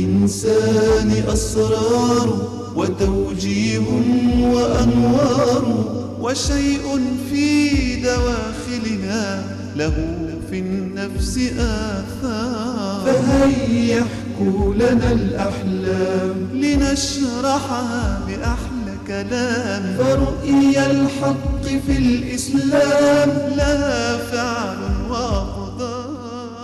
للإنسان أسرار وتوجيه وأنوار وشيء في دواخلنا له في النفس آثار فهيا احكوا لنا الأحلام لنشرحها بأحلى كلام فرؤيا الحق في الإسلام لها فعل وأقدار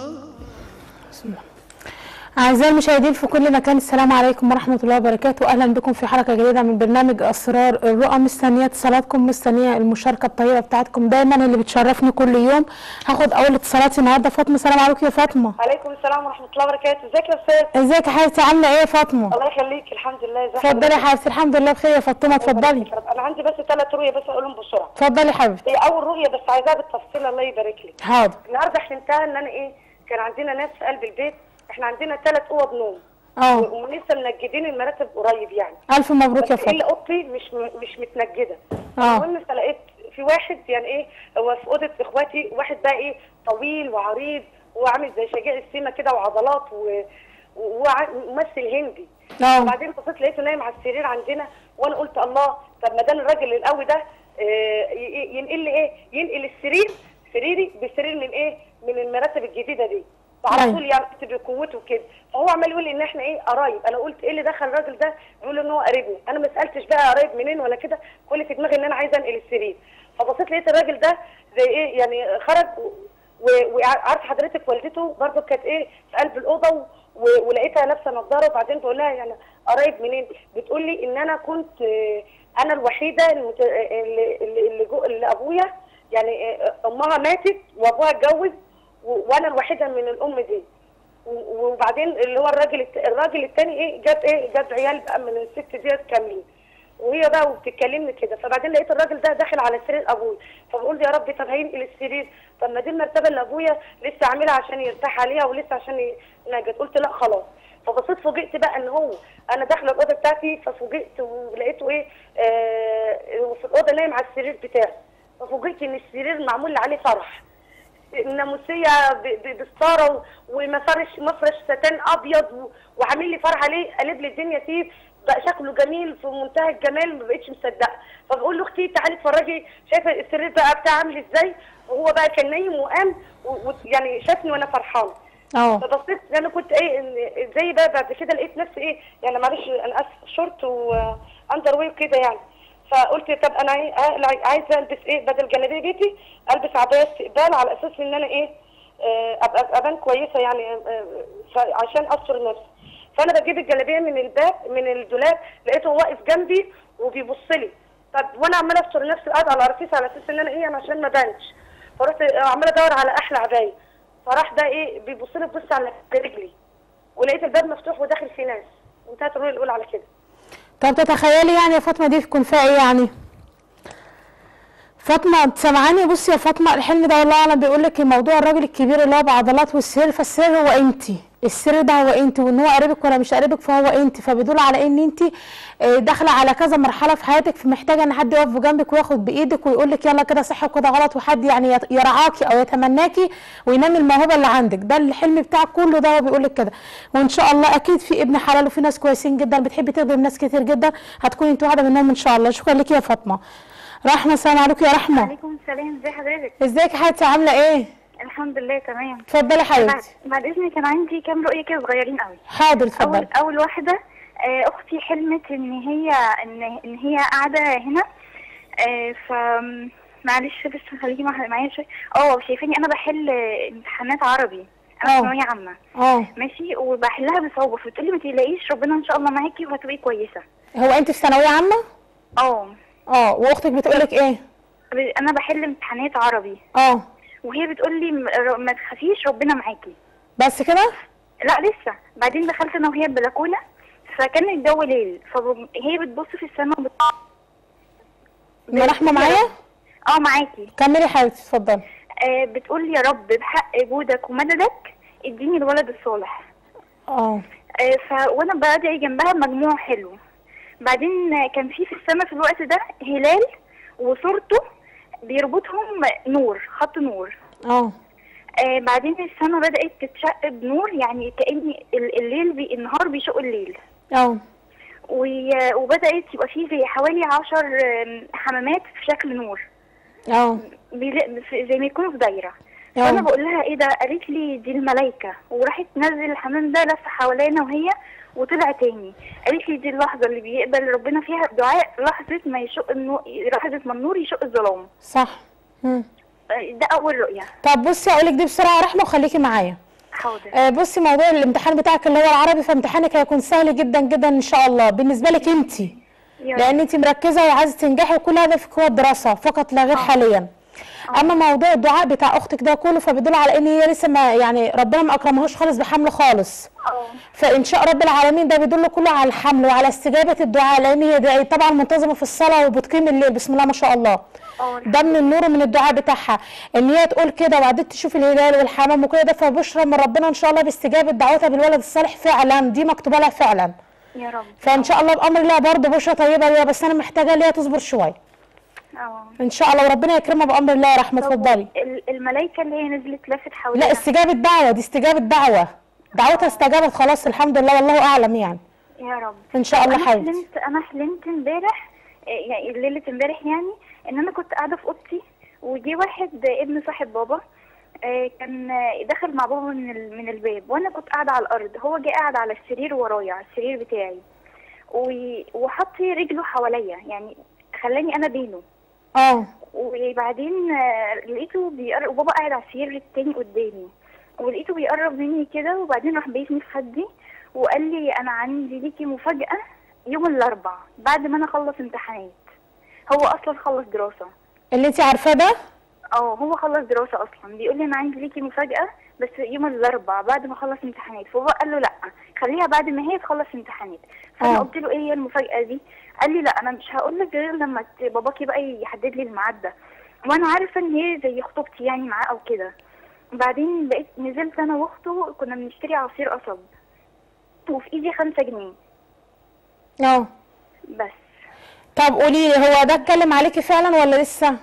أعزائي المشاهدين في كل مكان السلام عليكم ورحمة الله وبركاته أهلا بكم في حلقة جديدة من برنامج أسرار الرؤى مستنية اتصالاتكم مستنية المشاركة الطيبة بتاعتكم دايما اللي بتشرفني كل يوم هاخد أول اتصالاتي النهاردة فاطمة السلام عليكم يا فاطمة عليكم السلام ورحمة الله وبركاته ازيك يا استاذ ازيك يا حبيبتي عاملة ايه يا فاطمة الله يخليك الحمد لله ازي اتفضلي يا حبيبتي الحمد لله بخير يا فاطمة اتفضلي انا عندي بس ثلاث رؤية بس اقولهم بسرعة اتفضلي يا حبيبتي هي اول رؤية بس عايزاها بالتفصيل الله يبارك لك حاضر النهارده حلمتها ان انا ايه كان عندنا ناس في قلب البيت احنا عندنا ثلاث اوض نوم اه ولسه منجدين المراتب قريب يعني ألف مبروك يا بس الا فاطمة اوضتي مش م- مش متنجده اه المهم فلقيت في واحد يعني ايه هو في اوضه اخواتي واحد بقى ايه طويل وعريض وعامل زي شجاع السيما كده وعضلات و- وهو ممثل هندي اه وبعدين بصيت لقيته نايم على السرير عندنا وانا قلت الله طب ما دام الراجل القوي ده آه، ي- ي- ينقل لي ايه ينقل السرير سريري بسرير من ايه من المراتب الجديده دي فعلى أيوة. طول يعني قلت بقوته كده فهو عمال يقول لي ان احنا ايه قرايب انا قلت ايه اللي دخل الراجل ده يقول ان هو قريبني انا ما سالتش بقى قرايب منين ولا كده كل في دماغي ان انا عايزه انقل السرير فبصيت لقيت الراجل ده زي ايه يعني خرج و- وعارف حضرتك والدته برضه كانت ايه في قلب الاوضه و- و- ولقيتها لابسه نظاره وبعدين بقول لها يعني قرايب منين بتقول لي ان انا كنت آه، انا الوحيده المت... اللي اللي اللي, جو... اللي ابويا يعني آه، امها ماتت وابوها اتجوز و- وانا الوحيده من الام دي و- وبعدين اللي هو الراجل الت... الراجل التاني ايه جاب ايه جاب عيال بقى من الست ديت كاملين وهي بقى وبتتكلمني كده فبعدين لقيت الراجل ده داخل على سرير ابويا فبقول يا ربي طب هينقل السرير طب ما دي المرتبه اللي ابويا لسه عاملها عشان يرتاح عليها ولسه عشان ينجد قلت لا خلاص فبصيت فوجئت بقى ان هو انا داخله الاوضه بتاعتي ففوجئت ولقيته ايه آه في الاوضه نايم على السرير بتاعي ففوجئت ان السرير معمول عليه فرح ناموسيه ب- ب- بستاره و- ومفرش مفرش ستان ابيض و- وعامل لي فرح عليه قلب لي الدنيا فيه بقى شكله جميل في منتهى الجمال ما بقتش مصدقه فبقول له اختي تعالي اتفرجي شايفه السرير بقى بتاعي عامل ازاي وهو بقى كان نايم وقام و- و- يعني شافني وانا فرحانه اه فبصيت ان انا كنت ايه إن- زي بقى بعد كده لقيت نفسي ايه يعني معلش انا اسف شورت واندر وير كده يعني فقلت طب انا عاي- عاي- عايزه البس ايه بدل جلابيه بيتي البس عبايه استقبال على اساس ان انا ايه آه، ابقى ابان كويسه يعني آه، ف- عشان استر نفسي فانا بجيب الجلابيه من الباب من الدولاب لقيته واقف جنبي وبيبص لي طب وانا عماله استر نفسي قاعده على رصيف على اساس ان انا ايه أنا عشان ما بانش فرحت عماله ادور على احلى عبايه فراح ده ايه بيبص لي بص على رجلي ولقيت الباب مفتوح وداخل فيه ناس وانتهت الرؤيه الاولى على كده طب تتخيلي يعني يا فاطمه دي تكون فيها ايه يعني فاطمه انت سامعاني بصي يا فاطمه الحلم ده والله اعلم بيقول لك موضوع الراجل الكبير اللي هو بعضلات والسر فالسر هو انت السر ده هو انت وان هو قريبك ولا مش قريبك فهو انت فبيدل على ان انت آه، داخله على كذا مرحله في حياتك فمحتاجه ان حد يقف جنبك وياخد بايدك ويقول لك يلا كده صح وكده غلط وحد يعني يت- يرعاكي او يتمناكي وينمي الموهبه اللي عندك ده الحلم بتاعك كله ده هو بيقول لك كده وان شاء الله اكيد في ابن حلال وفي ناس كويسين جدا بتحبي تخدم ناس كتير جدا هتكوني انت واحده منهم ان شاء الله شكرا لك يا فاطمه رحمه السلام عليكم يا رحمه عليكم السلام ازي حضرتك ازيك يا حبيبتي عامله ايه الحمد لله تمام اتفضلي يا بعد, حبيبتي بعد اذنك كان عندي كام رؤيه كده صغيرين قوي حاضر اول اتفضلي اول واحده آه، اختي حلمت ان هي ان ان هي قاعده هنا آه، ف معلش بس خليكي مع- معايا شويه اه شايفاني انا بحل آه، امتحانات عربي انا اه. ثانويه عامه اه ماشي وبحلها بصعوبه فبتقولي ما تقلقيش ربنا ان شاء الله معاكي وهتبقي كويسه هو انت في ثانويه عامه اه اه واختك بتقول لك ايه ب- انا بحل امتحانات عربي اه وهي بتقولي م- ر- ما تخافيش ربنا معاكي بس كده لا لسه بعدين دخلت انا وهي البلكونه فكان الجو ليل فهي بتبص في السماء وبت... ام رحمه معايا اه معاكي كملي يا حبيبتي اتفضلي آه بتقول يا رب بحق جودك ومددك اديني الولد الصالح اه آه ف وانا بدعي جنبها مجموع حلو بعدين آه، كان في في السماء في الوقت ده هلال وصورته بيربطهم نور خط نور اه آه بعدين السما بدات تتشق بنور يعني كان ال- الليل بي النهار بيشق الليل اه و- وبدات يبقى فيه زي حوالي عشر آم، حمامات في شكل نور اه بيلا- في- زي ما يكونوا في دايره اه. فانا بقول لها ايه ده قالت لي دي الملايكه وراحت تنزل الحمام ده لف حوالينا وهي وطلع تاني قالت لي دي اللحظه اللي بيقبل ربنا فيها الدعاء لحظه ما يشق النور لحظه ما النور يشق الظلام صح مم. آه، ده اول رؤيه طب بصي اقول لك دي بسرعه يا رحمه وخليكي معايا حاضر آه، بصي موضوع الامتحان بتاعك اللي هو العربي فامتحانك هيكون سهل جدا جدا ان شاء الله بالنسبه لك انت يا لان انت مركزه وعايزه تنجحي وكل هدفك هو الدراسه فقط لا غير حاليا اما موضوع الدعاء بتاع اختك ده كله فبيدل على ان هي لسه ما يعني ربنا ما اكرمهاش خالص بحمل خالص اه فان شاء رب العالمين ده بيدل كله على الحمل وعلى استجابه الدعاء لان هي ده- طبعا منتظمه في الصلاه وبتقيم الليل بسم الله ما شاء الله اه ده من النور ومن الدعاء بتاعها ان هي تقول كده وبعدين تشوف الهلال والحمام وكل ده فبشرى من ربنا ان شاء الله باستجابه دعوتها بالولد الصالح فعلا دي مكتوبه لها فعلا يا رب فان شاء الله بامر الله برضه بشرى طيبه ليها بس انا محتاجه ليها تصبر شويه اه ان شاء الله وربنا يكرمها بامر الله يا رحمه طب اتفضلي ال- الملايكه اللي هي نزلت لفت حوالينا لا استجابه دعوه دي استجابه دعوه دعوتها استجابت خلاص الحمد لله والله اعلم يعني يا رب ان شاء الله انا حبيبتي حلمت انا حلمت امبارح آه، يعني ليله امبارح يعني ان انا كنت قاعده في اوضتي وجي واحد آه، ابن صاحب بابا آه، كان آه، دخل مع بابا من ال- من الباب وانا كنت قاعده على الارض هو جه قاعد على السرير ورايا على السرير بتاعي و- وحط رجله حواليا يعني خلاني انا بينه اه وبعدين آه، لقيته بيقرب وبابا قاعد على السرير التاني قدامي ولقيته بيقرب مني كده وبعدين راح بيسني في خدي وقال لي انا عندي ليكي مفاجأة يوم الاربع بعد ما انا اخلص امتحانات هو اصلا خلص دراسة اللي انت عارفاه ده اه هو خلص دراسة اصلا بيقول لي انا عندي ليكي مفاجأة بس يوم الاربع بعد ما اخلص امتحانات فهو قال له لا خليها بعد ما هي تخلص امتحانات فانا اه. قلت له ايه هي المفاجأة دي قال لي لا انا مش هقول لك غير لما ت- باباكي بقى يحدد لي الميعاد ده وانا عارفة ان هي زي خطوبتي يعني معاه او كده بعدين بقيت نزلت انا واخته كنا بنشتري عصير قصب وفي ايدي خمسة جنيه اه بس طب قولي لي هو ده اتكلم عليكي فعلا ولا لسه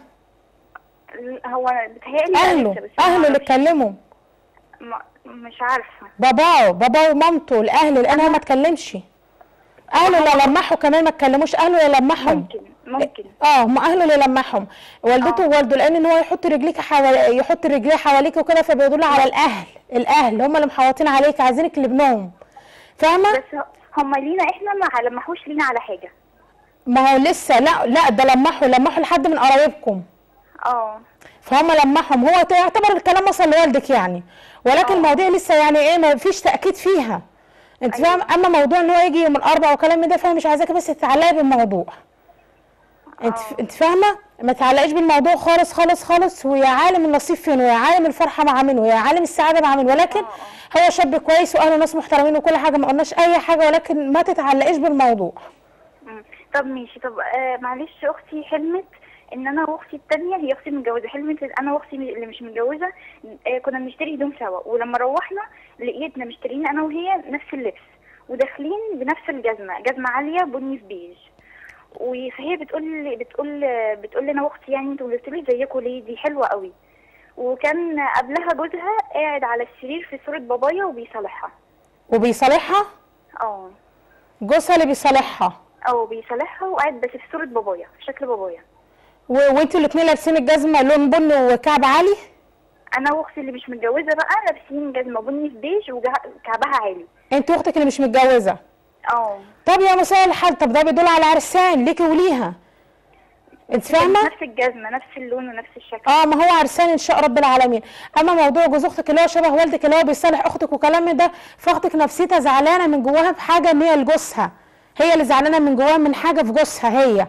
هو بتهيألي لا اهله لسه، بس ما اهله اللي أعرفش. اتكلموا ما- مش عارفة باباه باباه ومامته الاهل لان هو ما اتكلمش اهله اللي لمحوا كمان ما اتكلموش اهله اللي لمحهم ممكن ممكن اه هم اهله اللي لمحهم والدته ووالده لان ان هو يحط رجليك حوالي يحط رجليه حواليك وكده فبيدل على الاهل الاهل هم اللي محوطين عليك عايزينك لابنهم فاهمه بس هم لينا احنا ما لمحوش لينا على حاجة ما هو لسه لا لا ده لمحوا لمحوا لحد من قرايبكم اه فهم لمحهم هو يعتبر الكلام وصل لوالدك يعني ولكن المواضيع لسه يعني ايه ما فيش تاكيد فيها انت أيوة. فاهم اما موضوع ان هو يجي يوم الاربعاء وكلام من ده فاهم مش عايزاكي بس تتعلقي بالموضوع انت آه. انت فاهمه ما تعلقيش بالموضوع خالص خالص خالص ويا عالم النصيب فين ويا عالم الفرحه مع مين ويا عالم السعاده مع مين ولكن هو شاب كويس واهله ناس محترمين وكل حاجه ما قلناش اي حاجه ولكن ما تتعلقيش بالموضوع مم. طب ماشي طب آه معلش اختي حلمت ان انا واختي التانية هي اختي متجوزة حلمت إن انا واختي اللي مش متجوزة آه كنا بنشتري هدوم سوا ولما روحنا لقيتنا مشترين انا وهي نفس اللبس وداخلين بنفس الجزمة جزمة عالية بني في بيج و- فهي بتقول لي بتقول بتقول لي انا واختي يعني انتوا قلت لي زيكم ليه دي حلوة قوي وكان قبلها جوزها قاعد على السرير في صورة بابايا وبيصالحها وبيصالحها اه جوزها اللي بيصالحها او بيصالحها وقاعد بس في صورة بابايا في شكل بابايا و... وانتوا الاثنين لابسين الجزمه لون بني وكعب عالي انا واختي اللي مش متجوزه بقى لابسين جزمه بني في بيج وكعبها عالي انت واختك اللي مش متجوزه اه طب يا مساء الحال طب ده بيدل على عرسان ليكي وليها انت فاهمه نفس الجزمه نفس اللون ونفس الشكل اه ما هو عرسان ان شاء رب العالمين اما موضوع جوز اختك اللي هو شبه والدك اللي هو بيصالح اختك وكلام من ده فاختك نفسيتها زعلانه من جواها بحاجه ان هي لجوزها هي اللي زعلانه من جواها من حاجه في جوزها هي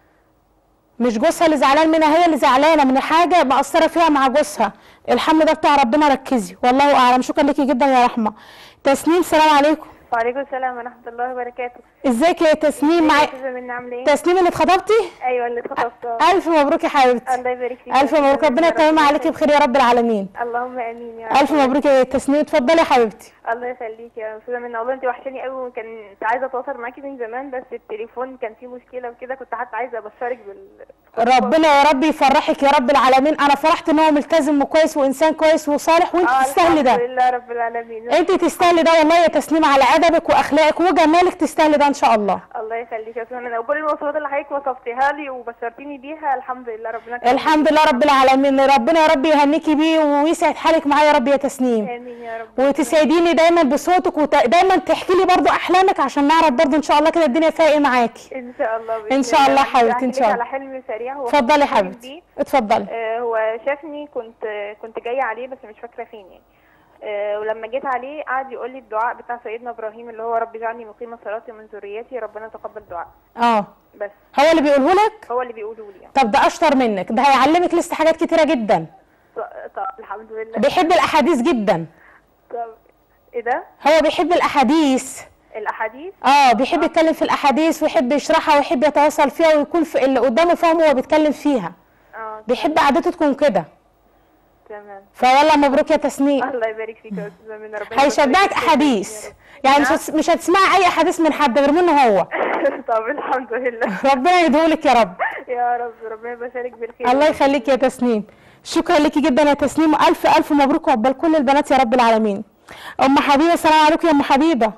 مش جوزها اللي زعلان منها هي اللي زعلانه من حاجه مأثره فيها مع جوزها الحمل ده بتاع ربنا ركزي والله اعلم شكرا ليكي جدا يا رحمه تسنيم سلام عليكم وعليكم السلام ورحمة الله وبركاته ازيك يا تسنيم معايا معايا مني عاملة ايه؟ تسنيم اللي اتخطبتي ايوه اللي اتخطبت الف مبروك يا حبيبتي الله يبارك فيك الف مبروك ربنا يتمم عليكي بخير يا رب العالمين اللهم امين يا رب الف مبروك يا تسنيم اتفضلي يا حبيبتي الله يخليك يا استاذه منى والله انت وحشاني قوي وكنت عايزه اتواصل معاكي من زمان بس التليفون كان فيه مشكله وكده كنت حتى عايزه ابشرك بال ربنا يا رب يفرحك يا رب العالمين انا فرحت ان هو ملتزم وكويس وانسان كويس وصالح وانت آه، تستاهلي الحمد ده لله رب العالمين انت تستاهلي ده والله يا تسنيم على ادبك واخلاقك وجمالك تستاهلي ده ان شاء الله الله يخليك يا استاذه منى وكل المواصفات اللي حضرتك وصفتيها لي وبشرتيني بيها الحمد لله ربنا يكرمك. الحمد لله رب العالمين ربنا يا رب يهنيكي بيه ويسعد حالك معايا يا رب يا تسنيم امين يا رب وتسعديني دايما بصوتك ودايما تحكي لي برضو احلامك عشان نعرف برضو ان شاء الله كده الدنيا فيها ايه معاكي ان شاء الله بإذن إن شاء الله أحكي حبيبتي، إن لك شاء الله. على حلم سريع هو اتفضلي كان حبيبتي بيه. اتفضلي آه، هو شافني كنت كنت جايه عليه بس مش فاكره فين يعني آه، ولما جيت عليه قعد يقول لي الدعاء بتاع سيدنا ابراهيم اللي هو رب اجعلني مقيم الصلاه من ذريتي ربنا تقبل دعاء اه بس هو اللي بيقوله لك هو اللي بيقولوا لي يعني. طب ده اشطر منك ده هيعلمك لسه حاجات كتيره جدا ط- طب الحمد لله بيحب الاحاديث جدا طب ايه ده هو بيحب الاحاديث الاحاديث اه بيحب يتكلم في الاحاديث ويحب يشرحها ويحب يتواصل فيها ويكون في اللي قدامه فاهم هو بيتكلم فيها اه بيحب قعدته تكون كده تمام فوالله مبروك يا تسنيم الله يبارك فيك يا استاذه منى ربنا هيشجعك يبارك فيك احاديث يا يعني مش نعم. هتس- مش هتسمعي اي احاديث من حد غير منه هو رب. طب الحمد لله ربنا يديهولك يا رب يا رب ربنا يبارك بالخير الله يخليك يا تسنيم شكرا لك جدا يا تسنيم الف الف مبروك وعقبال كل البنات يا رب العالمين ام حبيبه السلام عليكم يا ام حبيبه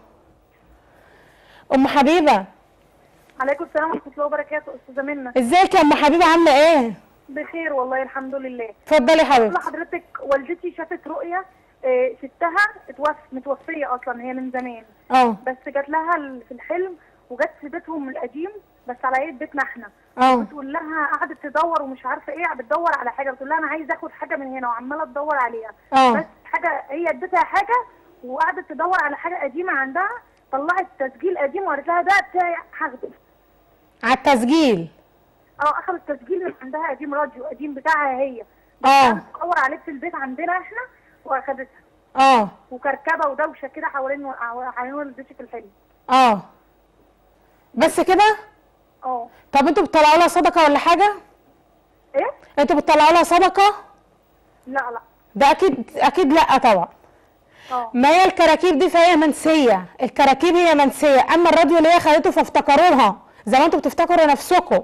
ام حبيبه عليكم السلام ورحمة الله وبركاته أستاذة منى ازيك يا ام حبيبه عامله ايه بخير والله الحمد لله اتفضلي يا بقول حبيبتي لحضرتك والدتي شافت رؤية آه، ستها اتوف متوفية أصلا هي من زمان اه بس جات لها ال- في الحلم وجت في بيتهم القديم بس على ايد بيتنا احنا اه بتقول لها قعدت تدور ومش عارفه ايه بتدور على حاجه بتقول لها انا عايزه اخد حاجه من هنا وعماله تدور عليها اه بس حاجه هي اديتها حاجه وقعدت تدور على حاجه قديمه عندها طلعت تسجيل قديم وقالت لها ده بتاعي هاخده على التسجيل اه اخذت تسجيل من عندها قديم راديو قديم بتاعها هي اه تدور عليه في البيت عندنا احنا واخدتها اه وكركبه ودوشه كده حوالين حوالين والدتي في الحلم اه بس كده اه طب انتوا بتطلعوا لها صدقه ولا حاجه ايه انتوا بتطلعوا لها صدقه لا لا ده اكيد اكيد لا طبعا اه ما هي الكراكيب دي فهي منسيه الكراكيب هي منسيه اما الراديو اللي هي خدته فافتكروها زي ما انتوا بتفتكروا نفسكم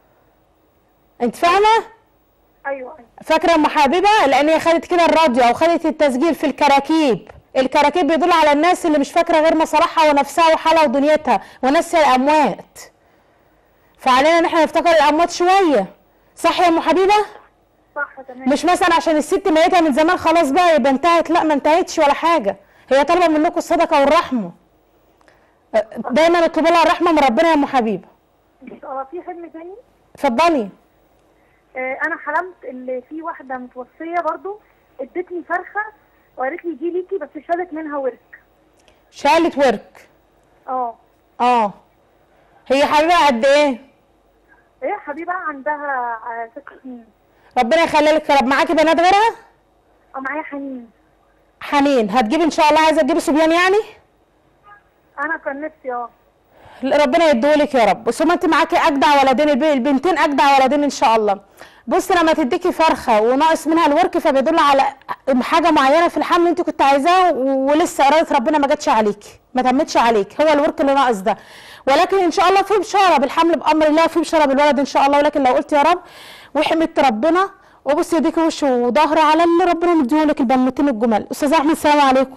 انت فاهمه ايوه ايوه فاكره ام حبيبه لان هي خدت كده الراديو او خدت التسجيل في الكراكيب الكراكيب بيدل على الناس اللي مش فاكره غير مصالحها ونفسها وحالها ودنيتها وناس الاموات فعلينا ان احنا نفتكر الاموات شويه صح يا ام حبيبه صح تمام مش مثلا عشان الست ميتة من زمان خلاص بقى يبقى انتهت لا ما انتهتش ولا حاجة هي طالبة منكم الصدقة والرحمة اه، دايما اطلبوا لها الرحمة من ربنا يا ام حبيبة ان شاء الله في حلم تاني اتفضلي آه انا حلمت ان في واحده متوفيه برضو ادتني فرخه وقالت لي دي ليكي بس شالت منها ورك شالت ورك اه اه هي حبيبة قد ايه ايه حبيبه عندها آه، ست سنين ربنا يخلي لك يا رب معاكي بنات غيرها اه معايا حنين حنين هتجيبي ان شاء الله عايزة تجيبي صبيان يعني انا كان نفسي اه لا، ربنا يديهولك يا رب بس ما انت معاكي اجدع ولدين الب- البنتين اجدع ولدين ان شاء الله بص لما تديكي فرخه وناقص منها الورك فبيدل على حاجه معينه في الحمل انت كنت عايزاها و- ولسه اراده ربنا ما جاتش عليكي ما تمتش عليك هو الورك اللي ناقص ده ولكن ان شاء الله في بشاره بالحمل بامر الله في بشاره بالولد ان شاء الله ولكن لو قلت يا رب وحمدت ربنا وبص يديكي وش وظهر على اللي ربنا مديهولك البنوتين الجمال استاذ احمد السلام عليكم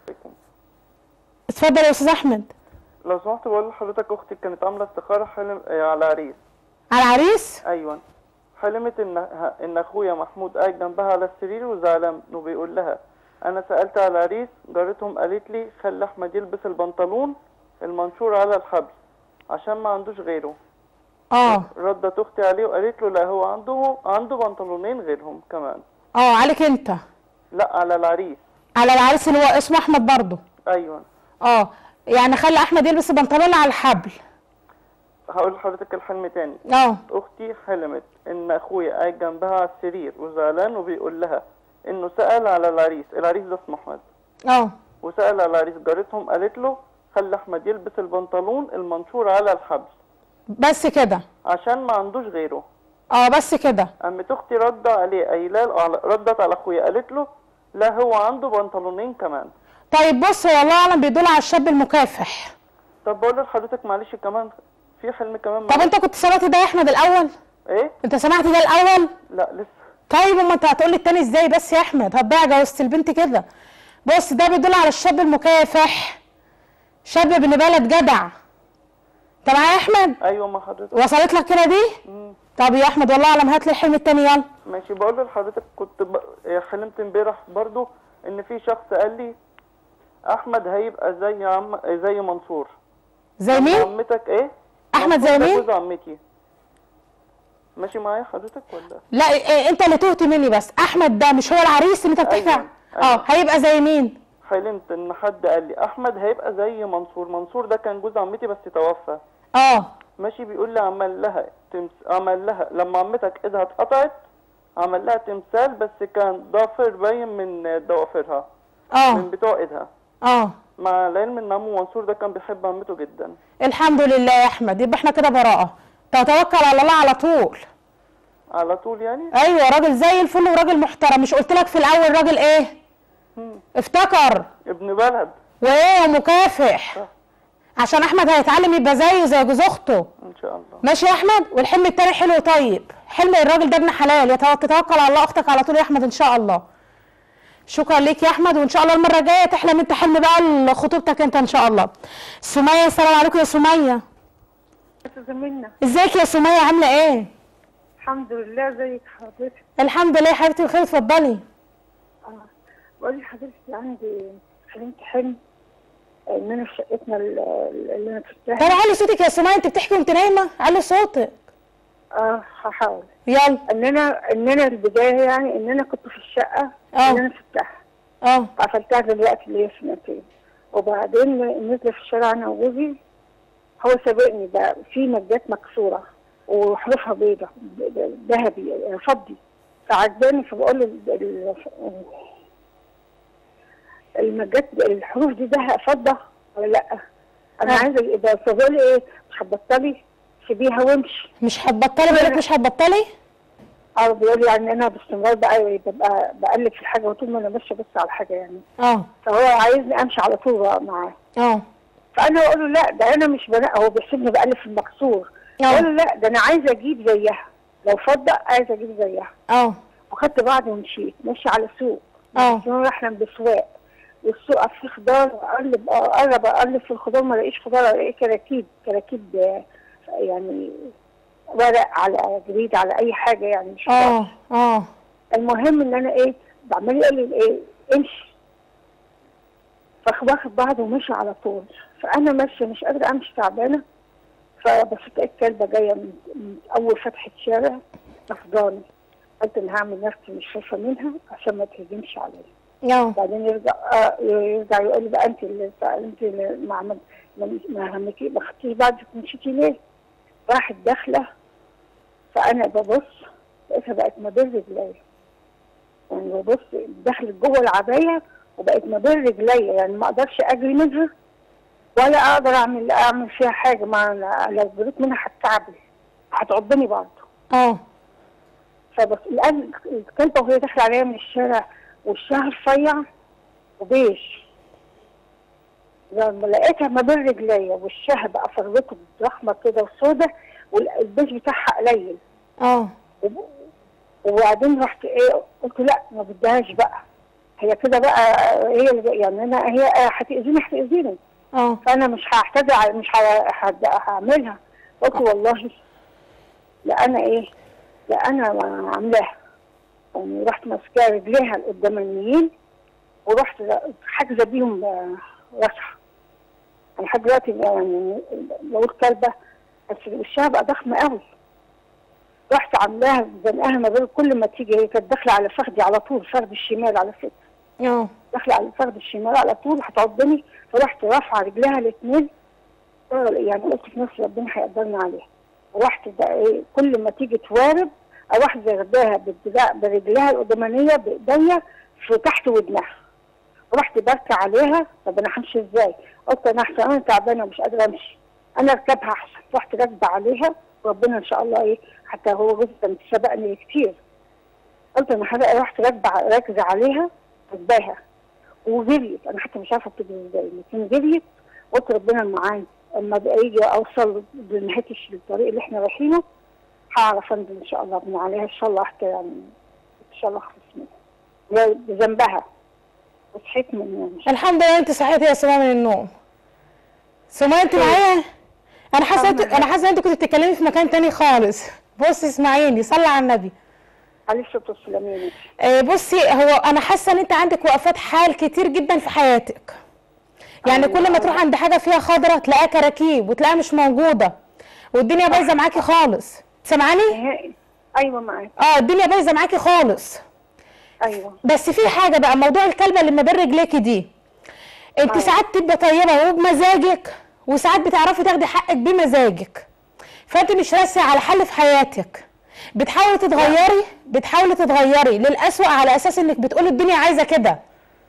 اتفضل يا استاذ احمد لو سمحت بقول لحضرتك اختي كانت عامله استخاره حلم آه، على عريس على عريس ايوه حلمت ان ه- ان اخويا محمود قاعد جنبها على السرير وزعلان وبيقول لها انا سالت على العريس جارتهم قالت لي خلي احمد يلبس البنطلون المنشور على الحبل عشان ما عندوش غيره اه ردت اختي عليه وقالت له لا هو عنده عنده بنطلونين غيرهم كمان اه عليك انت لا على العريس على العريس اللي هو اسمه احمد برضه ايوه اه يعني خلي احمد يلبس البنطلون على الحبل هقول لحضرتك الحلم تاني اه اختي حلمت ان اخويا قاعد جنبها على السرير وزعلان وبيقول لها انه سأل على العريس العريس ده اسمه احمد اه وسأل على العريس جارتهم قالت له خلي احمد يلبس البنطلون المنشور على الحبل بس كده عشان ما عندوش غيره اه بس كده قامت اختي رد عليه قايله له- على- ردت على اخويا قالت له لا هو عنده بنطلونين كمان طيب بص هو الله اعلم بيدل على الشاب المكافح طب بقول لحضرتك معلش كمان في حلم كمان طب معلش. انت كنت سمعت ده يا احمد الاول ايه انت سمعت ده الاول لا لسه طيب اما انت هتقول لي التاني ازاي بس يا احمد هتضيع جوازة البنت كده بص ده بيدل على الشاب المكافح شاب ابن بلد جدع انت معايا يا احمد ايوه ما حضرتك وصلت لك كده دي مم. طب يا احمد والله اعلم هات لي الحلم التاني يلا ماشي بقول لحضرتك كنت ب... حلمت امبارح برضو ان في شخص قال لي احمد هيبقى زي عم زي منصور زي عم مين عمتك ايه أحمد منصور زي ده مين؟ جوز عمتي ماشي معايا حضرتك ولا لا إيه انت اللي تهت مني بس احمد ده مش هو العريس اللي انت بتحكي أيوة، عنه أيوة. اه هيبقى زي مين حلمت ان حد قال لي احمد هيبقى زي منصور منصور ده كان جوز عمتي بس توفى اه ماشي بيقول لي عمل لها تمس... عمل لها لما عمتك ايدها اتقطعت عمل لها تمثال بس كان ضافر باين من ضوافرها من اه بتوع ايدها اه مع العلم ان عمو منصور ده كان بيحب عمته جدا الحمد لله يا احمد يبقى احنا كده براءة توكل على الله على طول على طول يعني ايوه راجل زي الفل وراجل محترم مش قلت لك في الاول راجل ايه مم. افتكر ابن بلد وايه مكافح صح. عشان احمد هيتعلم يبقى زيه زي جوز اخته ان شاء الله ماشي يا احمد والحلم التاني حلو طيب حلم الراجل ده ابن حلال يتوكل تتوكل على الله اختك على طول يا احمد ان شاء الله شكرا ليك يا احمد وان شاء الله المره الجايه تحلم انت حلم بقى خطوبتك انت ان شاء الله سميه السلام عليكم يا سميه زميلنا ازيك يا سميه عامله ايه الحمد لله زيك حضرتك الحمد لله يا حبيبتي بخير اتفضلي بقول لحضرتك عندي حلمت حلم ان انا في شقتنا ال- ال- اللي انا طب فيها علي صوتك يا سميه انت بتحكي وانت نايمه علي صوتك اه هحاول يلا ان انا ان انا البدايه يعني ان انا كنت في الشقه اه. اللي انا سبتها اه قفلتها دلوقتي اللي هي سنتين وبعدين نزل في الشارع انا وجوزي هو سابقني بقى في مجات مكسوره وحروفها بيضة ذهبي يعني فضي فعجباني فبقول له ال- ال- المجات الحروف دي ده فضة ولا لا؟ انا آه. عايزه يبقى فبقول لي ايه مش هتبطلي سيبيها وامشي مش هتبطلي بقولك مش هتبطلي اه بيقول لي يعني انا باستمرار بقى ببقى بقلب في الحاجه وطول ما انا ماشيه بس على الحاجه يعني اه فهو عايزني امشي على طول بقى معاه اه فانا اقول له لا ده انا مش بنقى هو بيحسبني بقلب في المكسور اه. اقول له لا ده انا عايزه اجيب زيها لو فضه عايزه اجيب زيها اه وخدت بعضي ومشيت ماشيه على سوق اه. بس انا رايحه بسواق والسوق فيه خضار اقلب اقرب اقلب في الخضار ما الاقيش خضار الاقي كراكيب كراكيب آه، يعني ورق على جريد على اي حاجه يعني مش خضار. اه اه المهم ان انا ايه عمال يقول لي ايه امشي فواخد بعضه ومشي على طول فانا ماشيه مش قادره امشي تعبانه فبصيت لقيت كلبه جايه من, من اول فتحه شارع رفضاني قلت ان هعمل نفسي مش خايفه منها عشان ما تهجمش عليا اه بعدين يرجع آه يرجع يقول لي بقى انت اللي انت اللي ما عمل ما ما همكي ما خدتيش بعضك مشيتي ليه؟ راحت داخله فانا ببص لقيتها بقت ما بين رجليا يعني ببص دخلت جوه العبايه وبقت ما بين رجليا يعني ما اقدرش اجري منها ولا اقدر اعمل اعمل فيها حاجه ما أنا لو جريت منها هتعبني هتعضني برضه اه فبس الآن الكلبة وهي داخلة عليا من الشارع وشها رفيع وبيج لما لقيتها ما بين رجليا وشها بقى فروته ضخمة كده وسودة والبيج بتاعها قليل اه وب- وبعدين رحت ايه قلت لا ما بدهاش بقى هي كده بقى هي اللي بقى يعني انا هي هتأذيني هتأذيني اه فانا مش هحتاج ع- مش ه- هد- هعملها قلت والله لا انا ايه لا انا ما عاملاها يعني رحت ماسكاها رجليها القدامانيين ورحت حاجزه بيهم آه، راسها انا لحد دلوقتي يعني بقول كلبه بس وشها بقى ضخم قوي رحت عاملاها زنقاها ما بين كل ما تيجي هي كانت داخله على فخدي على طول فخدي الشمال على فكره اه داخله على الفخذ الشمال على طول هتعضني فرحت رافعه رجلها الاثنين يعني قلت في نفسي ربنا هيقدرني عليها ورحت بقى ايه كل ما تيجي توارب اروح زرداها بالدراع برجلها القدامانيه بايديا في تحت ودنها ورحت بركع عليها طب انا همشي ازاي؟ قلت انا احسن انا تعبانه ومش قادره امشي انا اركبها احسن رحت راكبه عليها وربنا ان شاء الله ايه حتى هو جوزي كان سبقني كتير قلت انا هبقى رحت راكبه راكزه عليها راكباها وجريت انا حتى مش عارفه بتجري ازاي لكن جريت قلت ربنا معايا اما بقى يجي اوصل لنهايه الش- الطريق اللي احنا رايحينه هعرف انزل ان شاء الله ابني عليها ان شاء الله حتى يعني ان شاء الله اخلص منها هي بذنبها وصحيت من النوم الحمد لله انت صحيتي يا سماء من النوم سماء انت معايا انا حاسه انت انا حاسه انت كنت بتتكلمي في مكان تاني خالص بصي اسمعيني صلي على النبي عليه الصلاه والسلام يا نبي. آه، بصي هو انا حاسه ان انت عندك وقفات حال كتير جدا في حياتك يعني كل ما تروح عند حاجه فيها خضره تلاقيها كراكيب وتلاقيها مش موجوده والدنيا بايظه معاكي خالص سامعاني نهائي ايوه معاك اه الدنيا بايظه معاكي خالص ايوه بس في حاجه بقى موضوع الكلبه اللي ما بين رجليكي دي انت أيوة. ساعات تبقى طيبه وبمزاجك وساعات بتعرفي تاخدي حقك بمزاجك فانت مش راسي على حل في حياتك بتحاولي تتغيري بتحاولي تتغيري للأسوأ على اساس انك بتقولي الدنيا عايزه كده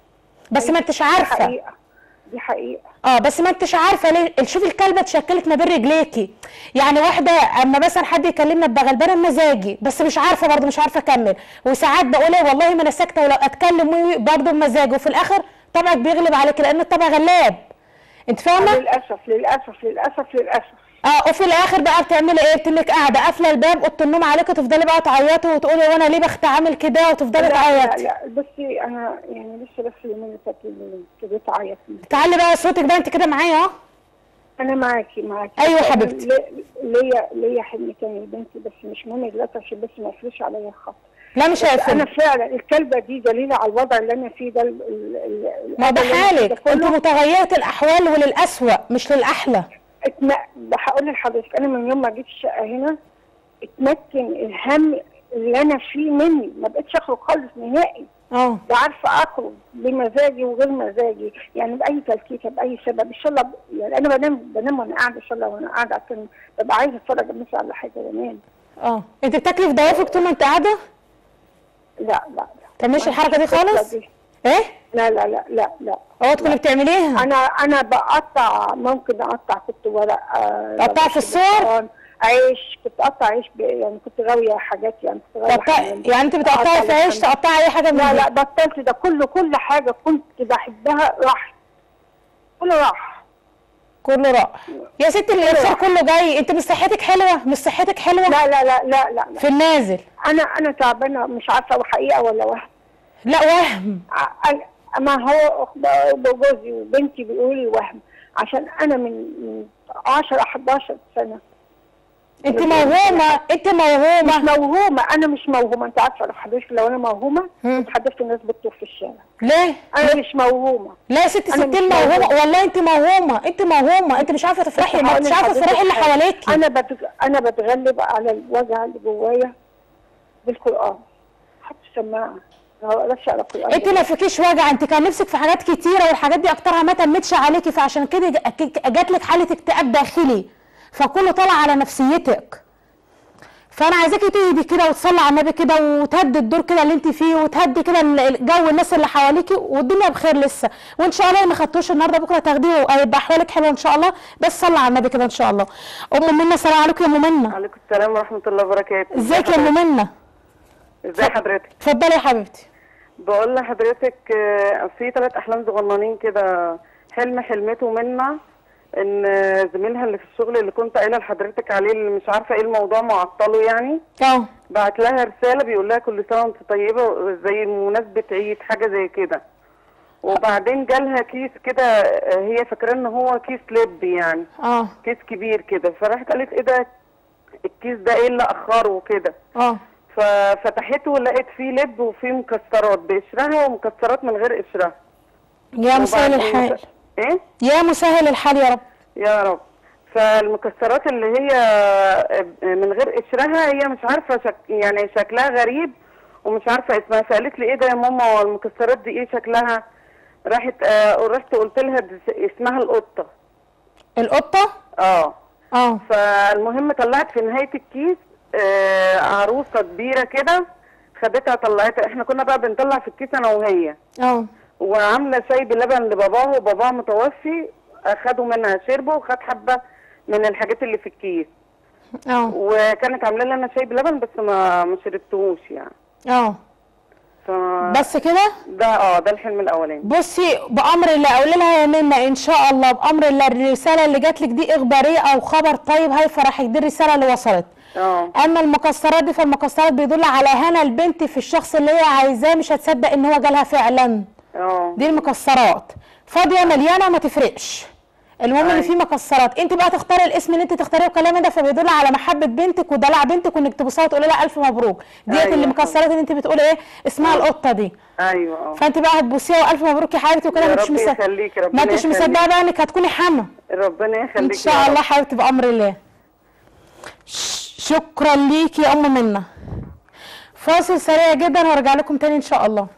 بس ما انتش دي عارفه حقيقه دي حقيقه اه بس ما انتش عارفه ليه شوفي الكلبه اتشكلت ما بين رجليكي يعني واحده اما مثلا حد يكلمنا ابقى غلبانه بمزاجي بس مش عارفه برضه مش عارفه اكمل وساعات بقول ايه والله ما انا ساكته ولو اتكلم برضه بمزاجي وفي الاخر طبعك بيغلب عليك لان الطبع غلاب انت فاهمه للاسف للاسف للاسف للاسف اه وفي الاخر بقى بتعملي ايه بتنك قاعده قافله الباب اوضه النوم عليك وتفضلي بقى تعيطي وتقولي وانا ليه بخت عامل كده وتفضلي لا لا تعيطي لا بصي انا يعني لسه بس اليومين اللي فاتوا اللي ابتديت اعيط فيه. تعالي بقى صوتك بقى انت كده معايا اه انا معاكي معاكي أيوة أنا حبيبتي. لي- ليا ليا حلم تاني لبنتي بس مش مهم دلوقتي عشان بس ما يفرش عليا الخط لا مش بس هيقفل انا فعلا الكلبه دي دليل على الوضع اللي انا فيه ده ال- ال- ال- ما ده الأذى اللي أنا فيه حالك انت كله. متغيره الاحوال وللاسوأ مش للاحلى اتم... هقول لحضرتك انا من يوم ما جيت الشقه هنا اتمكن الهم اللي انا فيه مني ما بقتش اخرج خالص نهائي اه لا عارفه اخرج بمزاجي وغير مزاجي يعني باي تلكيكه باي سبب ان شاء الله ب- يعني انا بنام بنام وانا قاعده ان شاء الله وانا قاعده عشان ببقى عايزه اتفرج مثلا على حاجه وانام اه انت بتاكلي في ضوافرك طول ما انت قاعده لا لا لا تعمليش الحركه دي خالص دي. ايه لا لا لا لا لا اه تكوني بتعمليها انا انا بقطع ممكن اقطع كنت ورق آه، تقطعي في الصور؟ برتقال، عيش كنت اقطع عيش ب... يعني كنت غاويه حاجات يعني كنت غاويه تقطعي حاجات. يعني انت بتقطعي أقطع في عيش لحم. تقطعي اي حاجه من لا دي. لا بطلت ده كله كل حاجه كنت بحبها راح كله راح كله راح يا ستي الانسان كله جاي انت مش صحتك حلوه مش صحتك حلوه لا لا لا لا لا, لا. في النازل انا انا تعبانه مش عارفه هو حقيقه ولا وهم لا وهم ع- أنا- ما هو أخ- جوزي وبنتي بيقولوا لي وهم عشان انا من من 10 11 سنه انت موهومه انت موهومه مش موهومه انا مش موهومه انت عارفه لو حضرتك لو انا موهومه مم. كنت حدفت الناس بالطوف في الشارع ليه انا مش موهومه لا يا ستي أنا ستين مش موهومه موهومة. والله انت موهومه انت موهومه انت مش عارفه تفرحي ما هقول انتش عارفه لحضرتك تفرحي اللي حاجة. حواليكي انا بتغ... انا بتغلب على الوجع اللي جوايا بالقران حط سماعه ما بقراش على القران انت ما فيكيش وجع انت كان نفسك في حاجات كتيره والحاجات دي اكترها ما تمتش عليكي فعشان كده جات لك حاله اكتئاب داخلي فكله طلع على نفسيتك فانا عايزاكي تهدي كده وتصلي على النبي كده وتهدي الدور كده اللي انت فيه وتهدي كده ال- جو الناس اللي حواليكي والدنيا بخير لسه وان شاء الله ما خدتوش النهارده بكره تاخديه وهيبقى احوالك حلوه ان شاء الله بس صلي على النبي كده ان شاء الله ام منى السلام عليكم يا ام منى عليكم السلام ورحمة الله وبركاته ازيك يا ام منى ازي حضرتك اتفضلي يا حبيبتي بقول لحضرتك آه، في ثلاث احلام صغننين كده حلم حلمته منا ان آه، زميلها اللي في الشغل اللي كنت قايله لحضرتك عليه اللي مش عارفه ايه الموضوع معطله يعني اه بعت لها رساله بيقول لها كل سنه وانت طيبه زي مناسبه عيد حاجه زي كده وبعدين جالها كيس كده آه، هي فاكره ان هو كيس لب يعني اه كيس كبير كده فراحت قالت ايه ده الكيس ده ايه اللي اخره وكده اه ففتحته لقيت فيه لب وفيه مكسرات بقشرها ومكسرات من غير قشرها يا مسهل وبعدين- الحال ايه يا مسهل الحال يا رب يا رب فالمكسرات اللي هي من غير قشرها هي مش عارفه شك... يعني شكلها غريب ومش عارفه اسمها فقالت لي ايه ده يا ماما هو المكسرات دي ايه شكلها راحت آه رحت قلت لها دي اسمها القطه القطه اه اه فالمهم طلعت في نهايه الكيس آه عروسه كبيره كده خدتها طلعتها احنا كنا بقى بنطلع في الكيس انا وهي اه وعامله شاي بلبن لباباه وباباه متوفي اخدوا منها شربوا وخد حبه من الحاجات اللي في الكيس اه وكانت عامله لي انا شاي بلبن بس ما ما شربتهوش يعني اه ف... بس كده ده اه ده الحلم الاولاني بصي بامر الله اقول لها يا منى ان شاء الله بامر الله الرساله اللي جات لك دي اخباريه او خبر طيب هيفرحك دي الرساله اللي وصلت اه اما المكسرات دي فالمكسرات بيدل على هنا البنت في الشخص اللي هي عايزاه مش هتصدق ان هو جالها فعلا اه دي المكسرات فاضيه مليانه ما تفرقش المهم ان أيوة. في مكسرات انت بقى تختاري الاسم اللي انت تختاريه والكلام ده فبيدل على محبه بنتك ودلع بنتك وانك تبصها وتقولي لها الف مبروك ديت أيوة. اللي مكسرات اللي انت بتقولي ايه اسمها القطه دي ايوه اه فانت بقى هتبصيها والف مبروك يا حبيبتي وكده يا ما انتش رب مصدقه يخليكي، ما ربنا انتش يخليكي. مصدقه بقى انك هتكوني حما ربنا يخليك ان شاء الله حبيبتي بامر الله ش- شكرا ليكي يا ام منى فاصل سريع جدا وارجع لكم تاني ان شاء الله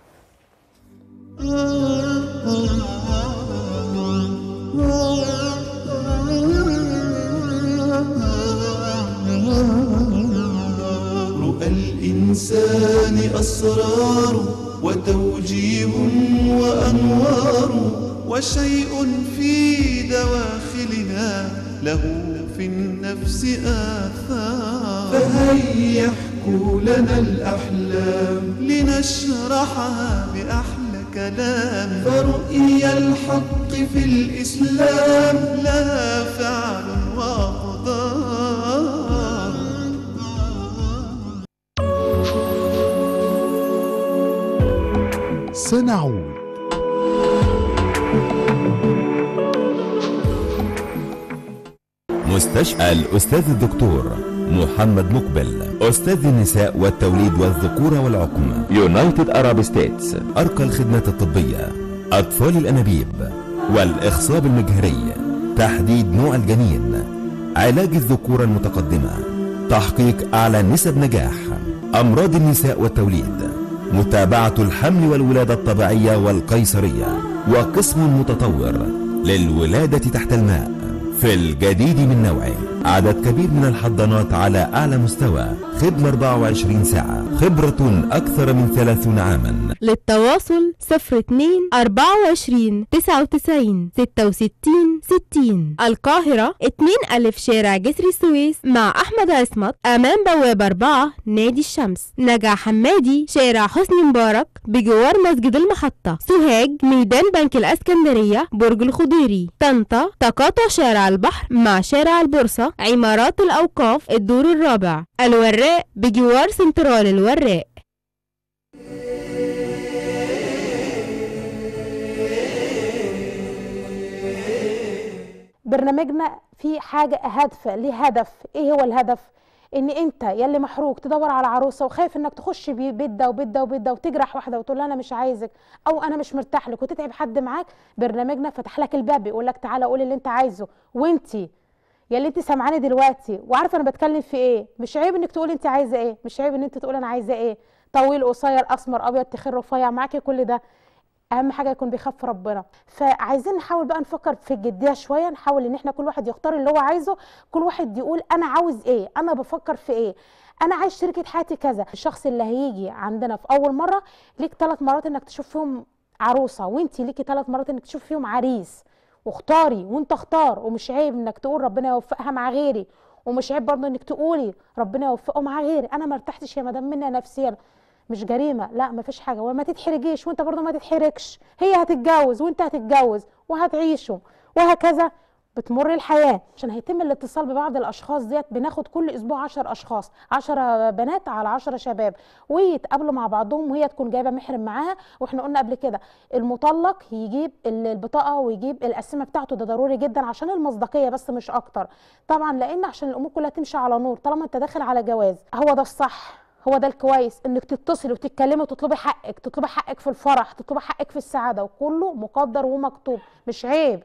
رؤى الإنسان أسرار وتوجيه وأنوار وشيء في دواخلنا له في النفس آثار فهيا احكوا لنا الأحلام لنشرحها بأحلى كلام فرؤيا الحق في الإسلام لها فعل وأقدار سنعود مستشفى الأستاذ الدكتور محمد مقبل أستاذ النساء والتوليد والذكورة والعقم يونايتد أراب ستيتس أرقى الخدمات الطبية أطفال الأنابيب والإخصاب المجهري تحديد نوع الجنين علاج الذكورة المتقدمة تحقيق أعلى نسب نجاح أمراض النساء والتوليد متابعة الحمل والولادة الطبيعية والقيصرية وقسم متطور للولادة تحت الماء في الجديد من نوعه عدد كبير من الحضانات على أعلى مستوى خدمة 24 ساعة خبرة أكثر من 30 عاما للتواصل 02 24 99 66 60 القاهرة 2 ألف شارع جسر السويس مع أحمد عصمت أمام بوابة 4 نادي الشمس نجا حمادي شارع حسني مبارك بجوار مسجد المحطة سوهاج ميدان بنك الأسكندرية برج الخضيري طنطا تقاطع شارع البحر مع شارع البورصة عمارات الأوقاف الدور الرابع الوراق بجوار سنترال الوراق برنامجنا فيه حاجة هادفة ليه هدف ايه هو الهدف ان انت يلي محروق تدور على عروسه وخايف انك تخش بي- بيت ده وبيت ده وبيت ده وتجرح واحده وتقول لها انا مش عايزك او انا مش مرتاح لك وتتعب حد معاك برنامجنا فتح لك الباب يقول لك تعالى قول اللي انت عايزه وانتي يا اللي انت سامعاني دلوقتي وعارفه انا بتكلم في ايه مش عيب انك تقولي انت عايزه ايه مش عيب ان انت تقولي انا عايزه ايه طويل قصير اسمر ابيض تخين رفيع معاكي كل ده اهم حاجه يكون بيخاف ربنا فعايزين نحاول بقى نفكر في الجديه شويه نحاول ان احنا كل واحد يختار اللي هو عايزه كل واحد يقول انا عاوز ايه انا بفكر في ايه انا عايز شركه حياتي كذا الشخص اللي هيجي عندنا في اول مره ليك ثلاث مرات انك تشوف فيهم عروسه وانت ليكي ثلاث مرات انك تشوف فيهم عريس واختاري وانت اختار ومش عيب انك تقول ربنا يوفقها مع غيري ومش عيب برضه انك تقولي ربنا يوفقه مع غيري انا ما ارتحتش يا مدام منى نفسيا مش جريمه لا مفيش حاجه وما تتحرجيش وانت برضه ما تتحرجش هي هتتجوز وانت هتتجوز وهتعيشوا وهكذا بتمر الحياه عشان هيتم الاتصال ببعض الاشخاص ديت بناخد كل اسبوع 10 اشخاص 10 بنات على 10 شباب ويتقابلوا مع بعضهم وهي تكون جايبه محرم معاها واحنا قلنا قبل كده المطلق يجيب ال- البطاقه ويجيب القسيمه بتاعته ده ضروري جدا عشان المصداقيه بس مش اكتر طبعا لان عشان الامور كلها تمشي على نور طالما انت داخل على جواز هو ده الصح هو ده الكويس انك تتصلي وتتكلمي وتطلبي حقك تطلبي حقك في الفرح تطلبي حقك في السعاده وكله مقدر ومكتوب مش عيب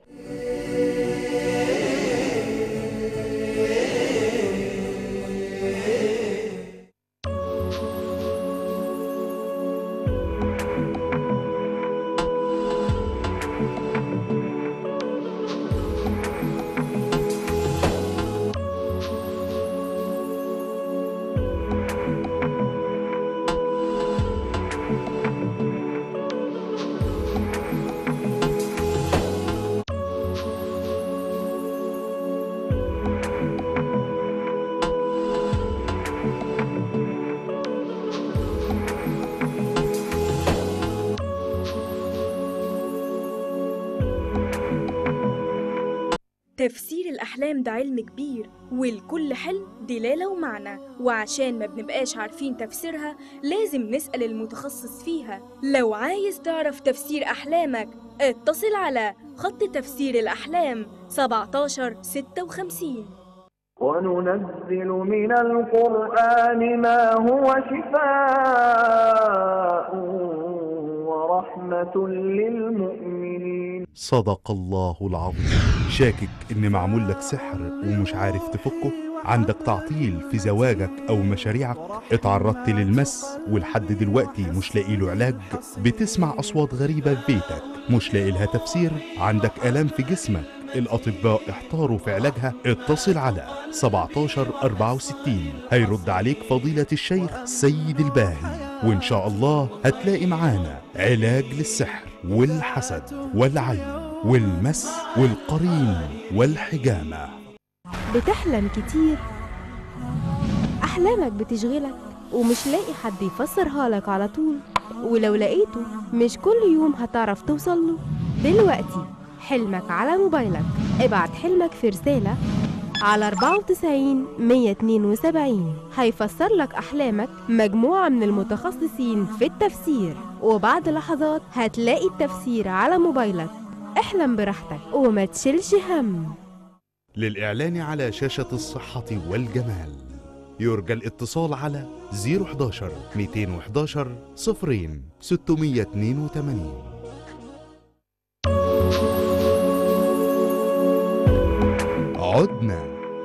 تفسير الأحلام ده علم كبير ولكل حلم دلالة ومعنى وعشان ما بنبقاش عارفين تفسيرها لازم نسأل المتخصص فيها لو عايز تعرف تفسير أحلامك اتصل على خط تفسير الأحلام 17 56 وننزل من القرآن ما هو شفاء ورحمة للمؤمنين صدق الله العظيم شاكك ان معمول لك سحر ومش عارف تفكه عندك تعطيل في زواجك او مشاريعك اتعرضت للمس ولحد دلوقتي مش لاقي له علاج بتسمع اصوات غريبه في بيتك مش لاقي لها تفسير عندك الام في جسمك الاطباء احتاروا في علاجها اتصل على 17 64 هيرد عليك فضيله الشيخ سيد الباهي وان شاء الله هتلاقي معانا علاج للسحر والحسد والعين والمس والقرين والحجامه بتحلم كتير أحلامك بتشغلك ومش لاقي حد يفسرها لك على طول ولو لقيته مش كل يوم هتعرف توصل له دلوقتي حلمك على موبايلك ابعت حلمك في رسالة على 94 172 هيفسر لك أحلامك مجموعة من المتخصصين في التفسير وبعد لحظات هتلاقي التفسير على موبايلك احلم براحتك وما تشيلش هم للإعلان على شاشة الصحة والجمال يرجى الاتصال على 011 211 صفرين 682 عدنا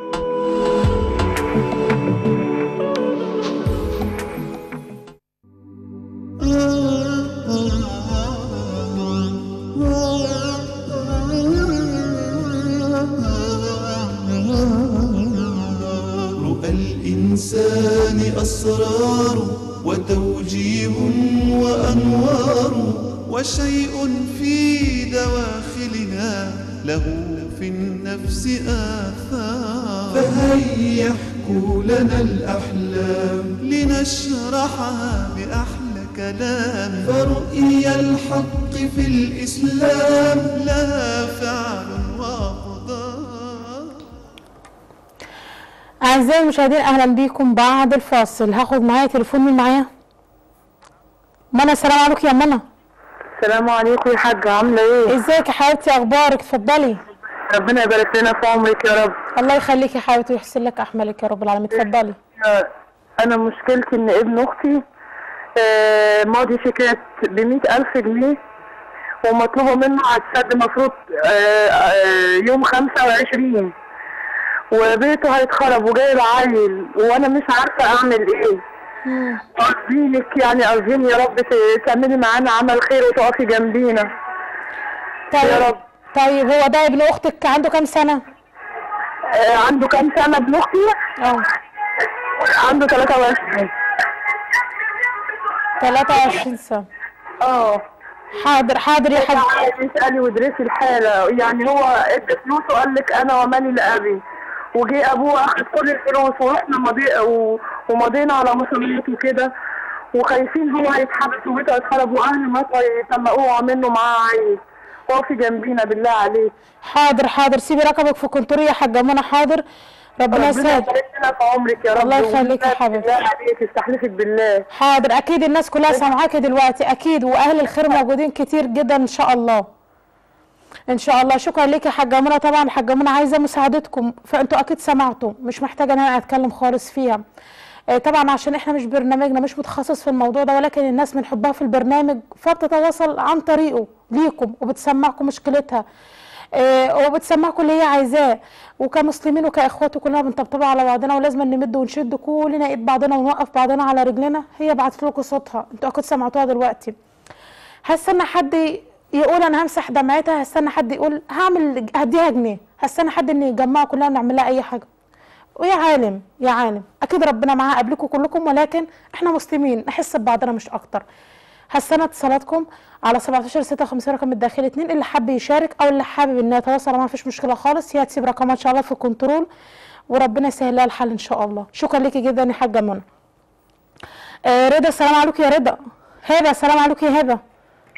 رؤى الإنسان أسرار وتوجيه وأنوار وشيء في دواخلنا له في النفس آثار فهيا احكوا لنا الأحلام لنشرحها بأحلى كلام فرؤيا الحق في الإسلام لها فعل وأقدار أعزائي المشاهدين أهلا بيكم بعد الفاصل هاخد معايا تليفون من معايا منى السلام عليكم يا منى السلام عليكم يا حاجة عاملة ايه؟ ازيك يا حبيبتي اخبارك اتفضلي ربنا يبارك لنا في عمرك يا رب الله يخليكي يا حبيبتي ويحسن لك احمالك يا رب العالمين اتفضلي أنا مشكلتي إن ابن أختي آه، ماضي شيكات بمئة ألف جنيه ومطلوبة منه على السد مفروض آه، آه، يوم خمسة وعشرين وبيته هيتخرب وجايب عيل وأنا مش عارفة أعمل إيه أرجيلك يعني أرجيني يا رب ت- تعملي معانا عمل خير وتقفي جنبينا طيب يا رب طيب هو ده ابن اختك عنده كام سنه آه، عنده كام سنة ابن أختي؟ اه عنده 23 23 سنه اه حاضر حاضر يا حبيبتي اسألي وادرسي الحالة يعني هو ادى فلوس وقال لك أنا ومالي لأبي وجي أبوه أخد كل الفلوس ورحنا مضي و... ومضينا على مصاريف وكده وخايفين هو هيتحبس وبيته هيتخرب وأهل مصر يسمقوه وعملوا معاه عيل وقفي جنبينا بالله عليك حاضر حاضر سيبي رقمك في كنتورية يا حاجه منى حاضر ربنا يسعدك يبارك لنا في عمرك يا رب الله يخليك يا وبالله حبيبتي. بالله عليك استحلفك بالله حاضر اكيد الناس كلها سامعاكي دلوقتي اكيد واهل الخير موجودين كتير جدا ان شاء الله ان شاء الله شكرا ليك يا حاجه منى طبعا الحاجه منى عايزه مساعدتكم فانتوا اكيد سمعتوا مش محتاجه ان انا اتكلم خالص فيها آه، طبعا عشان احنا مش برنامجنا مش متخصص في الموضوع ده ولكن الناس من حبها في البرنامج فبتتواصل عن طريقه ليكم وبتسمعكم مشكلتها آه، وبتسمعكم اللي هي عايزاه وكمسلمين وكاخوات كلنا بنطبطب على بعضنا ولازم نمد ونشد كلنا ايد بعضنا ونوقف بعضنا على رجلنا هي بعتت لكم صوتها انتوا اكيد سمعتوها دلوقتي هستنى حد يقول انا همسح دمعتها هستنى حد يقول هعمل هديها جنيه هستنى حد ان يجمعوا كلنا ونعمل لها اي حاجه ويا عالم يا عالم اكيد ربنا معاه قبلكم كلكم ولكن احنا مسلمين نحس ببعضنا مش اكتر هستنى اتصالاتكم على 17 56 رقم الداخلي 2 اللي حابب يشارك او اللي حابب انه يتواصل معاه مفيش مشكله خالص هي هتسيب رقمها ان شاء الله في الكنترول وربنا يسهل لها الحل ان شاء الله شكرا ليكي جدا يا حاجه منى آه رضا السلام عليكم يا رضا هبه السلام عليكم يا هبه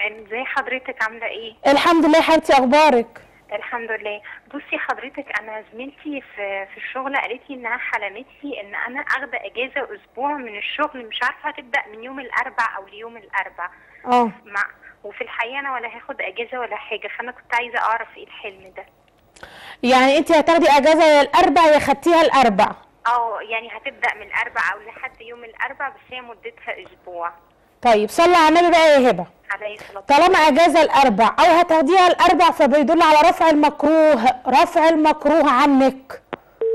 ازي حضرتك عامله ايه الحمد لله يا حبيبتي اخبارك الحمد لله بصي حضرتك انا زميلتي في في الشغل قالت لي انها حلمت لي ان انا اخده اجازه اسبوع من الشغل مش عارفه هتبدا من يوم الاربع او ليوم الاربع اه مع وفي الحقيقه انا ولا هاخد اجازه ولا حاجه فانا كنت عايزه اعرف ايه الحلم ده يعني انت هتاخدي اجازه يا الاربع يا خدتيها الاربع اه يعني هتبدا من الاربع او لحد يوم الاربع بس هي مدتها اسبوع طيب صلي على النبي بقى يا هبه عليه الصلاه طالما اجازه الاربع او هتاخديها الاربع فبيدل على رفع المكروه رفع المكروه عنك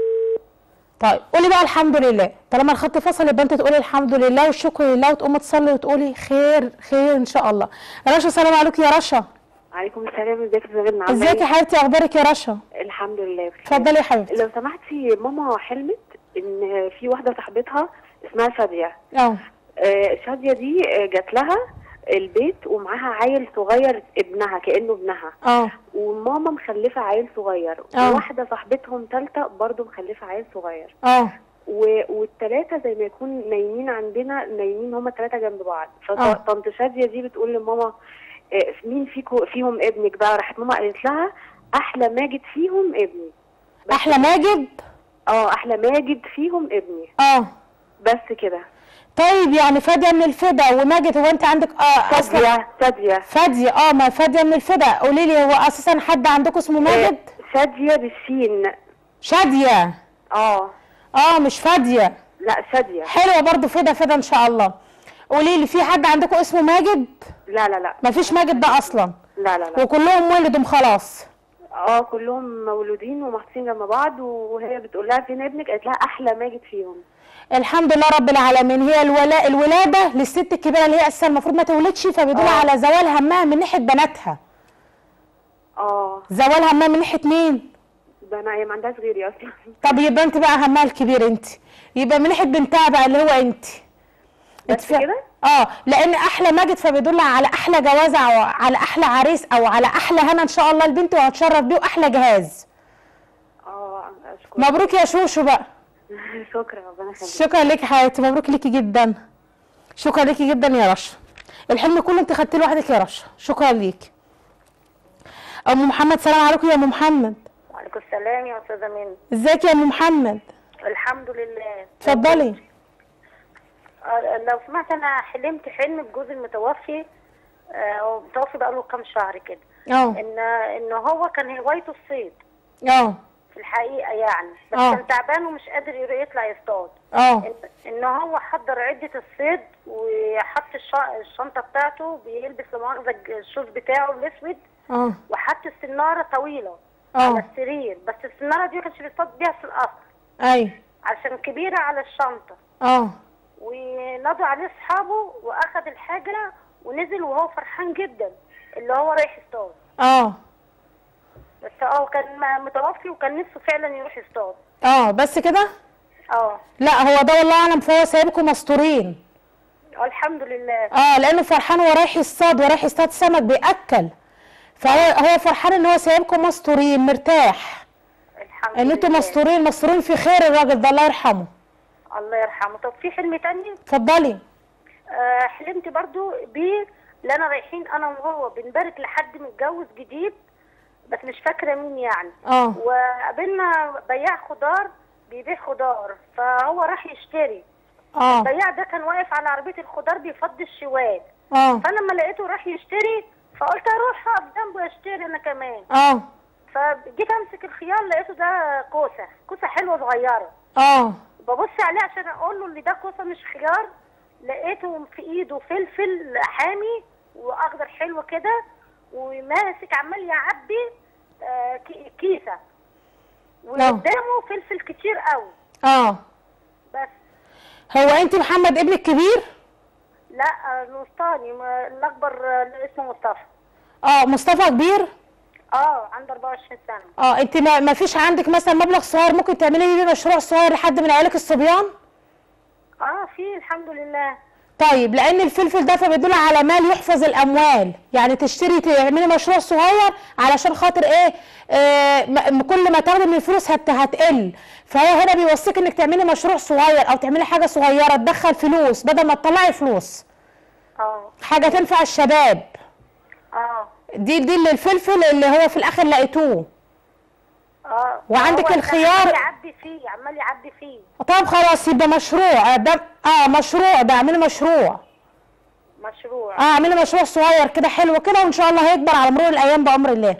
طيب قولي بقى الحمد لله طالما الخط فصل يبقى انت تقولي الحمد لله والشكر لله وتقومي تصلي وتقولي خير خير ان شاء الله رشا سلام عليكم يا رشا عليكم السلام ازيك يا زميلنا عامله ازيك يا ايه؟ حبيبتي اخبارك يا رشا الحمد لله بخير. اتفضلي يا حبيبتي لو سمحتي ماما حلمت ان في واحده صاحبتها اسمها شاديه اه آه، شاديه دي آه، جات لها البيت ومعاها عيل صغير ابنها كانه ابنها اه وماما مخلفه عيل صغير آه. وواحده صاحبتهم ثالثه برضو مخلفه عيل صغير اه و... والثلاثه زي ما يكون نايمين عندنا نايمين هما الثلاثه جنب بعض آه. فطنط شاديه دي بتقول لماما آه، مين فيكو فيهم ابنك بقى راحت ماما قالت لها احلى ماجد فيهم ابني احلى ماجد اه احلى ماجد فيهم ابني اه بس كده طيب يعني فادية من الفدا وماجد هو انت عندك اه اصلا فادية فادية فادية اه ما فادية من الفدا قولي لي هو اساسا حد عندكم اسمه ماجد شادية بالسين شادية اه اه مش فادية لا شادية حلوة برضو فدا فدا ان شاء الله قولي لي في حد عندكم اسمه ماجد لا لا لا مفيش ماجد ده اصلا لا لا لا وكلهم ولدوا خلاص اه كلهم مولودين ومحطوطين جنب بعض وهي بتقول لها فين ابنك قالت لها احلى ماجد فيهم الحمد لله رب العالمين هي الولاء الولاده للست الكبيره اللي هي اساسا المفروض ما تولدش فبيدل آه. على زوال همها من ناحيه بناتها اه زوال همها من ناحيه مين ده انا هي ما عندهاش غيري اصلا طب يبقى انت بقى همها الكبير انت يبقى من ناحيه بنتها بقى اللي هو انت بس كده اه لان احلى ماجد فبيدل على احلى جوازه او على احلى عريس او على احلى هنا ان شاء الله البنت وهتشرف بيه واحلى جهاز اه اشكرك مبروك يا شوشو بقى شكرا ربنا يخليك شكرا ليكي يا حياتي مبروك ليكي جدا شكرا ليكي جدا يا رشا الحلم كله انت خدتيه لوحدك يا رشا شكرا ليكي ام محمد سلام عليكم يا ام محمد وعليكم السلام يا استاذه منى ازيك يا ام محمد الحمد لله اتفضلي آه، لو سمعت انا حلمت حلم بجوزي المتوفي آه، هو متوفي بقاله كام شهر كده اه ان ان هو كان هوايته الصيد اه في الحقيقه يعني بس آه. كان تعبان ومش قادر ير- يطلع يصطاد اه ان, إن هو حضر عده الصيد وحط الش- الشنطه بتاعته بيلبس لمؤاخذه الج- الشوز بتاعه الاسود اه وحط السناره طويله اه على السرير بس السناره دي ما كانش بيصطاد بيها في الاصل اي عشان كبيره على الشنطه اه ونادوا عليه اصحابه واخد الحاجه ونزل وهو فرحان جدا اللي هو رايح يصطاد اه بس اه كان م- متوفي وكان نفسه فعلا يروح يصطاد اه بس كده اه لا هو ده والله اعلم فهو سايبكم مستورين آه، الحمد لله اه لانه فرحان وهو رايح يصطاد ورايح يصطاد سمك بياكل فهو هو فرحان ان هو سايبكم مستورين مرتاح الحمد ان انتوا لله. مستورين مستورين في خير الراجل ده الله يرحمه الله يرحمه طب في حلم تاني اتفضلي آه حلمت برضو بيه اللي انا رايحين انا وهو بنبارك لحد متجوز جديد بس مش فاكره مين يعني اه وقابلنا بياع خضار بيبيع خضار فهو راح يشتري اه البياع ده كان واقف على عربيه الخضار بيفضي الشوال اه فانا لما لقيته راح يشتري فقلت اروح اقف جنبه اشتري انا كمان اه فجيت امسك الخيار لقيته ده كوسه كوسه حلوه صغيره اه ببص عليه عشان اقول له ان ده كوسه مش خيار لقيته في ايده فلفل حامي واخضر حلو كده وماسك عمال يعبي آه، كي- كيسه وقدامه فلفل كتير قوي اه بس هو انت محمد ابنك كبير لا آه، الوسطاني ما- الاكبر آه، اسمه مصطفى اه مصطفى كبير اه عنده 24 سنه اه انت ما, ما فيش عندك مثلا مبلغ صغير ممكن تعملي بيه مشروع صغير لحد من عيالك الصبيان اه في الحمد لله طيب لان الفلفل ده فبيدل على مال يحفظ الاموال يعني تشتري تعملي مشروع صغير علشان خاطر ايه آه م- كل ما تاخدي من الفلوس هت هتقل فهو هنا بيوصيك انك تعملي مشروع صغير او تعملي حاجه صغيره تدخل فلوس بدل ما تطلعي فلوس اه حاجه تنفع الشباب اه دي دي اللي الفلفل اللي هو في الاخر لقيتوه اه وعندك هو الخيار. عمال يعدي فيه عمال يعدي فيه طب خلاص يبقى مشروع ده اه مشروع ده اعملي مشروع مشروع اه اعملي مشروع صغير كده حلو كده وان شاء الله هيكبر على مرور الايام بامر الله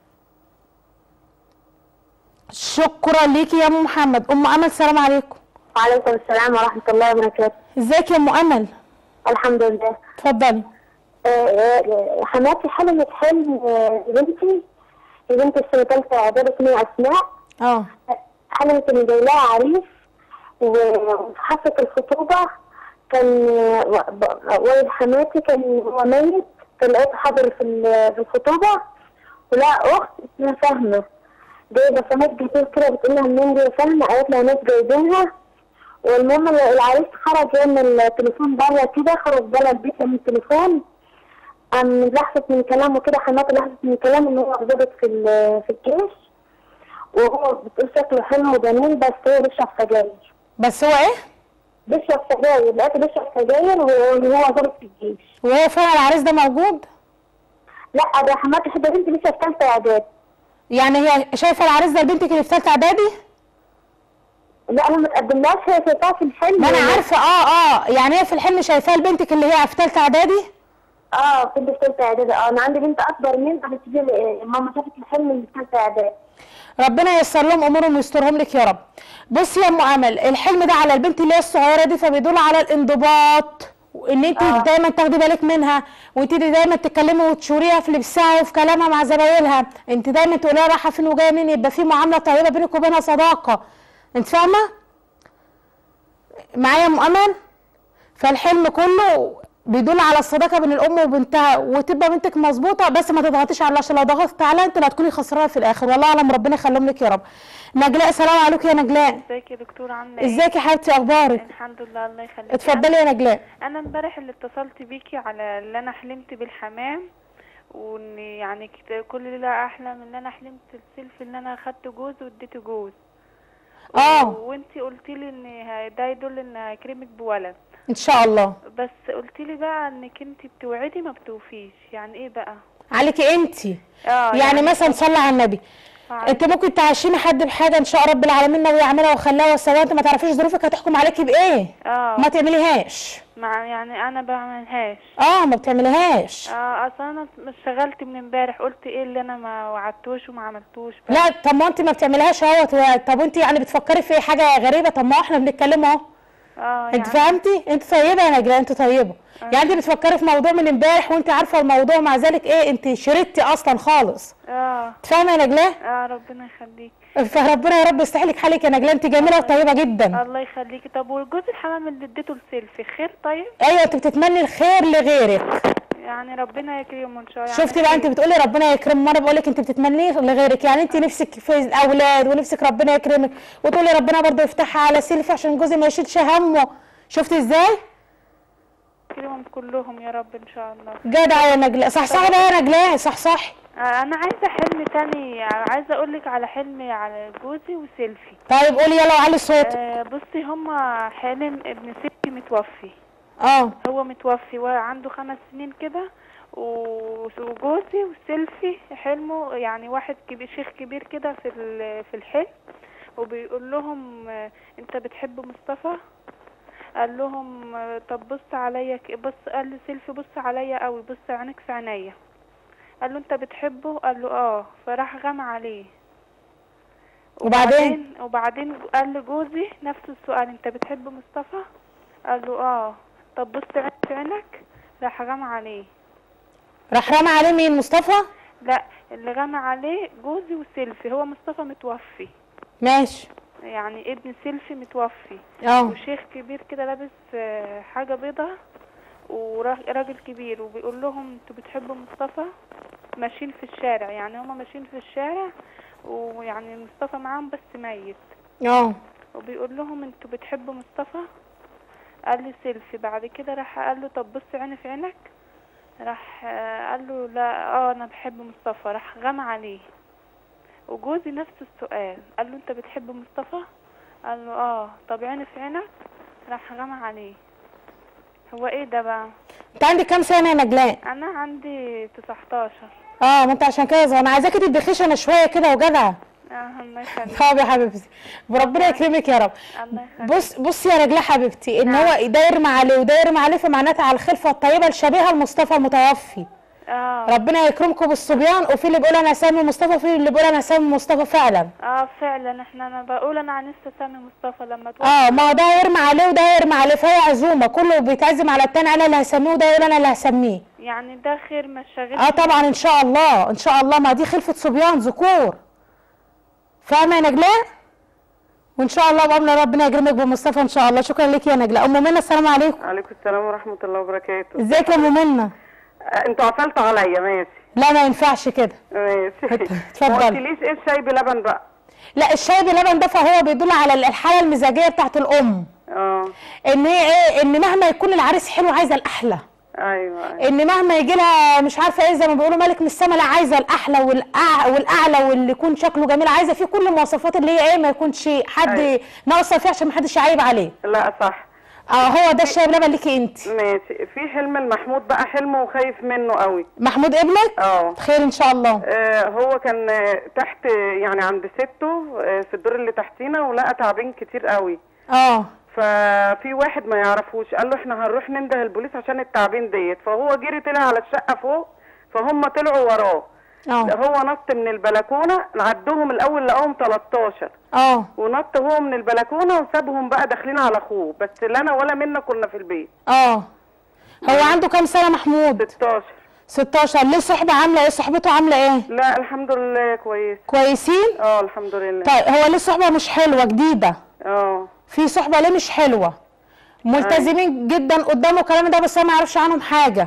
شكرا ليكي يا ام محمد ام امل السلام عليكم وعليكم السلام ورحمة الله وبركاته ازيك يا ام امل الحمد لله اتفضلي آه، آه، حماتي حلمت حلم آه، بنتي بنتي السنة تالتة إعدادي اسمها أسماء اه حلمت إن جاي لها عريس و- وفي حفلة الخطوبة كان آه، و- ب- والد حماتي كان هو ميت كان لقيته حاضر في ال- في الخطوبة ولقى أخت اسمها فهمة جايبة سمات كتير كده بتقول لها منين دي يا فهمة قالت لها ناس جايبينها والمهم العريس خرج يعمل التليفون بره كده خرج بره البيت من التليفون قام لحظت من كلامه كده حماتي لحظت من كلامه ان هو ضابط في ال- في الجيش وهو بتقول شكله حلو وجميل بس هو بيشرب سجاير بس هو ايه؟ بيشرب سجاير لقيته بيشرب سجاير وهو هو ضابط في الجيش وهو فعلا العريس ده موجود؟ لا ده حماتي حتى بنتي لسه في ثالثة اعدادي يعني هي شايفه العريس ده لبنتك اللي في ثالثه اعدادي؟ لا انا ما تقدملهاش هي شايفاها في الحلم ما انا عارفه اه اه يعني هي في الحلم شايفاها لبنتك اللي هي في ثالثه اعدادي؟ اه كنت في ثالثة اعدادي اه انا عندي بنت اكبر منها بس دي ماما شافت الحلم اللي في ثالثة اعدادي ربنا ييسر لهم امورهم ويسترهم لك يا رب بصي يا ام امل الحلم ده على البنت اللي هي الصغيره دي فبيدل على الانضباط وان انت آه. دايما تاخدي بالك منها وانت دايما تتكلمي وتشوريها في لبسها وفي كلامها مع زمايلها انت دايما تقولي لها رايحه فين وجايه منين يبقى في معامله طيبه بينك وبينها صداقه انت فاهمه معايا يا ام امل فالحلم كله بيدل على الصداقه بين الام وبنتها وتبقى بنتك مظبوطه بس ما تضغطيش عليها عشان لو ضغطت عليها انت اللي هتكوني خسرانه في الاخر والله اعلم ربنا يخليهم لك يا رب نجلاء سلام عليكم يا نجلاء ازيك يا دكتور عامله ايه ازيك يا حبيبتي اخبارك الحمد لله الله يخليك اتفضلي يا نجلاء انا امبارح اللي اتصلت بيكي على اللي انا حلمت بالحمام وان يعني كت- كل ليله احلم ان انا حلمت السلف ان انا اخدت جوز واديته جوز اه وانتي قلتي لي ان ه- ده يدل ان هيكرمك بولد ان شاء الله بس قلتي لي بقى انك انت بتوعدي ما بتوفيش يعني ايه بقى عليكي انت اه يعني مثلا صلي على النبي انت ممكن تعشمي حد بحاجه ان شاء رب العالمين ناوي يعملها وخلاها وسواها انت ما تعرفيش ظروفك هتحكم عليكي بايه اه ما تعمليهاش مع يعني انا بعملهاش اه ما بتعمليهاش اه اصل انا اشتغلت من امبارح قلت ايه اللي انا ما وعدتوش وما عملتوش لا طب ما انت ما بتعمليهاش اهوت طب انت يعني بتفكري في حاجه غريبه طب ما احنا بنتكلم اهو اه انت فهمتي انت طيبه يا نجلاء انت طيبه يعني انت بتفكري في موضوع من امبارح وانت عارفه الموضوع مع ذلك ايه انت شردتي اصلا خالص اه انت فاهمه يا نجلاء اه ربنا يخليك فربنا يا رب يصلح لك حالك يا نجلاء انت جميله وطيبه جدا الله يخليكي طب وجوز الحمام اللي اديته لسيلفي خير طيب ايوه انت بتتمني الخير لغيرك يعني ربنا يكرمه ان شاء الله شفتي بقى انت بتقولي ربنا يكرم وانا بقول لك انت بتتمنيه لغيرك يعني انت نفسك في الاولاد ونفسك ربنا يكرمك وتقولي ربنا برضه يفتحها على سيلفي عشان جوزي ما يشيلش همه شفتي ازاي يكرمهم كلهم يا رب ان شاء الله جدع يا نجلاء صح صح بقى يا نجلاء صح صح آه انا عايزه حلم تاني عايزه اقول لك على حلم على جوزي وسيلفي طيب قولي يلا وعلي الصوت آه بصي هما حلم ابن ستي متوفي اه هو متوفي وعنده خمس سنين كده و- وجوزي وسيلفي حلمه يعني واحد كبير شيخ كبير كده في ال- في الحلم وبيقول لهم آه، انت بتحب مصطفى قال لهم آه، طب بص عليا ك- بص قال لسيلفي بص عليا قوي بص عينك في عينيا قال له انت بتحبه قال له اه فراح غمى عليه وبعدين؟ وبعدين قال لجوزي نفس السؤال انت بتحب مصطفى قال له اه طب بص عينك في عينك راح غمى عليه راح رمى عليه مين مصطفى لا اللي غمى عليه جوزي وسيلفي هو مصطفى متوفي ماشي يعني ابن سيلفي متوفي اه. وشيخ كبير كده لابس آه، حاجة بيضة وراجل كبير وبيقول لهم انتوا بتحبوا مصطفى ماشيين في الشارع يعني هما ماشيين في الشارع ويعني مصطفى معاهم بس ميت اه وبيقول لهم انتوا بتحبوا مصطفى قال لي سيلفي بعد كده راح قال له طب بص عيني في عينك راح آه، قال له لا اه انا بحب مصطفى راح غمى عليه وجوزي نفس السؤال قال له انت بتحب مصطفى قال له اه طب عيني في عينك راح غمى عليه هو ايه ده بقى انت عندك كام سنه يا نجلاء انا عندي 19 اه ما انت عشان كده صغيرة. انا عايزاكي تدي خشنه شويه كده وجدعه اه الله يخليك طب يا حبيبتي وربنا يكرمك يا رب الله يخليك بص بصي يا رجلة حبيبتي ان هو ده يرمي عليه وده يرمي عليه فمعناتها على الخلفه الطيبه الشبيهه لمصطفى المتوفي اه ربنا يكرمكم بالصبيان وفي اللي بيقول انا سامي مصطفى وفي اللي بيقول انا سامي مصطفى فعلا اه فعلا احنا انا بقول انا لسه سامي مصطفى لما توفى اه ما هو ده هيرمي عليه وده هيرمي عليه فهي عزومه كله بيتعزم على التاني انا اللي هسميه وده يقول انا اللي هسميه يعني ده خير ما شاغلش اه طبعا ان شاء الله ان شاء الله ما دي خلفه صبيان ذكور فاهمه يا نجلاء وان شاء الله بامر ربنا يكرمك بمصطفى ان شاء الله شكرا لك يا نجلاء ام منى السلام عليكم عليكم السلام ورحمة الله وبركاته ازيك يا ام منى آه، انتوا قفلتوا عليا ماشي لا ما ينفعش كده ماشي اتفضل. ما قلتليش ايه الشاي بلبن بقى لا الشاي بلبن ده فهو بيدل على الحاله المزاجيه بتاعت الام اه ان هي ايه ان مهما يكون العريس حلو عايزه الاحلى ايوه ايوه ان مهما يجي لها مش عارفه ايه زي ما بيقولوا ملك من السما لا عايزه الاحلى والأع... والاعلى واللي يكون شكله جميل عايزه فيه كل المواصفات اللي هي ايه ما يكونش حد أيوة. ناقصه فيه عشان ما حدش يعيب عليه لا صح اه هو ده الشاي بلبن ليكي انت ماشي في حلم المحمود بقى حلمه وخايف منه قوي محمود ابنك اه خير ان شاء الله آه، هو كان آه، تحت آه، يعني عند سته آه، في الدور اللي تحتينا ولقى تعابين كتير قوي اه ففي واحد ما يعرفوش قال له احنا هنروح ننده البوليس عشان التعابين ديت فهو جري طلع على الشقه فوق فهم طلعوا وراه اه هو نط من البلكونه عدوهم الاول لقاهم 13 اه ونط هو من البلكونه وسابهم بقى داخلين على اخوه بس لا انا ولا منا كنا في البيت اه هو عنده كام سنه محمود 16 16 ليه صحبه عامله ايه صحبته عامله ايه لا الحمد لله كويس كويسين اه الحمد لله طيب هو ليه صحبه مش حلوه جديده اه في صحبه ليه مش حلوه ملتزمين جدا قدامه الكلام ده بس انا ما اعرفش عنهم حاجه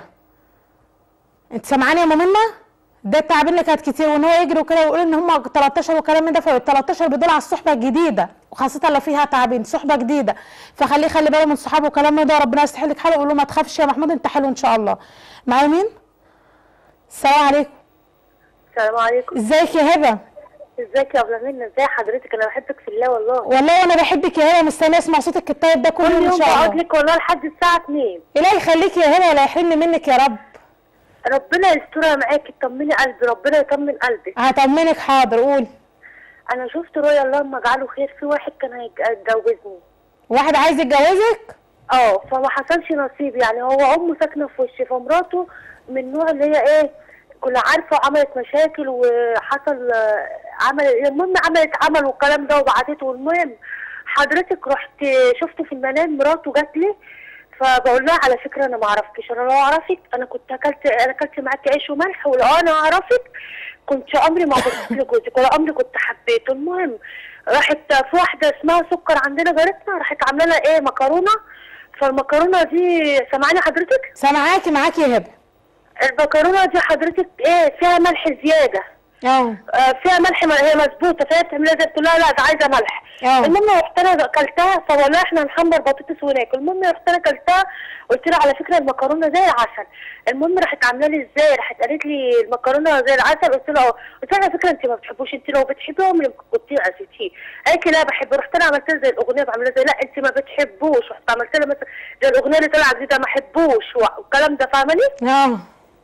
انت سامعاني يا ماما ده التعابين اللي كانت كتير وان هو يجري وكده ويقول ان هم 13 والكلام من ده فال 13 بيدل على الصحبه الجديده وخاصه لو فيها تعابين صحبه جديده فخليه خلي باله من صحابه والكلام من ده ربنا يصلح لك حاله وقول له ما تخافش يا محمود انت حلو ان شاء الله معايا مين السلام عليكم السلام عليكم ازيك يا هبه ازيك يا ابله منى ازي حضرتك انا بحبك في الله والله والله وانا بحبك يا هبه مستنيه اسمع صوتك الطيب ده كل كل يوم ان يوم شاء بقعد الله لك والله لحد الساعه 2 الهي يخليك يا هبه ولا يحرمني منك يا رب ربنا يسترها معاكي طمني قلبي ربنا يطمن قلبك هطمنك حاضر قول انا شفت رؤيا اللهم اجعله خير في واحد كان هيج- هيتجوزني واحد عايز يتجوزك اه فما حصلش نصيب يعني هو امه ساكنه في وشي فمراته من النوع اللي هي ايه كل عارفه وعملت مشاكل وحصل آه، عمل المهم عملت عمل والكلام ده وبعتته والمهم حضرتك رحت شفته في المنام مراته جات لي فبقول لها على فكره انا ما اعرفكش انا لو اعرفك انا كنت اكلت انا اكلت معاكي عيش وملح ولو انا اعرفك كنت عمري ما بصيت لجوزك ولا عمري كنت حبيته المهم راحت في واحده اسمها سكر عندنا جارتنا راحت عامله لها ايه مكرونه فالمكرونه دي سامعاني حضرتك؟ سامعاكي معاكي يا هبه المكرونه دي حضرتك ايه فيها ملح زياده اه آه، فيها ملح م- هي مظبوطه فهي بتعملها زي بتقول لها لا ده عايزه ملح اه. المهم رحت انا اكلتها فوالله احنا نحمر بطاطس وناكل المهم رحت انا اكلتها قلت لها على فكره المكرونه زي العسل المهم راحت عامله لي ازاي راحت قالت لي المكرونه زي العسل قلت لها اه قلت لها على فكره انت ما بتحبوش انت لو بتحبيه عمري ما كنتي عزيتيه قالت لي لا بحبه رحت انا عملت لها زي الاغنيه بعملها زي لا انت ما بتحبوش رحت عملت لها مثلا زي الاغنيه اللي طلعت دي ده ما احبوش والكلام ده فاهماني؟ اه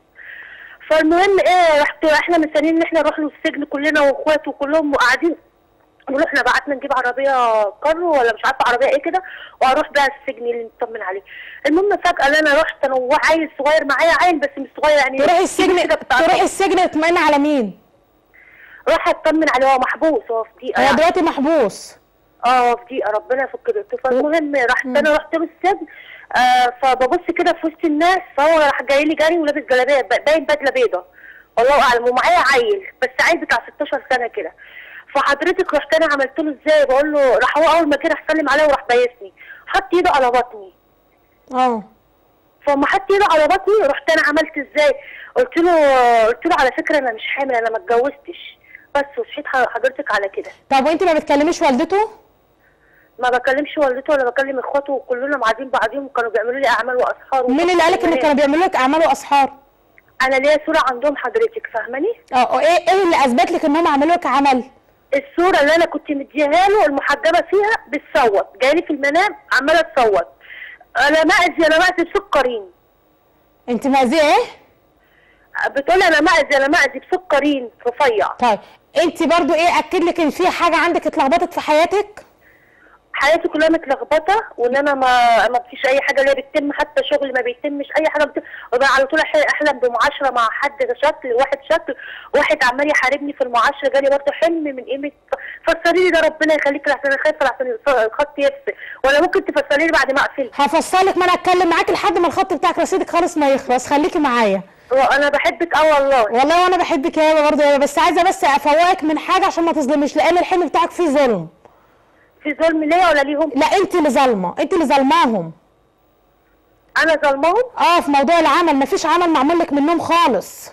فالمهم ايه رحت احنا مستنيين ان احنا نروح له السجن كلنا واخواته كلهم وقاعدين نقول احنا بعتنا نجيب عربيه كارو ولا مش عارفه عربيه ايه كده وهروح بقى السجن اللي نطمن عليه المهم فجاه انا رحت انا وعيل صغير معايا عيل بس مش صغير يعني تروحي السجن تروحي السجن تطمئن على مين؟ راح اطمن عليه هو محبوس هو في دقيقه هو يعني. دلوقتي محبوس اه في دقيقه ربنا يفك ضيقته فالمهم رحت انا رحت له السجن آه فببص كده في وسط الناس فهو راح جاي لي جري ولابس جلابيه ب- باين بدله بيضه والله اعلم ومعايا عيل بس عيل بتاع 16 سنه كده فحضرتك رحت انا عملت له ازاي بقول له راح هو اول ما كده راح سلم عليا وراح بايسني حط ايده على بطني اه فلما حط ايده على بطني رحت انا عملت ازاي قلت له قلت له على فكره انا مش حامل انا ما اتجوزتش بس وصحيت ح- حضرتك على كده طب وانت ما بتكلميش والدته؟ ما بكلمش والدته ولا بكلم اخواته وكلنا معادين بعضيهم وكانوا بيعملوا لي اعمال واسحار مين اللي قالك ان كانوا بيعملوا لك اعمال واسحار؟ انا ليا صوره عندهم حضرتك فاهماني اه ايه ايه اللي اثبت لك ان هم عملوا لك عمل؟ الصوره اللي انا كنت مديها له المحجبه فيها بتصوت جايلي في المنام عماله تصوت انا مأذي انا مأذي بسكرين انت مأذيه ايه بتقول انا مأذي انا مأذي بسكرين رفيع طيب انت برضو ايه اكد لك ان في حاجه عندك اتلخبطت في حياتك حياتي كلها متلخبطه وان انا ما ما فيش اي حاجه ليا بتتم حتى شغلي ما بيتمش اي حاجه بتتم وبقى على طول أح- احلم بمعاشره مع حد شكل واحد شكل واحد عمال يحاربني في المعاشره جالي برضه حلم من قيمه فسري لي ده ربنا يخليك لحسن انا خايفه لحسن الخط يفصل ولا ممكن تفسري لي بعد ما اقفل هفصلك ما انا اتكلم معاكي لحد ما الخط بتاعك رصيدك خالص ما يخلص خليكي معايا انا بحبك اه والله والله وانا بحبك يا هبه برضه يا هبه بس عايزه بس افوقك من حاجه عشان ما تظلميش لان الحلم بتاعك فيه ظلم في ظلم ليا ولا ليهم لا انت اللي ظالمه انت اللي ظالماهم انا ظلمهم اه في موضوع العمل مفيش عمل معمول لك منهم خالص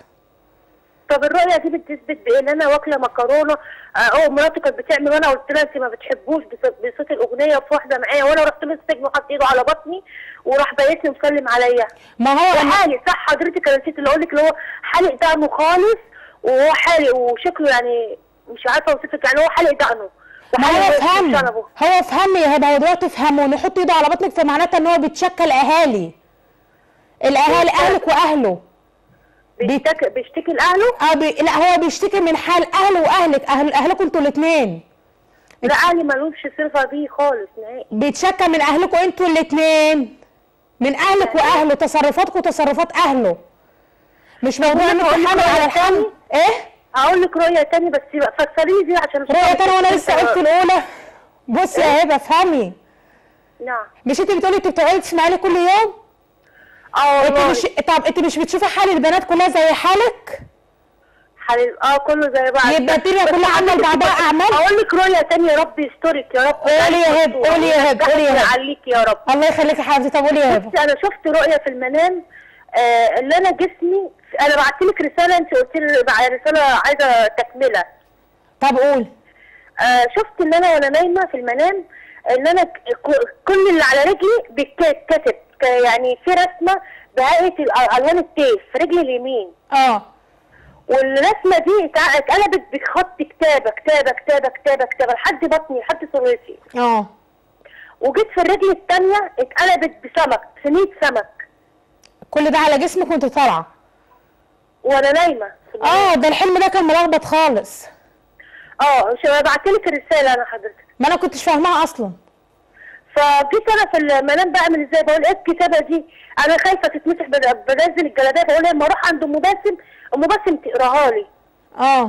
طب الرؤيه دي بتثبت بان انا واكله مكرونه اه اه مراتي كانت بتعمل وانا قلت لها انت ما بتحبوش بص- بصوت الاغنيه وفي واحده معايا وانا رحت له السجن وحط ايده على بطني وراح بايتني ومسلم عليا ما هو وحالق صح حضرتك انا نسيت اللي اقول لك اللي هو حالق دقنه خالص وهو حالق وشكله يعني مش عارفه اوصفك يعني هو حالق دقنه ما هو وحالق افهم شنبه. هو افهم يا هبه هو دلوقتي افهمه ان يحط ايده على بطنك فمعناتها ان هو بيتشكل اهالي الاهالي اهلك واهله بيشتكي بيشتكي لاهله اه بي... لا هو بيشتكي من حال اهله واهلك اهل اهلكم انتوا الاثنين لا اهلي مالوش صفه بيه خالص نهائي بيتشكى من اهلكم انتوا الاثنين من اهلك واهله تصرفاتكم وتصرفات اهله مش موضوع انك هقول لك حامل على رؤية الحمل تاني. ايه هقول لك رؤيه تاني بس فسري لي دي عشان رؤية تانية وانا لسه قلت الاولى بصي يا هبه افهمي نعم مش انت بتقولي انت بتقعدي تسمعي لي كل يوم اه انت والله. مش طب انت مش بتشوفي حال البنات كلها زي حالك حلال اه كله زي بعض يبقى الدنيا بس كلها عامله حضرتك لبعضها اعمال اقول لك رؤيه تانية يا رب يسترك يا رب قولي يا هبه قولي يا هبه قولي يا هبه يعليك يا رب الله يخليكي يا حبيبتي طب قولي يا هبه بصي انا شفت رؤيه في المنام آه اللي انا جسمي انا بعت لك رساله انت قلت لي بع- رساله عايزه تكمله طب قول آه شفت ان انا وانا نايمه في المنام ان انا ك- ك- كل اللي على رجلي بيتكتب ك- يعني في رسمه بهيئه الأ- الوان التيف في رجلي اليمين اه والرسمه دي اتع- اتقلبت بخط كتابه كتابه كتابه كتابه كتابه لحد بطني لحد سرتي اه وجيت في الرجل الثانيه اتقلبت بسمك سميد سمك كل ده على جسمك وانت طالعه وانا نايمه اه ده الحلم ده كان ملخبط خالص اه مش انا بعت لك الرساله انا حضرتك ما انا كنتش فاهماها اصلا فجيت انا في المنام بعمل ازاي بقول ايه الكتابه دي انا خايفه تتمسح بن- بنزل الجلابيه بقول لما اروح عند ام باسم ام باسم تقراها لي اه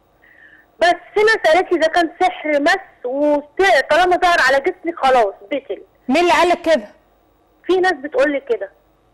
بس في ناس قالت لي ده كان سحر مس وطالما ظهر على جسمي خلاص بطل مين اللي قالك كده في ناس بتقول لي كده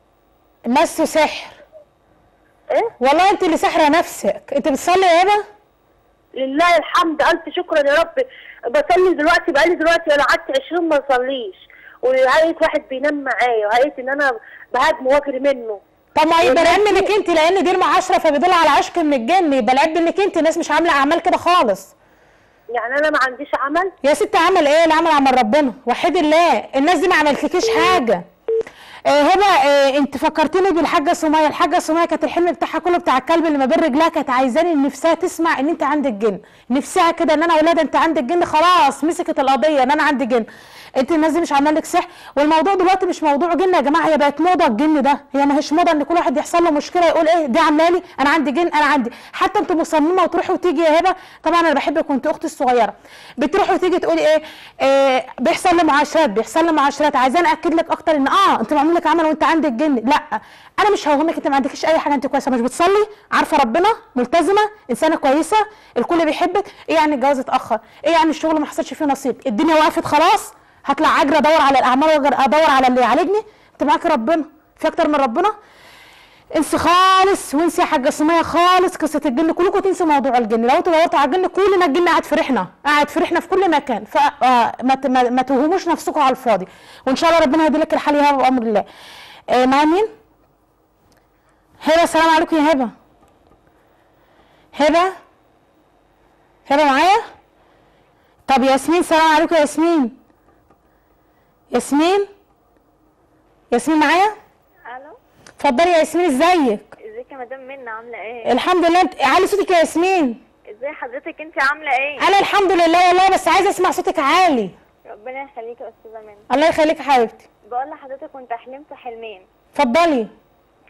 مس وسحر ايه والله انت اللي ساحره نفسك انت بتصلي يا هبه لله الحمد الف شكرا يا رب بصلي دلوقتي بقالي دلوقتي انا قعدت 20 ما اصليش ولقيت واحد بينام معايا وهيئه ان انا بهاجمه واجري منه طب ما يبقى والناس العيب دي- منك انت لان دي المعاشره فبيدل على عشق من الجن يبقى العيب منك انت الناس مش عامله اعمال كده خالص يعني انا ما عنديش عمل يا ست عمل ايه اللي عمل عمل ربنا وحيد الله الناس دي ما عملتلكيش حاجه آه هبه آه انت فكرتني بالحاجه سميه الحاجه سميه كانت الحلم بتاعها كله بتاع الكلب اللي ما بين رجلها كانت عايزاني إن نفسها تسمع ان انت عندك جن نفسها كده ان انا ولاد انت عندك جن خلاص مسكت القضيه ان انا عندي جن انت الناس دي مش عامله لك سحر والموضوع دلوقتي مش موضوع جن يا جماعه هي بقت موضه الجن ده هي ما هيش موضه ان كل واحد يحصل له مشكله يقول ايه دي عامله لي انا عندي جن انا عندي حتى انت مصممه وتروحي وتيجي يا هبه طبعا انا بحبك وانت اختي الصغيره بتروحي وتيجي تقولي ايه, إيه بيحصل لي معاشرات بيحصل لي معاشرات عايزاني اكد لك اكتر ان اه انت معمول لك عمل وانت عندك جن لا انا مش هوهمك انت ما عندكيش اي حاجه انت كويسه مش بتصلي عارفه ربنا ملتزمه انسانه كويسه الكل بيحبك ايه يعني الجواز اتاخر ايه يعني الشغل ما حصلش فيه نصيب الدنيا وقفت خلاص هطلع اجري ادور على الاعمال واجري ادور على اللي يعالجني انت معاكي ربنا في اكتر من ربنا انسي خالص وانسي يا حاجه سميه خالص قصه الجن كلكم تنسوا موضوع الجن لو انتوا دورتوا على الجن كلنا الجن قاعد في ريحنا قاعد في ريحنا في كل مكان فما ت- ما ما توهموش نفسكم على الفاضي وان شاء الله ربنا يهدي لك الحال يا هبه بامر الله آه مع مين هبه السلام عليكم يا هبه هبه هبه معايا طب ياسمين سلام عليكم يا ياسمين ياسمين ياسمين معايا الو اتفضلي يا ياسمين ازيك ازيك يا مدام منى عامله ايه الحمد لله انت علي صوتك يا ياسمين ازاي حضرتك انت عامله ايه انا الحمد لله والله بس عايزه اسمع صوتك عالي ربنا يخليكي يا استاذه منى الله يخليك يا حبيبتي بقول لحضرتك كنت حلمت حلمين اتفضلي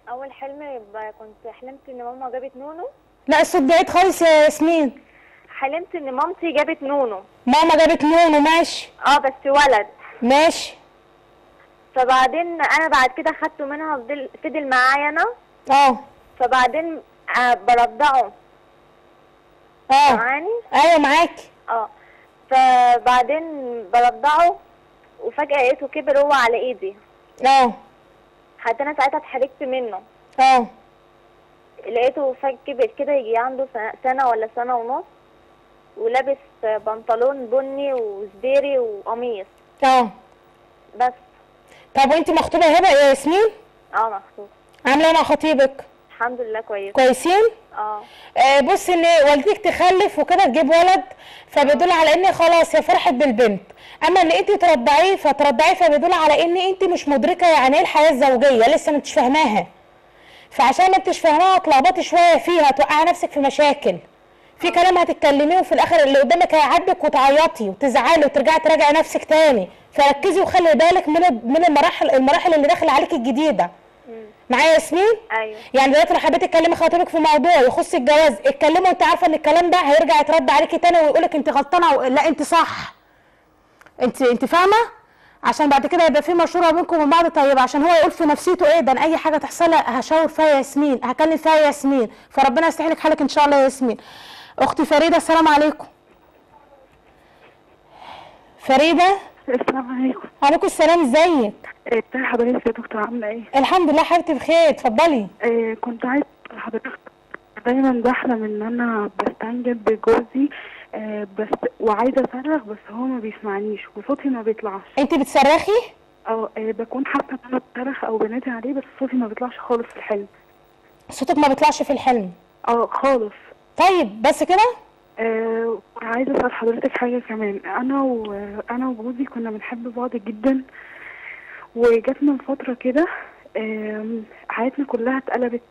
اول حلم يبقى كنت حلمت ان ماما جابت نونو لا الصوت بعيد خالص يا ياسمين حلمت ان مامتي جابت نونو ماما جابت نونو ماشي اه بس ولد ماشي فبعدين انا بعد كده خدته منها فضل, فضل معايا انا اه فبعدين آه برضعه اه معاني ايوه معاكي اه فبعدين برضعه وفجأة لقيته كبر هو على ايدي اه حتى انا ساعتها اتحركت منه اه لقيته فجأة كبر كده يجي عنده سنة- سنة ولا سنة ونص ولابس بنطلون بني وزبيري وقميص اه بس طب وانت مخطوبه هبه يا ياسمين اه مخطوب عامله ايه مع خطيبك الحمد لله كويس كويسين اه آه بص ان والدتك تخلف وكده تجيب ولد فبيدل على ان خلاص هي فرحت بالبنت اما ان انت ترضعيه فترضعيه فبيدل على ان انت مش مدركه يعني ايه الحياه الزوجيه لسه ما انتش فاهماها فعشان ما انتش فاهماها هتلخبطي شويه فيها توقعي نفسك في مشاكل في كلام هتتكلميه وفي الاخر اللي قدامك هيعاتبك وتعيطي وتزعلي وترجعي تراجعي نفسك تاني فركزي وخلي بالك من من المراحل المراحل اللي داخله عليك الجديده معايا ياسمين ايوه يعني دلوقتي لو حبيتي تكلمي خطيبك في موضوع يخص الجواز اتكلمي وانت عارفه ان الكلام ده هيرجع يترد عليكي تاني ويقولك انت غلطانه و... لا انت صح انت انت فاهمه عشان بعد كده يبقى في مشوره بينكم وبين بعض طيب عشان هو يقول في نفسيته ايه ده انا اي حاجه تحصل لي هشاور فيها ياسمين هكلم فيها ياسمين فربنا يصلح لك حالك ان شاء الله يا ياسمين اختي فريده السلام عليكم فريده السلام عليكم وعليكم السلام ازيك ازي حضرتك يا دكتور عامله ايه الحمد لله حبيبتي بخير اتفضلي آه كنت عايزه أسأل حضرتك دايما بحلم ان انا بستنجد بجوزي آه بس وعايزه اصرخ بس هو ما بيسمعنيش وصوتي ما بيطلعش انت بتصرخي اه آه، بكون حاسه ان انا بصرخ او بنادي عليه بس صوتي ما بيطلعش خالص في الحلم صوتك ما بيطلعش في الحلم اه خالص طيب بس كده آه عايزه اسال حضرتك حاجه كمان انا وانا وجوزي كنا بنحب بعض جدا وجت من فتره كده آم، حياتنا كلها اتقلبت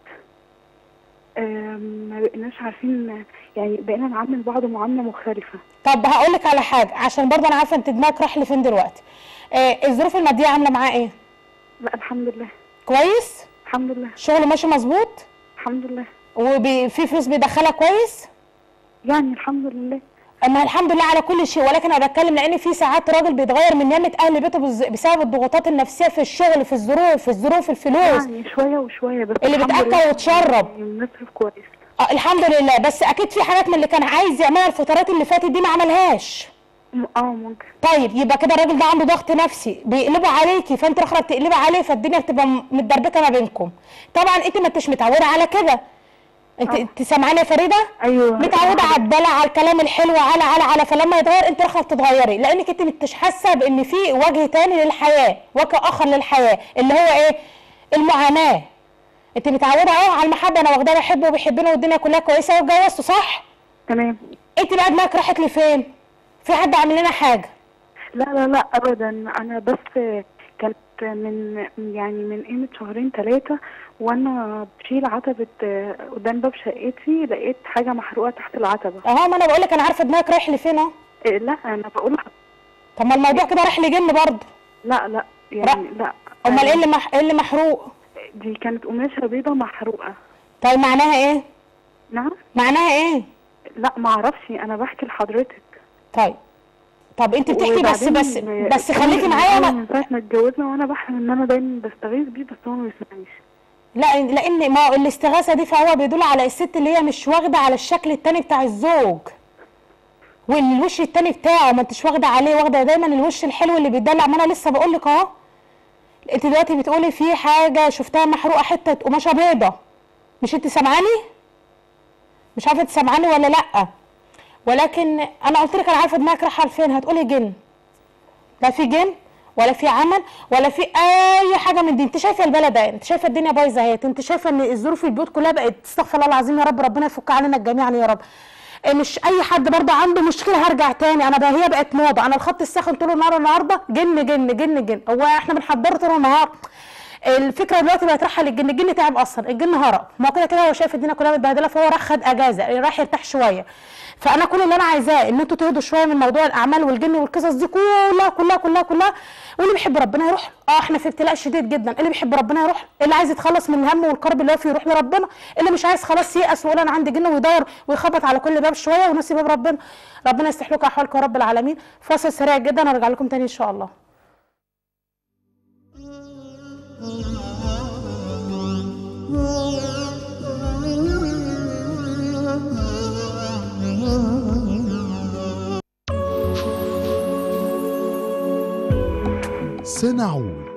آم، ما بقيناش عارفين يعني بقينا نعامل بعض معامله مختلفه طب هقول لك على حاجه عشان برضه انا عارفه انت دماغك راح لفين دلوقتي آه الظروف الماديه عامله معاه ايه لا الحمد لله كويس الحمد لله شغله ماشي مظبوط الحمد لله وفي فلوس بيدخلها كويس يعني الحمد لله اما الحمد لله على كل شيء ولكن انا بتكلم لان في ساعات راجل بيتغير من نعمه اهل بيته بز- بسبب الضغوطات النفسيه في الشغل في الظروف في الظروف الفلوس يعني شويه وشويه بس اللي الحمد بتاكل لله وتشرب بنصرف كويس آه الحمد لله بس اكيد في حاجات من اللي كان عايز يعملها الفترات اللي فاتت دي ما عملهاش اه ممكن طيب يبقى كده الراجل ده عنده ضغط نفسي بيقلبوا عليكي فانت اخرى بتقلبي عليه فالدنيا بتبقى م- متدربكه ما بينكم طبعا انت ما انتش متعوده على كده انت انت سامعاني يا فريده ايوه متعوده على الدلع على الكلام الحلو على على على فلما يتغير انت اخرى بتتغيري لانك انت مش حاسه بان في وجه تاني للحياه وجه اخر للحياه اللي هو ايه المعاناه انت متعوده اهو على المحبه انا واخداه بحبه وبيحبني والدنيا كلها كويسه واتجوزته صح تمام انت بقى دماغك راحت لفين في حد عامل لنا حاجه لا لا لا ابدا انا بس كانت من يعني من قيمه شهرين ثلاثه وانا بشيل عتبه آه، قدام باب شقتي لقيت حاجه محروقه تحت العتبه اهو ما انا بقول لك انا عارفه دماغك رايح لفين اهو إيه لا انا بقول لح- طب ما الموضوع كده رايح لجن برضه لا لا يعني لا امال ايه اللي مح... ايه اللي محروق دي كانت قماشه بيضه محروقه طيب معناها ايه نعم معناها ايه لا ما اعرفش انا بحكي لحضرتك طيب طب انت بتحكي بس وبعدين بس ب- بس خليكي من معايا أول انا من ساعه ما اتجوزنا وانا بحلم ان انا دايما بستغيث بيه بس هو ما بيسمعنيش لا لان ما هو الاستغاثه دي فهو بيدل على الست اللي هي مش واخده على الشكل التاني بتاع الزوج والوش التاني بتاعه ما انتش واخده عليه واخده دايما الوش الحلو اللي بيدلع ما انا لسه بقول لك اهو انت دلوقتي بتقولي في حاجه شفتها محروقه حته قماشه بيضه مش انت سامعاني مش عارفه انت سامعاني ولا لا ولكن انا قلت لك انا عارفه دماغك رايحه لفين هتقولي جن لا في جن ولا في عمل ولا في اي حاجه من دي انت شايفه البلد اهي انت شايفه الدنيا بايظه اهي انت شايفه ان الظروف البيوت كلها بقت استغفر الله العظيم يا رب ربنا يفك علينا الجميع يا رب إيه مش اي حد برضه عنده مشكله هرجع تاني انا بقى هي بقت موضه انا الخط الساخن طول النهار النهارده جن جن جن جن هو احنا بنحضره طول النهار الفكره دلوقتي بقت رايحه للجن الجن تعب اصلا الجن هرب ما هو كده كده هو شايف الدنيا كلها متبهدله فهو راح خد اجازه راح يرتاح شويه فانا كل اللي انا عايزاه ان انتوا تهدوا شويه من موضوع الاعمال والجن والقصص دي كلها كلها كلها كلها واللي بيحب ربنا يروح اه احنا في ابتلاء شديد جدا اللي بيحب ربنا يروح اللي عايز يتخلص من الهم والكرب اللي هو فيه يروح لربنا اللي مش عايز خلاص ييأس ويقول انا عندي جن ويدور ويخبط على كل باب شويه ونسي باب ربنا ربنا يصلح لكم احوالكم يا رب العالمين فاصل سريع جدا ارجع لكم تاني ان شاء الله سنعود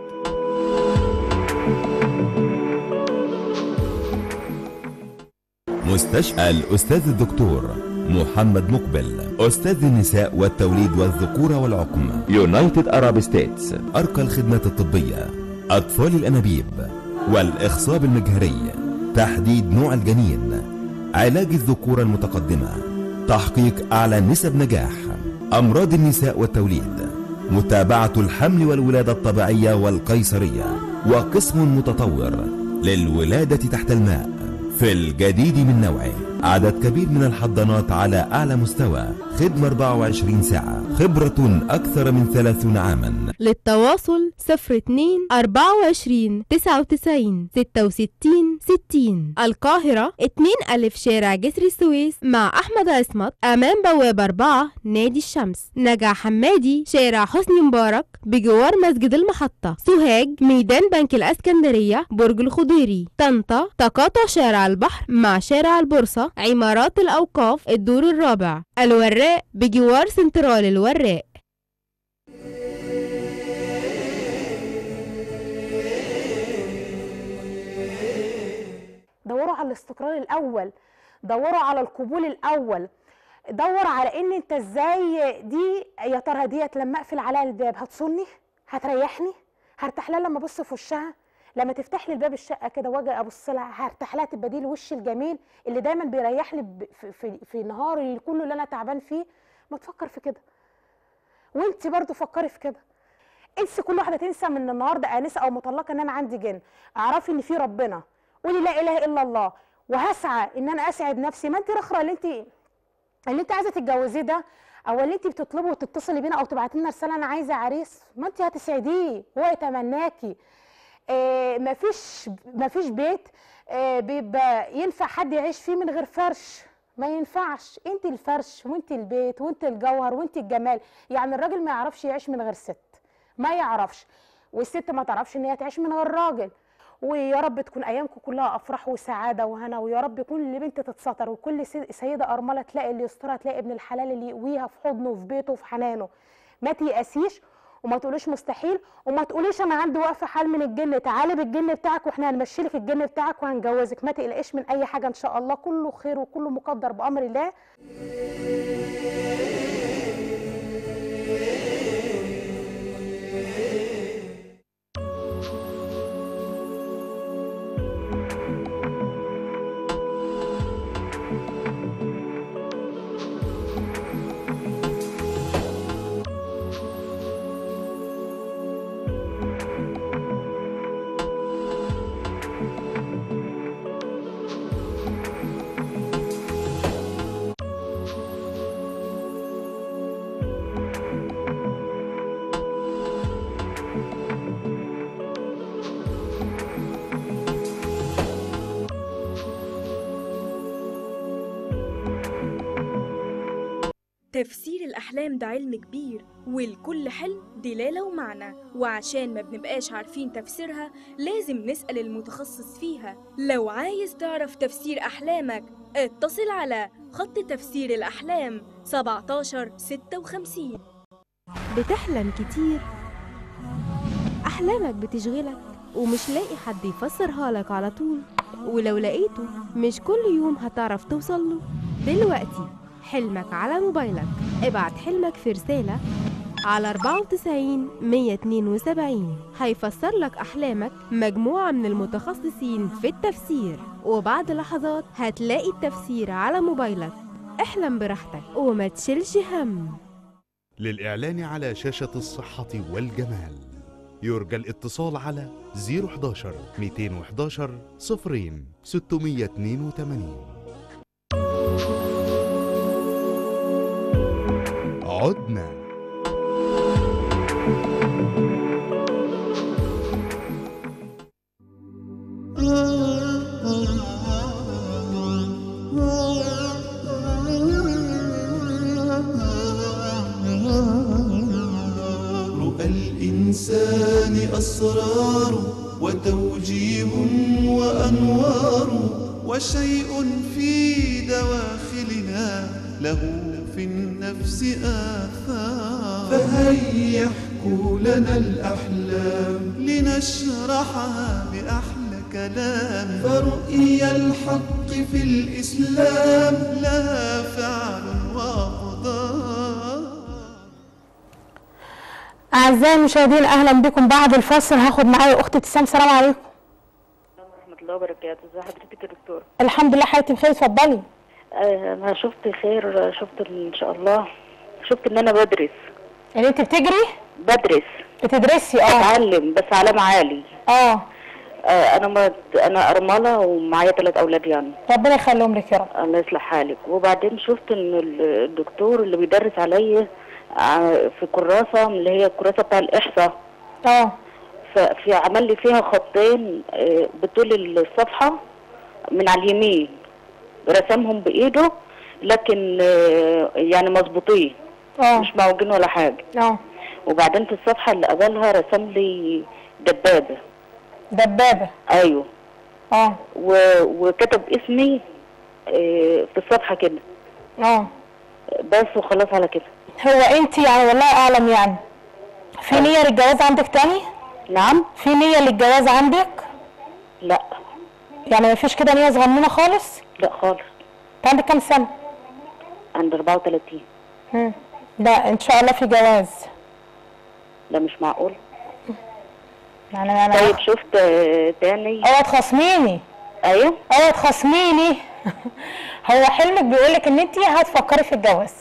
مستشفى الأستاذ الدكتور محمد مقبل أستاذ النساء والتوليد والذكورة والعقم يونايتد أراب ستيتس أرقى الخدمات الطبية أطفال الأنابيب والإخصاب المجهري تحديد نوع الجنين علاج الذكورة المتقدمة تحقيق أعلى نسب نجاح أمراض النساء والتوليد متابعة الحمل والولادة الطبيعية والقيصرية وقسم متطور للولادة تحت الماء في الجديد من نوعه عدد كبير من الحضانات على أعلى مستوى خدمة 24 ساعة خبرة أكثر من 30 عاما للتواصل 02 24 99 66 60 القاهرة 2 ألف شارع جسر السويس مع أحمد عصمت أمام بوابة 4 نادي الشمس نجا حمادي شارع حسني مبارك بجوار مسجد المحطة سوهاج ميدان بنك الأسكندرية برج الخضيري طنطا تقاطع شارع البحر مع شارع البورصة عمارات الأوقاف الدور الرابع الوراق بجوار سنترال الوراق دوروا على الاستقرار الاول دوروا على القبول الاول دور على ان انت ازاي دي يا ترى ديت لما اقفل عليها الباب هتصوني هتريحني هرتاح لها لما ابص في وشها لما تفتح لي الباب الشقه كده واجي ابص لها هرتاح لها تبقى دي الوش الجميل اللي دايما بيريحني ب- في, في, في نهاري اللي كله اللي انا تعبان فيه ما تفكر في كده وانت برضو فكري في كده انسي كل واحده تنسى من النهارده انسه او مطلقه ان انا عندي جن اعرفي ان في ربنا قولي لا اله الا الله وهسعى ان انا اسعد نفسي ما انت رخره اللي انت اللي انت عايزه تتجوزيه ده او اللي انت بتطلبه وتتصلي بينا او تبعتي لنا رساله انا عايزه عريس ما انت هتسعديه هو يتمناكي آه مفيش مفيش بيت آه بيبقى ينفع حد يعيش فيه من غير فرش ما ينفعش انت الفرش وانت البيت وانت الجوهر وانت الجمال يعني الراجل ما يعرفش يعيش من غير ست ما يعرفش والست ما تعرفش ان هي تعيش من غير راجل ويا رب تكون ايامكم كلها افراح وسعاده وهنا ويا رب يكون اللي بنت تتستر وكل سي- سيده ارمله تلاقي اللي يسترها تلاقي ابن الحلال اللي يقويها في حضنه وفي بيته وفي حنانه ما تيأسيش وما تقوليش مستحيل وما تقوليش انا عندي واقفه حال من الجن تعالي بالجن بتاعك واحنا هنمشي لك الجن بتاعك وهنجوزك ما تقلقيش من اي حاجه ان شاء الله كله خير وكله مقدر بامر الله تفسير الأحلام ده علم كبير ولكل حلم دلالة ومعنى وعشان ما بنبقاش عارفين تفسيرها لازم نسأل المتخصص فيها لو عايز تعرف تفسير أحلامك اتصل على خط تفسير الأحلام 17 56 بتحلم كتير أحلامك بتشغلك ومش لاقي حد يفسرها لك على طول ولو لقيته مش كل يوم هتعرف توصل له دلوقتي حلمك على موبايلك ابعت حلمك في رسالة على 94 172 هيفسر لك أحلامك مجموعة من المتخصصين في التفسير وبعد لحظات هتلاقي التفسير على موبايلك احلم براحتك وما تشيلش هم للإعلان على شاشة الصحة والجمال يرجى الاتصال على 011 211 صفرين 682 عدنا رؤى الإنسان أسرار وتوجيه وأنوار وشيء في دواخلنا له في النفس آثار فهيا احكوا لنا الأحلام لنشرحها بأحلى كلام فرؤيا الحق في الإسلام لها فعل وأقدار أعزائي المشاهدين أهلا بكم بعد الفاصل هاخد معايا أختي ابتسام السلام عليكم ورحمة الله وبركاته ازي حضرتك يا دكتور الحمد لله حياتي بخير اتفضلي آه، انا شفت خير شفت ان شاء الله شفت ان انا بدرس يعني انت بتجري بدرس بتدرسي اه بتعلم بس علام عالي اه آه، انا ما انا ارمله ومعايا ثلاث اولاد يعني ربنا يخليهم لك يا رب الله يصلح حالك وبعدين شفت ان ال- الدكتور اللي بيدرس عليا آه، في كراسه اللي هي الكراسه بتاع الاحصاء اه ففي عمل لي فيها خطين آه، بطول الصفحه من على اليمين رسمهم بايده لكن آه، يعني مظبوطين اه مش معوجين ولا حاجه اه وبعدين في الصفحه اللي قبلها رسم لي دبابه دبابه ايوه اه و... وكتب اسمي آه، في الصفحه كده اه بس وخلاص على كده هو انت يعني والله اعلم يعني في نية للجواز عندك تاني؟ نعم في نية للجواز عندك؟ لا يعني ما فيش كده نية صغننة خالص؟ لا خالص انت عندك كام سنة؟ عند 34 مم. ده ان شاء الله في جواز ده مش معقول يعني انا طيب شفت آه، تاني اوعى تخاصميني ايوه اوعى تخاصميني هو حلمك بيقولك ان انت هتفكري في الجواز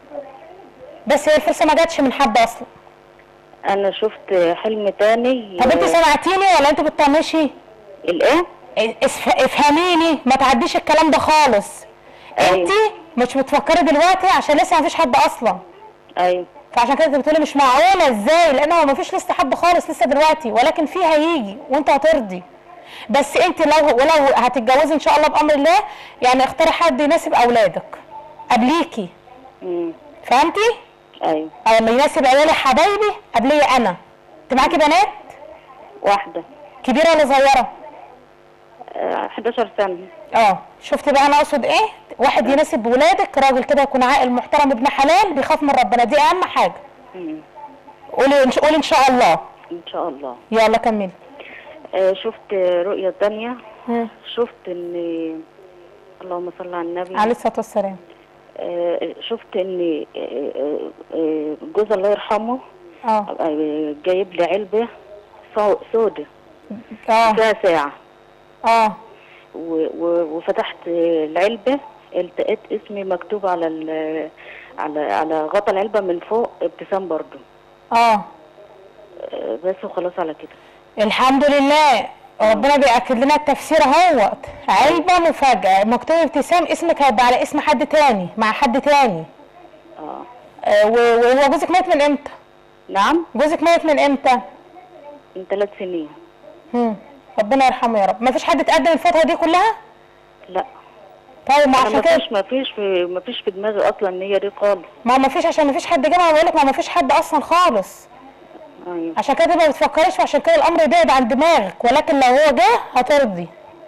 بس هي الفرصة ما جاتش من حد اصلا انا شفت حلم تاني طب انت آه، سمعتيني ولا انت بتطنشي؟ الايه؟ اسف- افهميني ما تعديش الكلام ده خالص انت مش بتفكري دلوقتي عشان لسه ما فيش حد اصلا ايوه فعشان كده انت بتقولي مش معقوله ازاي لان هو ما فيش لسه حد خالص لسه دلوقتي ولكن في هيجي وانت هترضي بس انت لو ولو هتتجوزي ان شاء الله بامر الله يعني اختاري حد يناسب اولادك قبليكي مم. فهمتي؟ ايوه او لما يناسب عيالي حبايبي قبلي انا انت معاكي بنات؟ واحده كبيره ولا صغيره؟ آه، 11 سنه اه شفتي بقى انا اقصد ايه واحد يناسب ولادك راجل كده يكون عاقل محترم ابن حلال بيخاف من ربنا دي اهم حاجه مم. قولي إن- قولي ان شاء الله ان شاء الله يلا كملي آه، شفت رؤية تانية مم. شفت ان اللهم صل على النبي عليه الصلاه والسلام آه، شفت ان آه، آه، آه، جوز الله يرحمه اه آه، جايب لي علبة سو- سودة اه فيها ساعة اه و- و- وفتحت العلبة التقيت اسمي مكتوب على ال- على على غطا العلبة من فوق ابتسام برضو اه آه، بس وخلاص على كده الحمد لله ربنا بيأكد لنا التفسير اهوت علبة مفاجأة مكتوب ابتسام اسمك هيبقى على اسم حد تاني مع حد تاني اه آه و- وهو جوزك مات من امتى؟ نعم جوزك مات من امتى؟ من ثلاث سنين هم. ربنا يرحمه يا رب ما فيش حد اتقدم الفترة دي كلها؟ لا طيب ما انا عشان ما كده فيش ما فيش في ما فيش في دماغي اصلا ان هي دي خالص ما ما فيش عشان ما فيش حد جه ما بقول لك ما ما فيش حد اصلا خالص ايوه عشان كده ما بتفكريش وعشان كده الامر يبعد عن دماغك ولكن لو هو جه هترضي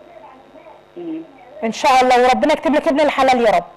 مم. ان شاء الله وربنا يكتب لك ابن الحلال يا رب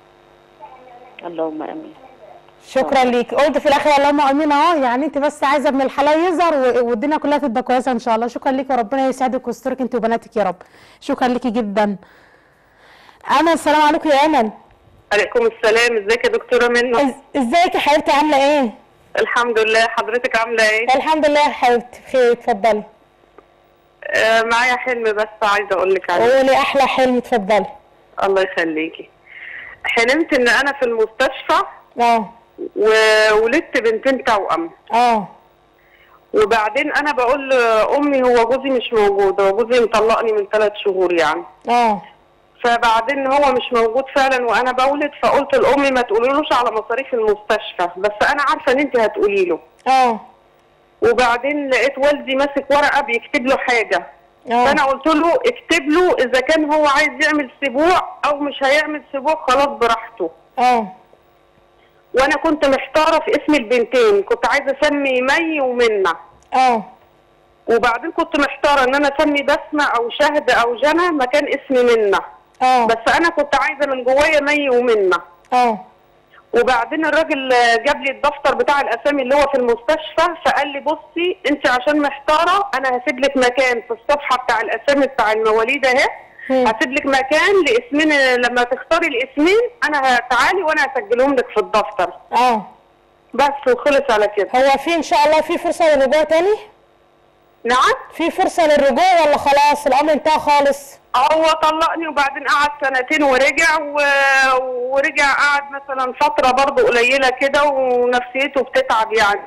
اللهم امين شكرا ليك قلت في الاخر اللهم امين اهو يعني انت بس عايزه ابن الحلال يظهر و- والدنيا كلها تبقى كويسه ان شاء الله شكرا ليك وربنا يسعدك ويسترك انت وبناتك يا رب شكرا ليكي جدا امل السلام عليكم يا امل عليكم السلام ازيك يا دكتوره منى ازيك يا حبيبتي عامله ايه الحمد لله حضرتك عامله ايه الحمد لله يا حبيبتي بخير اتفضلي آه معايا حلم بس عايزه اقول لك عليه قولي احلى حلم اتفضلي الله يخليكي حلمت ان انا في المستشفى اه وولدت بنتين توأم اه وبعدين انا بقول لامي هو جوزي مش موجود هو جوزي مطلقني من ثلاث شهور يعني اه فبعدين هو مش موجود فعلا وانا بولد فقلت لامي ما تقوليلوش على مصاريف المستشفى بس انا عارفه ان انت هتقولي له اه وبعدين لقيت والدي ماسك ورقه بيكتب له حاجه اه فانا قلت له اكتب له اذا كان هو عايز يعمل سبوع او مش هيعمل سبوع خلاص براحته اه وانا كنت محتاره في اسم البنتين كنت عايزه اسمي مي ومنى اه وبعدين كنت محتاره ان انا اسمي بسمه او شهد او جنى مكان اسم منى اه بس انا كنت عايزه من جوايا مي ومنى اه وبعدين الراجل جاب لي الدفتر بتاع الاسامي اللي هو في المستشفى فقال لي بصي انت عشان محتاره انا هسيب لك مكان في الصفحه بتاع الاسامي بتاع المواليد اهي هسيب لك مكان لاسمين لما تختاري الاسمين انا ه- تعالي وانا هسجلهم لك في الدفتر اه بس وخلص على كده هو في ان شاء الله في فرصه للرجوع تاني نعم في فرصه للرجوع ولا خلاص الامر انتهى خالص هو طلقني وبعدين قعد سنتين ورجع و... ورجع قعد مثلا فترة برضه قليلة كده ونفسيته بتتعب يعني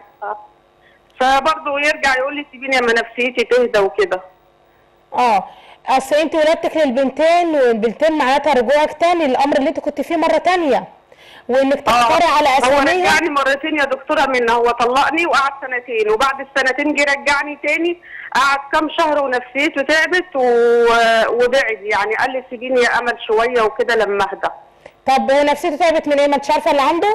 فبرضه يرجع يقول لي سيبيني اما نفسيتي تهدى وكده اه اصل انت ولادتك للبنتين والبنتين معناتها رجوعك تاني للامر اللي انت كنت فيه مره تانية وانك تختاري على هو اساميها رجعني مرتين يا دكتورة منى هو طلقني وقعد سنتين وبعد السنتين جه رجعني تاني قعد كام شهر ونفسيته تعبت و... وبعد يعني قال لي سيبيني يا امل شوية وكده لما اهدى طب هو نفسيته تعبت من ايه ما انتش عارفه اللي عنده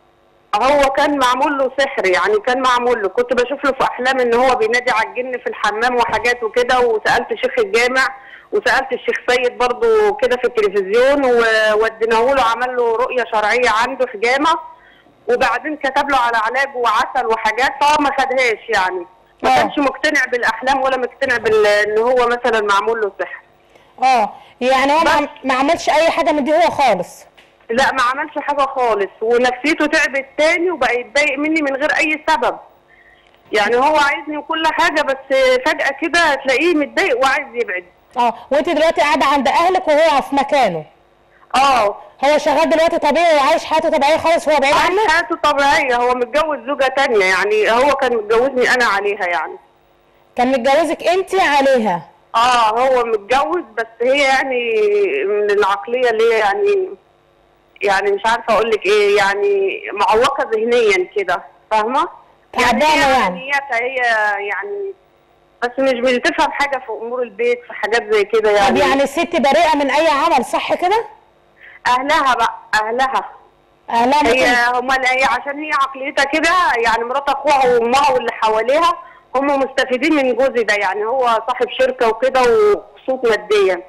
هو كان معمول له سحر يعني كان معمول له كنت بشوف له في احلام ان هو بينادي على الجن في الحمام وحاجات وكده وسالت شيخ الجامع وسالت الشيخ سيد برضو كده في التلفزيون ووديناه له عمل له رؤيه شرعيه عنده في جامع وبعدين كتب له على علاج وعسل وحاجات فهو ما خدهاش يعني ما كانش مقتنع بالاحلام ولا مقتنع بال ان هو مثلا معمول له سحر اه يعني هو ما, ما عملش اي حاجه من دي هو خالص لا ما عملش حاجه خالص ونفسيته تعبت تاني وبقى يتضايق مني من غير اي سبب يعني هو عايزني وكل حاجه بس فجاه كده تلاقيه متضايق وعايز يبعد اه وانت دلوقتي قاعده عند اهلك وهو في مكانه اه هو شغال دلوقتي طبيعي وعايش حياته طبيعيه خالص وهو بعيد عايش عنك حياته طبيعيه هو متجوز زوجه تانية يعني هو كان متجوزني انا عليها يعني كان متجوزك انت عليها اه هو متجوز بس هي يعني من العقليه اللي هي يعني يعني مش عارفه اقول لك ايه يعني معوقه ذهنيا كده فاهمه؟ يعني تعبانة هي يعني. نيتها هي يعني بس مش بتفهم حاجه في امور البيت في حاجات زي كده طب يعني يعني الست بريئه من اي عمل صح كده اهلها بقى اهلها اهلها هي ممكن- هم هي عشان هي عقليتها كده يعني مرات اخوها وامها واللي حواليها هم مستفيدين من جوزي ده يعني هو صاحب شركه وكده ومبسوط ماديا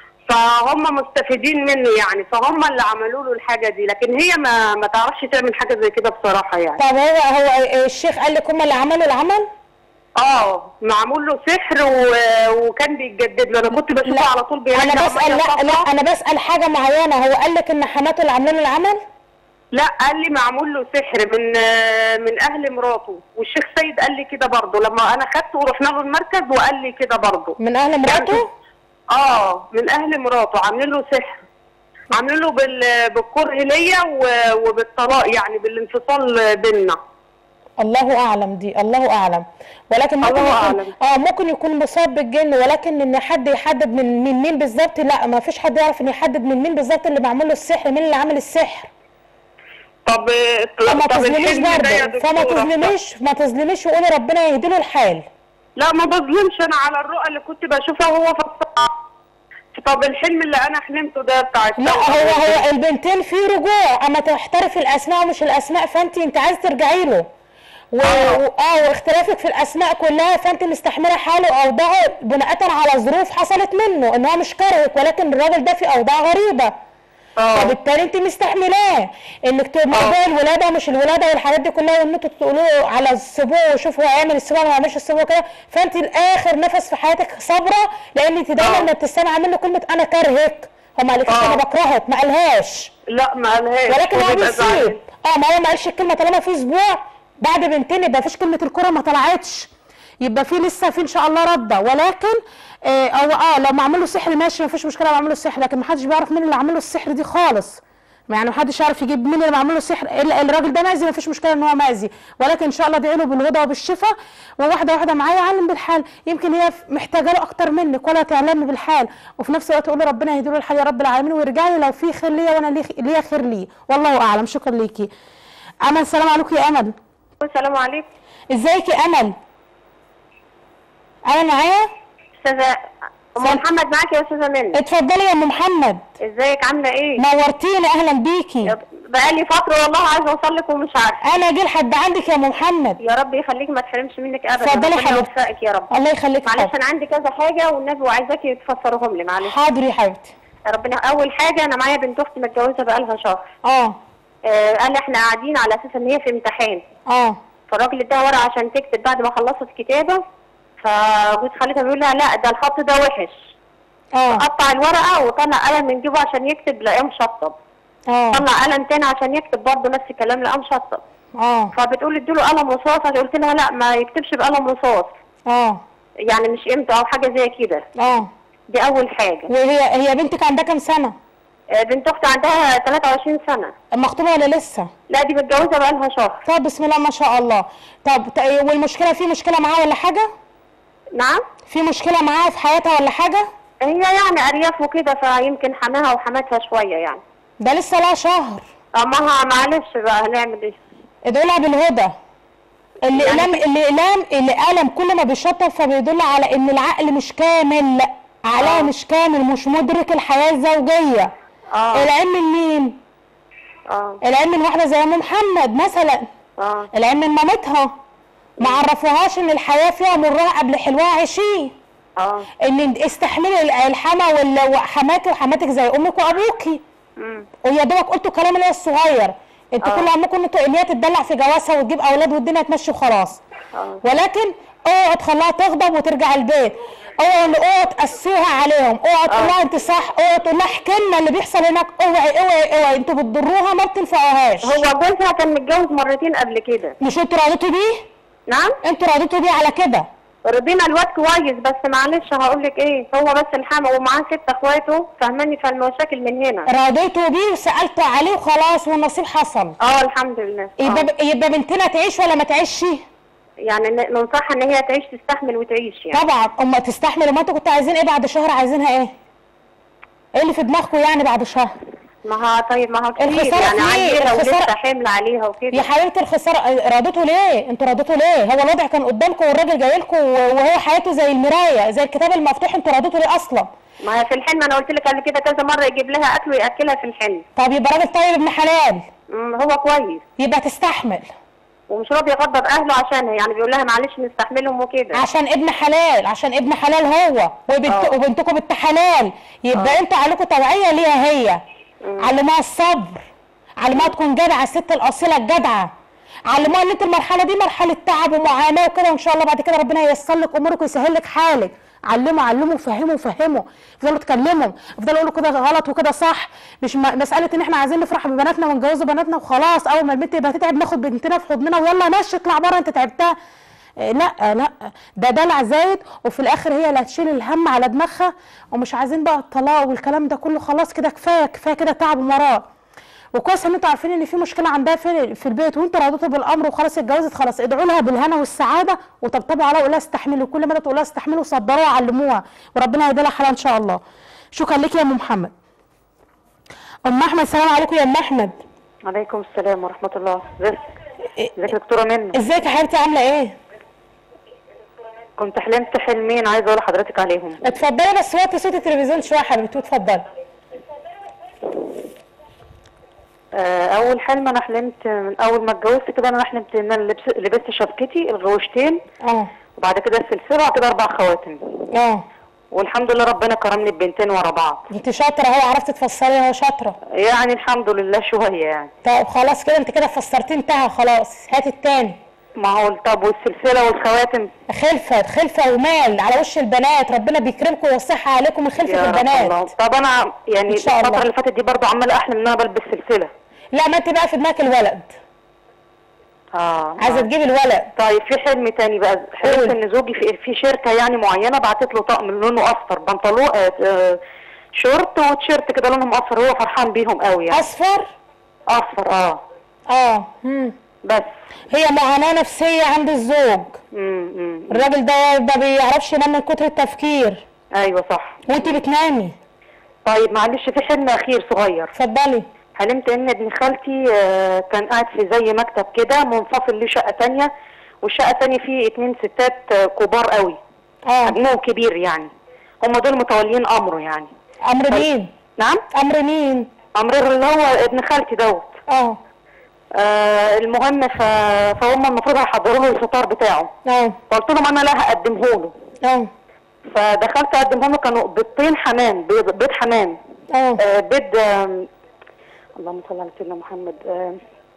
فهم مستفيدين منه يعني فهم اللي عملوا له الحاجه دي لكن هي ما ما تعرفش تعمل حاجه زي كده بصراحه يعني طب هو هو الشيخ قال لك هم اللي عملوا العمل اه معمول له سحر و... وكان بيتجدد له انا كنت بشوفه على طول بيرجع انا بسال مية لا صفرا. لا انا بسال حاجه معينه هو قال لك ان حماته اللي عامله له العمل لا قال لي معمول له سحر من من اهل مراته والشيخ سيد قال لي كده برضه لما انا خدته ورحنا له المركز وقال لي كده برضه من اهل مراته اه من اهل مراته عاملين له سحر عاملين له بال... بالكره ليا و- وبالطلاق يعني بالانفصال بينا الله اعلم دي الله اعلم ولكن ممكن الله يكون أعلم. اه ممكن يكون مصاب بالجن ولكن ان حد يحدد من من مين بالظبط لا ما فيش حد يعرف ان يحدد من مين بالظبط اللي معمول له السحر مين اللي عامل السحر طب فما طب تظلميش الحلم ده يا برضه فما دكتورة، تظلميش ما تظلميش وقولي ربنا يهدي له الحال لا ما بظلمش انا على الرؤى اللي كنت بشوفها وهو في الصحة. طب الحلم اللي انا حلمته ده بتاع لا هو هو البنتين في رجوع اما تحترفي الاسماء ومش الاسماء فانت انت عايز ترجعي له و... و... اه واختلافك في الاسماء كلها فانت مستحمله حاله اوضاعه بناء على ظروف حصلت منه ان هو مش كرهك ولكن الراجل ده في اوضاع غريبه فبالتالي انت مستحملاه انك ت- موضوع الولاده مش الولاده والحاجات دي كلها وان انتوا تقولوا على السبوع وشوفوا هو هيعمل السبوع ولا ما يعملش السبوع كده فانت لاخر نفس في حياتك صابره لان انت دايما لما بتستمع منه كلمه انا كرهك هو ما قالكش انا بكرهك ما قالهاش لا ما قالهاش ولكن هو وبيبقى بيسيب زعلان. اه ما هو ما قالش الكلمه طالما في اسبوع بعد بنتين يبقى مفيش كلمه الكره ما طلعتش يبقى في لسه في ان شاء الله رده ولكن آه او اه لو معمول له سحر ماشي مفيش مشكله معمول له السحر لكن ما حدش بيعرف مين اللي عامل له السحر دي خالص يعني محدش يعرف يجيب مين اللي معمول له سحر الا الراجل ده مأذي مفيش مشكله ان هو مأذي ولكن ان شاء الله ادعي له بالهدى وبالشفاء وواحده واحده معاه يعلم بالحال يمكن هي محتاجه له اكتر منك ولا تعلمي بالحال وفي نفس الوقت تقول له ربنا يهدي له الحال يا رب العالمين ويرجع لي لو في خير ليا وانا لي- ليا خير ليه والله اعلم شكرا ليكي امل السلام عليكم يا امل السلام عليكم ازيك يا امل امل معايا استاذه ام محمد معاكي يا استاذه منى اتفضلي يا ام محمد ازيك عامله ايه نورتيني اهلا بيكي بقالي فتره والله عايزه اوصل لك ومش عارفه انا جه لحد عندك يا ام محمد يا رب يخليك ما تحرمش منك ابدا اتفضلي ربنا حبيبتي. يوفقك يا رب الله يخليك معلش حاضر. انا عندي كذا حاجه والنبي وعايزاكي تفسرهم لي معلش حاضر يا حبيبتي ربنا اول حاجه انا معايا بنت اختي متجوزه بقالها شهر اه آه قال احنا قاعدين على اساس ان هي في امتحان اه فالراجل اداها ورقه عشان تكتب بعد ما خلصت كتابه فجوز خالتها بيقول لها لا ده الخط ده وحش اه قطع الورقه وطلع قلم من جيبه عشان يكتب لقاه مشطب اه طلع قلم تاني عشان يكتب برضه نفس الكلام لقاه مشطب اه فبتقول اديله قلم رصاص انا قلت لها لا ما يكتبش بقلم رصاص اه يعني مش قيمته او حاجه زي كده اه دي اول حاجه وهي هي بنتك عندها كام سنه آه، بنت اختي عندها 23 سنه مخطوبه ولا لسه لا دي متجوزه بقالها شهر طب بسم الله ما شاء الله طب ت- والمشكله في مشكله معاه ولا حاجه نعم في مشكله معاه في حياتها ولا حاجه هي يعني ارياف وكده فيمكن حماها وحماتها شويه يعني ده لسه لها شهر امها معلش بقى هنعمل ايه ادعوا لها بالهدى الاقلام الاقلام الاقلم كل ما بيشطب فبيدل على ان العقل مش كامل عقلها مش كامل مش مدرك الحياه الزوجيه اه العلم من مين اه العلم من واحده زي ام محمد مثلا اه العلم من مامتها ما عرفوهاش ان الحياه فيها مرها قبل حلوها عشيه اه ان استحملي ال- الحما وال- وحماكي وحماتك زي امك وابوكي مم. ويا دوبك قلتوا كلام اللي هي الصغير انتوا آه. كل همكم انتوا ان هي تتدلع في جوازها وتجيب اولاد والدنيا تمشي وخلاص اه ولكن اوعوا تخليها تغضب وترجع البيت اوعوا ان اوعوا تقسوها عليهم اوعوا تقول لها انت صح اوعوا تقول لها احكي لنا اللي بيحصل هناك اوعي اوعي اوعي انتوا بتضروها ما بتنفعوهاش هو جوزها كان متجوز مرتين قبل كده مش انتوا راضيتوا بيه نعم انتوا راضيتوا بيه على كده رضينا الواد كويس بس معلش هقول لك ايه هو بس الحما ومعاه ست اخواته فهماني فالمشاكل من هنا راضيتوا بيه وسالتوا عليه وخلاص والنصيب حصل اه الحمد لله يبقى آه. يبقى بنتنا تعيش ولا ما تعيش يعني ن- ننصحها ان هي تعيش تستحمل وتعيش يعني طبعا اما تستحمل ما انتوا كنتوا عايزين ايه بعد شهر عايزينها ايه ايه اللي في دماغكم يعني بعد شهر ما ها طيب ما هو كتير الخسارة يعني في إيه؟ عيله الخسارة- ولسه حمل عليها وكده يا حبيبتي الخساره راضيتوا ليه انتوا راضيتوا ليه هو الوضع كان قدامكم والراجل جاي لكم وهو حياته زي المرايه زي الكتاب المفتوح انتوا راضيتوا ليه اصلا ما هي في الحلم انا قلت لك قبل كده كذا مره يجيب لها اكل وياكلها في الحلم طب يبقى راجل طيب ابن حلال أمم، هو كويس يبقى تستحمل ومش راضي يغضب اهله عشانها يعني بيقول لها معلش نستحملهم وكده عشان ابن حلال عشان ابن حلال هو وبنت آه. وبنتكم بنت حلال يبقى آه. انتوا عليكم توعيه ليها هي علموها الصبر علموها تكون جدعه الست الاصيله الجدعه علموها ان انت المرحله دي مرحله تعب ومعاناه وكده وان شاء الله بعد كده ربنا ييسر لك امورك ويسهل لك حالك علموا علموا فهموا فهموا افضلوا اتكلموا افضلوا قولوا كده غلط وكده صح مش م- مساله ان احنا عايزين نفرح ببناتنا ونجوز بناتنا وخلاص اول ما البنت يبقى تتعب ناخد بنتنا في حضننا ويلا ماشي اطلع بره انت تعبتها إيه، لا لا ده دلع زايد وفي الاخر هي اللي هتشيل الهم على دماغها ومش عايزين بقى الطلاق والكلام ده كله خلاص كده كفايه كفايه كده تعب ومرار وكويس ان انتوا عارفين ان في مشكله عندها في في البيت وانتوا راضيتوا بالامر وخلاص اتجوزت خلاص ادعوا لها بالهنا والسعاده وطبطبوا عليها وقولوا لها استحملوا كل مره تقول لها استحملوا صبروها علموها وربنا يهدي لها حالها ان شاء الله شكرا لك يا ام محمد ام احمد السلام عليكم يا ام احمد عليكم السلام ورحمه الله ازيك ازيك يا دكتوره منى ازيك يا حبيبتي عامله ايه كنت حلمت حلمين عايزه اقول لحضرتك عليهم اتفضلي بس وطي صوت التلفزيون شويه يا حبيبتي اتفضلي آه، اول حلم انا حلمت من اول ما اتجوزت كده انا حلمت ان انا لبس لبست شبكتي الغوشتين اه وبعد كده السلسله وبعد كده اربع خواتم اه والحمد لله ربنا كرمني ببنتين ورا بعض انت شاطره اهو عرفتي تفسري اهو شاطره يعني الحمد لله شويه يعني طب خلاص كده انت كده فسرتي انتهى خلاص هات التاني ما هو طب والسلسله والخواتم خلفه خلفه ومال على وش البنات ربنا بيكرمكم ويوسعها عليكم من خلفه يا رب البنات الله طب انا يعني إن شاء الله. الفتره اللي فاتت دي برضو عماله احلم ان انا بلبس سلسله لا ما انت بقى في دماغك الولد اه عايزه تجيبي الولد طيب في حلم تاني بقى حلمت ان زوجي في, في شركه يعني معينه بعتت له طقم لونه اصفر بنطلون آه آه شورت وتيشيرت كده لونهم اصفر هو فرحان بيهم قوي يعني اصفر اصفر اه اه مم. بس هي معاناه نفسيه عند الزوج امم الراجل ده ما بيعرفش ينام من كتر التفكير ايوه صح وانت بتنامي طيب معلش في حلم اخير صغير اتفضلي حلمت ان ابن خالتي آه، كان قاعد في زي مكتب كده منفصل ليه شقه تانية والشقه التانية فيه اتنين ستات آه، كبار قوي اه حجمهم كبير يعني هم دول متولين امره يعني امر مين نعم امر مين امر اللي هو ابن خالتي دوت اه آه المهم ف... فهم المفروض هيحضروا له الفطار بتاعه اه فقلت لهم انا لا هقدمه له اه فدخلت اقدمه له كانوا بيضتين حمام بيض, بيض حمام اه آه بيض آم، اللهم صل على سيدنا محمد آم،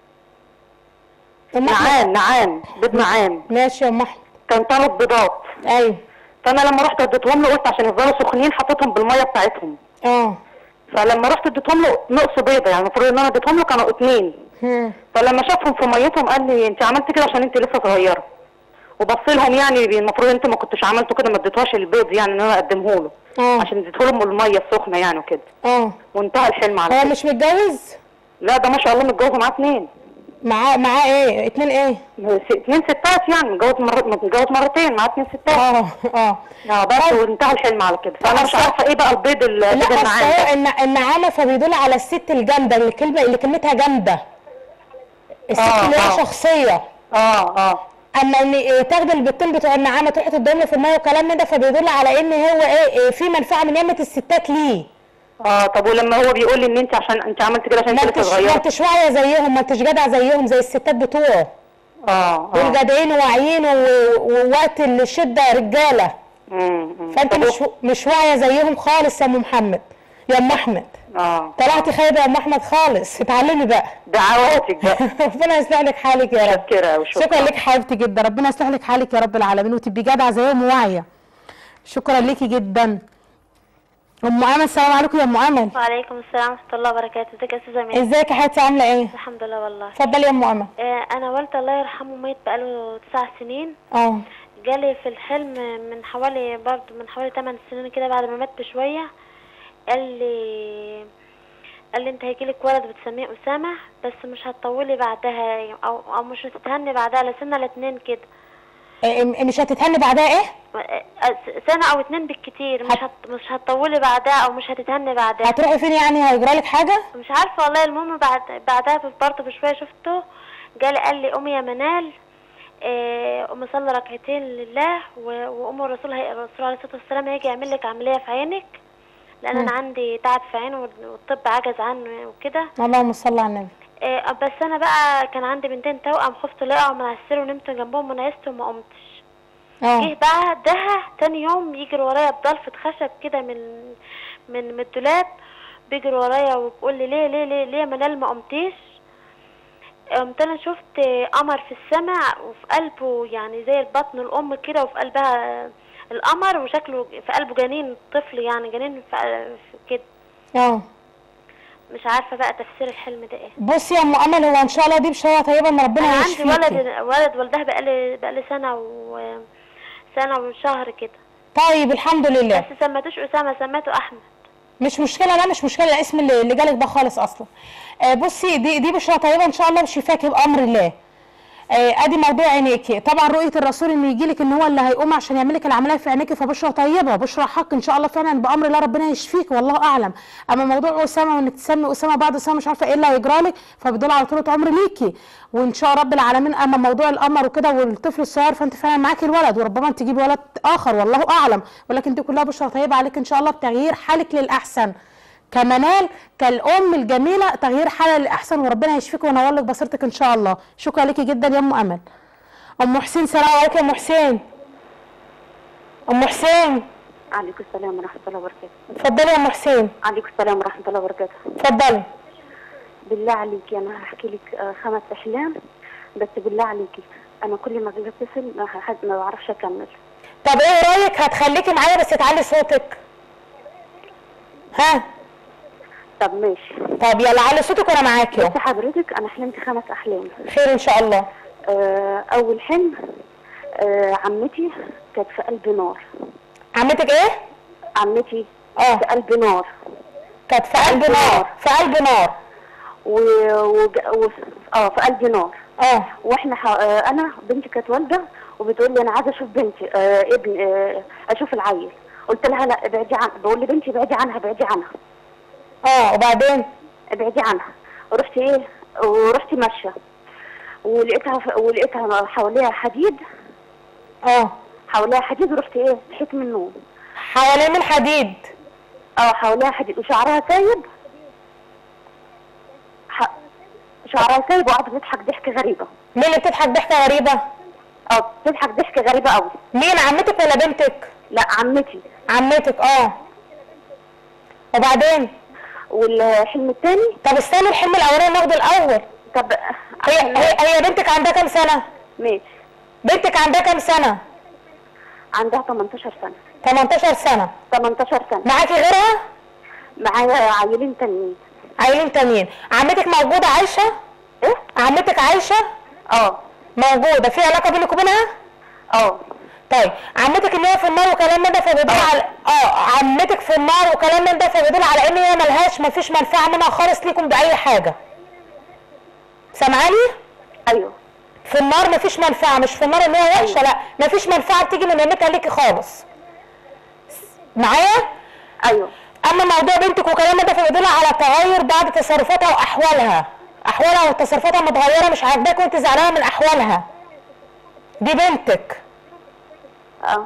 نعام نعام بيض نعام ماشي يا ام احمد كان ثلاث بيضات ايوه فانا لما رحت اديتهم له قلت عشان يفضلوا سخنين حطيتهم بالميه بتاعتهم اه فلما رحت اديتهم له نقص بيضه يعني المفروض ان انا اديتهم له كانوا اتنين مم. فلما شافهم في ميتهم قال لي انت عملت كده عشان انت لسه صغيره وبص لهم يعني المفروض انت ما كنتش عملتوا كده ما اديتوهاش البيض يعني ان انا اقدمه له اه عشان اديته لهم الميه السخنه يعني وكده اه وانتهى الحلم على هو كده مش متجوز لا ده ما شاء الله متجوز معاه اتنين معاه معاه ايه اتنين ايه س- اتنين ستات يعني متجوز مر... متجوز مرتين معاه اتنين ستات اه اه اه بس وانتهى الحلم على كده فانا مش عارفه ايه بقى البيض ال- لا البيض اصل النعام هو ده الن- النعامه فبيدل على الست الجامده اللي كلمه اللي كلمتها جامده الست آه، اللي لها آه. شخصيه اه اه اما ان إيه تاخدي البيضتين بتوع النعامه تروحي تدهم له في الميه وكلام من ده فبيدل على ان هو ايه, إيه في منفعه من يمه الستات ليه اه طب ولما هو بيقول لي ان انت عشان انت عملت كده عشان ما انت لسه انتش ما صغيره انتش واعيه زيهم ما انتش جدع زيهم زي الستات بتوعه اه دول جدعين وواعيين و- ووقت الشده رجاله امم فانت مش مش واعيه زيهم خالص يا ام محمد يا ام احمد اه طلعتي خايبه يا ام احمد خالص اتعلمي بقى دعواتك بقى ربنا يصلح لك حالك يا رب شكرا وشكرا شكرا لك حبيبتي جدا ربنا يصلح لك حالك يا رب العالمين وتبقي جدعه زيهم وواعيه شكرا ليكي جدا ام امل السلام عليكم يا ام امل وعليكم السلام ورحمة الله وبركاته ازيك يا استاذة ميري ازيك يا حبيبتي عامله ايه الحمد لله والله اتفضلي يا ام امل آه انا والدي الله يرحمه ميت بقاله تسع سنين اه جالي في الحلم من حوالي برضه من حوالي 8 سنين كده بعد ما مات بشوية قال لي قال لي انت هيجيلك ولد بتسميه أسامة بس مش هتطولي بعدها او او مش هتتهني بعدها لا سنة لا اتنين كده إيه، مش هتتهني بعدها ايه آه، سنة او اتنين بالكتير مش هت... مش هتطولي بعدها او مش هتتهني بعدها هتروحي فين يعني هيجرى لك حاجه مش عارفه والله المهم بعد بعدها برضه بشويه شفته جالي قال لي قومي يا منال آه، قومي صلي ركعتين لله و- وقومي الرسول هي الرسول عليه الصلاه والسلام هيجي يعمل لك عمليه في عينك لان انا مم. عندي تعب في عيني وال- والطب عجز عنه وكده اللهم صل على النبي آه، بس انا بقى كان عندي بنتين توأم خفت الاقيهم من على السرير ونمت جنبهم ونعست وما قمتش اه جه بعدها تاني يوم يجري ورايا بضلفة خشب كده من من من الدولاب بيجري ورايا وبيقول لي ليه ليه ليه ليه يا منال ما قمتيش قمت انا شفت قمر في السماء وفي قلبه يعني زي البطن الام كده وفي قلبها القمر وشكله في قلبه جنين طفل يعني جنين في في كده اه مش عارفه بقى تفسير الحلم ده ايه بصي يا ام امل هو ان شاء الله دي بشاره طيبه ان ربنا انا عندي يشفيكي ولد ولد والدها بقالي بقالي سنه و سنه وشهر كده طيب الحمد لله بس سميتوش اسامه سميته احمد مش مشكله لا مش مشكله الاسم اللي اللي جالك ده خالص اصلا آه بصي دي دي بشرى طيبه ان شاء الله بشفاكي بامر الله آه ادي موضوع عينيكي طبعا رؤيه الرسول ان يجي لك ان هو اللي هيقوم عشان يعمل لك العمليه في عينيكي فبشرى طيبه بشرى حق ان شاء الله فعلا بامر الله ربنا يشفيك والله اعلم اما موضوع اسامه وانك تسمي اسامه بعد اسامه مش عارفه ايه اللي هيجرى لك فبيدل على طولة عمر ليكي وان شاء رب العالمين اما موضوع القمر وكده والطفل الصغير فانت فعلا معاكي الولد وربما انت تجيبي ولد اخر والله اعلم ولكن دي كلها بشرى طيبه عليك ان شاء الله بتغيير حالك للاحسن كمنال كالام الجميله تغيير حاله للاحسن وربنا يشفيك وينور لك بصيرتك ان شاء الله شكرا ليكي جدا يا ام امل ام حسين سلام عليكم يا ام حسين ام حسين عليكم السلام ورحمة الله وبركاته اتفضلي يا ام حسين عليكم السلام ورحمة الله وبركاته اتفضلي بالله عليكي أنا هحكي لك آه، خمس أحلام بس بالله عليكي أنا كل ما أجي أتصل ما ح- ما بعرفش أكمل طب ايه رايك هتخليكي معايا بس تعلي صوتك ها طب ماشي طب يلا علي صوتك وانا معاكي اهو بس حضرتك أنا حلمت خمس أحلام خير ان شاء الله آه، أول حلم آه، عمتي كانت في قلب نار عمتك ايه؟ عمتي اه في قلب نار كانت في قلب نار في قلب نار و... وج... و... اه في قلبي نار اه واحنا ح... آه انا بنتي كانت والده وبتقول لي انا عايزه اشوف بنتي آه ابن آه اشوف العيل قلت لها لا ابعدي عن بقول لبنتي ابعدي عنها ابعدي عنها اه وبعدين ابعدي عنها رحت ايه ورحت ماشيه ولقيتها ف... ولقيتها حواليها حديد اه حواليها حديد ورحت ايه صحيت من النوم حوالين من حديد اه حواليها حديد وشعرها سايب ح... شعرها سايب وقاعده بتضحك ضحكه غريبه مين اللي بتضحك ضحكه غريبه اه بتضحك ضحكه غريبه قوي مين عمتك ولا بنتك لا عمتي عمتك اه وبعدين والحلم الثاني طب استنى الحلم الاولاني ناخده الاول طب هي هي, هي بنتك عندها كام سنه ماشي بنتك عندها كام سنه عندها 18 سنه 18 سنه 18 سنه معاكي غيرها معايا عيلين تانيين عيلين تانيين عمتك موجوده عايشه ايه عمتك عايشه اه موجوده في علاقه بينك وبينها اه طيب عمتك ان هي في النار وكلام من ده فبيدل على اه عمتك في النار وكلام من ده فبيدل على ان هي ملهاش مفيش منفعه منها خالص ليكم باي حاجه سامعاني ايوه في النار مفيش منفعه مش في النار ان هي وحشه لا مفيش منفعه بتيجي من نعمتها ليكي خالص معايا ايوه اما موضوع بنتك وكلام من ده فبيدل على تغير بعض تصرفاتها واحوالها احوالها وتصرفاتها متغيره مش عاجباك وانت زعلانه من احوالها دي بنتك اه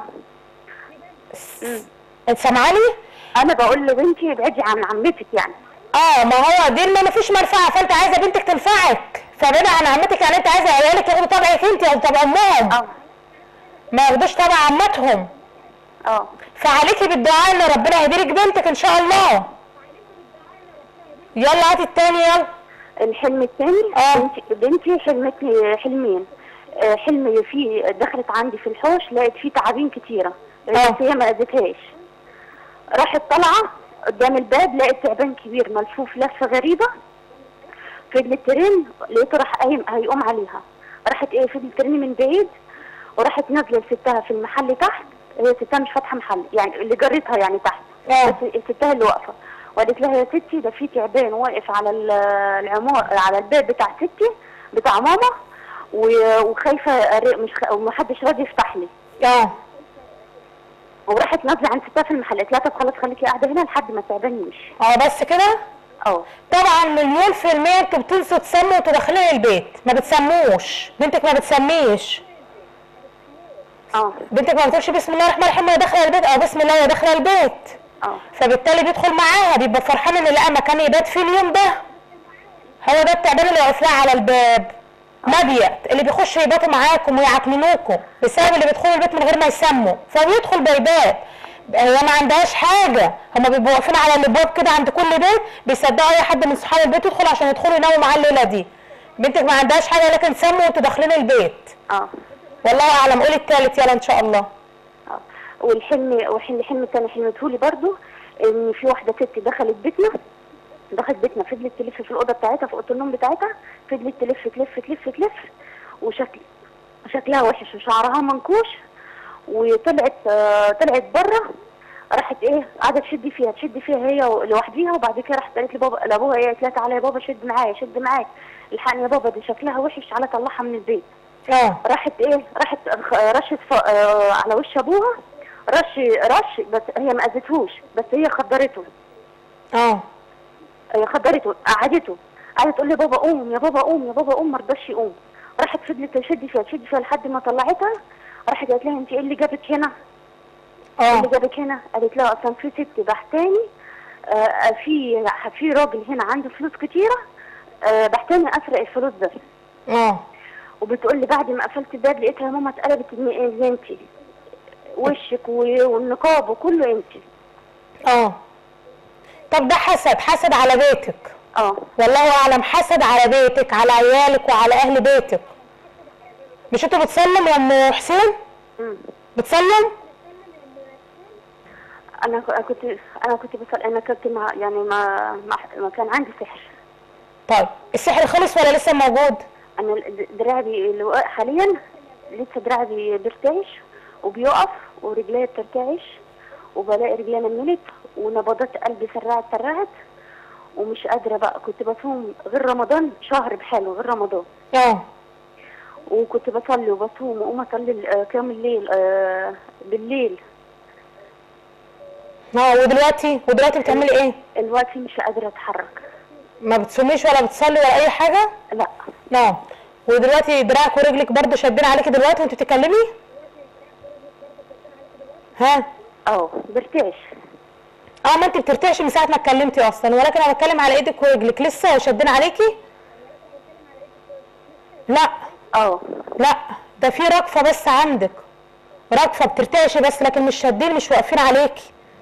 انت سامعاني انا بقول لبنتي ابعدي عن عمتك يعني اه ما هو دي ما فيش منفعه فانت عايزه بنتك تنفعك فبعد عن عمتك يعني انت عايزه عيالك ياخدوا طبعك انت او طبع امهم اه ما ياخدوش طبع عمتهم اه فعليكي بالدعاء ان ربنا يهديلك بنتك ان شاء الله يلا هاتي التاني يلا الحلم الثاني اه بنتي, بنتي حلمت لي حلمين آه، حلم فيه دخلت عندي في الحوش لقيت فيه تعابين كتيره بس هي ما اذتهاش راحت طالعه قدام الباب لقيت تعبان كبير ملفوف لفه غريبه فضلت ترن لقيته راح قايم هيقوم عليها راحت ايه فضلت ترن من بعيد وراحت نازله لستها في المحل تحت هي ستها مش فاتحه محل يعني اللي جرتها يعني تحت بس ستها اللي واقفه وقالت لها يا ستي ده في تعبان واقف على ال- العمار على الباب بتاع ستي بتاع ماما و- وخايفه أري- مش خ... ومحدش راضي يفتح لي اه وراحت نازله عند ستها في المحل قالت لها طب خلاص خليكي قاعده هنا لحد ما التعبان يمشي اه بس كده اه طبعا مليون في المية انتوا بتنسوا تسموا وانتوا داخلين البيت ما بتسموش بنتك ما بتسميش اه بنتك ما بتقولش بسم الله الرحمن الرحيم وهي داخله البيت او بسم الله وهي داخله البيت اه فبالتالي بيدخل معاها بيبقى فرحان ان لقى مكان يبات فيه اليوم ده هو ده التعبان اللي واقف لها على الباب مبيت اللي بيخش يباتوا معاكم ويعكننوكم بسبب اللي بيدخلوا البيت من غير ما يسموا فبيدخل بيبات هي ما عندهاش حاجه هما بيبقوا واقفين على الابواب كده عند كل بيت بيصدقوا اي حد من صحاب البيت يدخل عشان يدخلوا يناموا معاه الليله دي بنتك ما عندهاش حاجه لكن سموا وانتوا داخلين البيت اه والله اعلم قولي التالت يلا ان شاء الله والحلم والحلم الحلم الثاني حلمته لي برضو ان في واحده ست دخلت بيتنا دخلت بيتنا فضلت تلف في الاوضه بتاعتها في اوضه النوم بتاعتها فضلت تلف تلف تلف تلف وشكل شكلها وحش وشعرها منكوش وطلعت آه، طلعت بره راحت ايه قعدت تشد فيها تشد فيها هي لوحديها وبعد كده راحت قالت لبابا لابوها ايه قالت لها تعالى يا بابا شد معايا شد معايا الحقني يا بابا دي شكلها وحش تعالى طلعها من البيت اه راحت ايه راحت خ- رشت ف... آه على وش ابوها رش رش بس هي ما اذتهوش بس هي خدرته اه هي خدرته قعدته قعدت تقول لي بابا قوم يا بابا قوم يا بابا قوم ما رضاش يقوم راحت فضلت تشد فيها تشد فيها لحد ما طلعتها راحت قالت لها انت ايه اللي جابك هنا؟ ايه اللي جابك هنا؟ قالت لها اصلا في ست بحتاني آه في في راجل هنا عنده فلوس كتيره آه بحتاني اسرق الفلوس ده اه وبتقول لي بعد ما قفلت الباب لقيتها يا ماما اتقلبت ان ان انت وشك و- والنقاب وكله انت اه طب ده حسد حسد على بيتك اه والله اعلم حسد على بيتك على عيالك وعلى اهل بيتك مش انتوا بتسلم يا ام حسين بتسلم انا ك- كنت انا كنت بسال انا كنت مع يعني ما ما, ما كان عندي سحر طيب السحر خلص ولا لسه موجود انا ال- دراعي الو- حاليا لسه دراعي بيرتعش وبيقف ورجلي بترتعش وبلاقي رجلي نملت ونبضات قلبي سرعت سرعت ومش قادره بقى كنت بصوم غير رمضان شهر بحاله غير رمضان اه وكنت بصلي وبصوم واقوم اصلي ال- آه، قيام الليل آه بالليل اه ودلوقتي ودلوقتي بتعملي ايه دلوقتي مش قادره اتحرك ما بتصوميش ولا بتصلي ولا اي حاجه لا لا ودلوقتي دراعك ورجلك برضو شادين عليكي دلوقتي وانت بتتكلمي ها اه برتاش اه ما انت بترتاحش من ساعه ما اتكلمتي اصلا ولكن انا بتكلم على ايدك ورجلك لسه شادين عليكي لا اه لا ده في رقفه بس عندك رقفه بترتعشي بس لكن مش شادين مش واقفين عليكي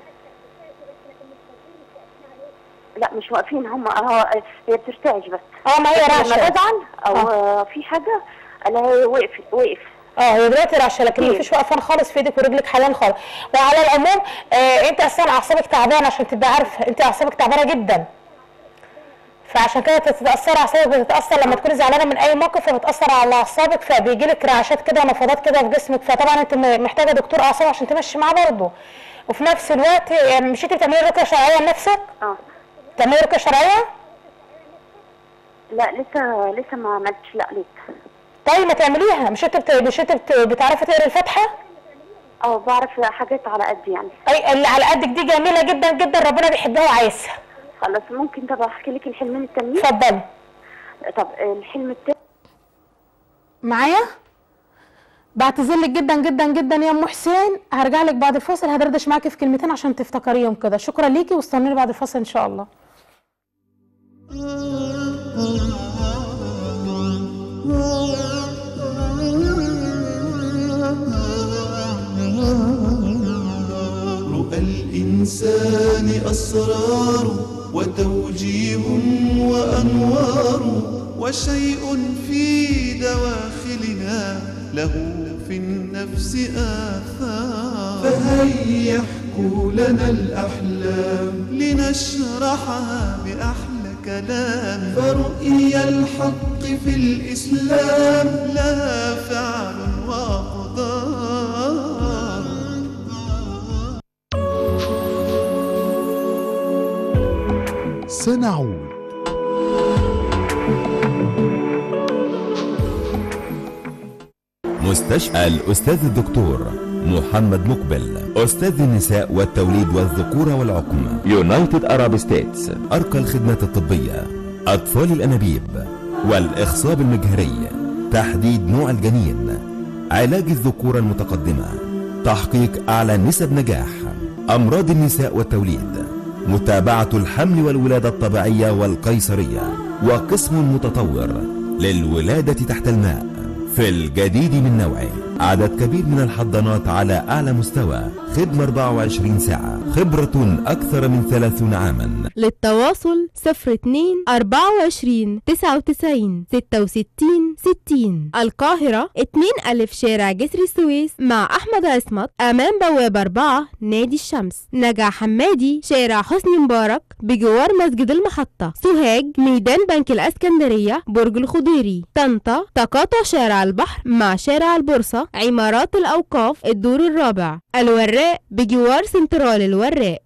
لا مش واقفين هم هو هي بترتعش بس اه ما هي لما رعشه بزعل او آه. في حاجه الاقي وقف وقف اه هي دلوقتي رعشه لكن كتير. مفيش وقفان خالص في ايدك ورجلك حاليا خالص وعلى العموم آه انت اصلا اعصابك تعبانه عشان تبقى عارفه انت اعصابك تعبانه جدا فعشان كده تتاثر اعصابك بتتاثر لما تكوني زعلانه من اي موقف فبتاثر على اعصابك فبيجي لك رعشات كده ونفضات كده في جسمك فطبعا انت م- محتاجه دكتور اعصاب عشان تمشي معاه برضه وفي نفس الوقت يعني مش انت بتعملي رقيه شرعيه لنفسك؟ اه بتعملي رقيه شرعيه؟ لا لسه لسه ما عملتش لا لسه طيب ما تعمليها مش انت بت... مش انت بت... بتعرفي تقري الفاتحه؟ اه بعرف حاجات على قد يعني اي اللي على قدك دي جميله جدا جدا ربنا بيحبها وعايزها خلاص ممكن طب احكي لك الحلمين التانيين اتفضلي طب الحلم التاني معايا بعتذر لك جدا جدا جدا يا ام حسين هرجع لك بعد الفاصل هدردش معاكي في كلمتين عشان تفتكريهم كده شكرا ليكي واستنوني بعد الفاصل ان شاء الله رؤى الإنسان أسرار وتوجيه وأنوار وشيء في دواخلنا له في النفس آثار فهيا احكوا لنا الأحلام لنشرحها بأحلى كلام فرؤيا الحق في الإسلام لها فعل وأقدار سنعود مستشفى الأستاذ الدكتور محمد مقبل أستاذ النساء والتوليد والذكورة والعقم يونايتد أراب ستيتس أرقى الخدمات الطبية أطفال الأنابيب والإخصاب المجهري تحديد نوع الجنين علاج الذكورة المتقدمة تحقيق أعلى نسب نجاح أمراض النساء والتوليد متابعة الحمل والولادة الطبيعية والقيصرية وقسم متطور للولادة تحت الماء في الجديد من نوعه عدد كبير من الحضانات على أعلى مستوى خدمة 24 ساعة خبرة أكثر من 30 عاما للتواصل 02 24 99 66 60 القاهرة 2 ألف شارع جسر السويس مع أحمد عصمت أمام بوابة 4 نادي الشمس نجا حمادي شارع حسني مبارك بجوار مسجد المحطة سوهاج ميدان بنك الأسكندرية برج الخضيري طنطا تقاطع شارع البحر مع شارع البورصة عمارات الأوقاف الدور الرابع الوراق بجوار سنترال الوراق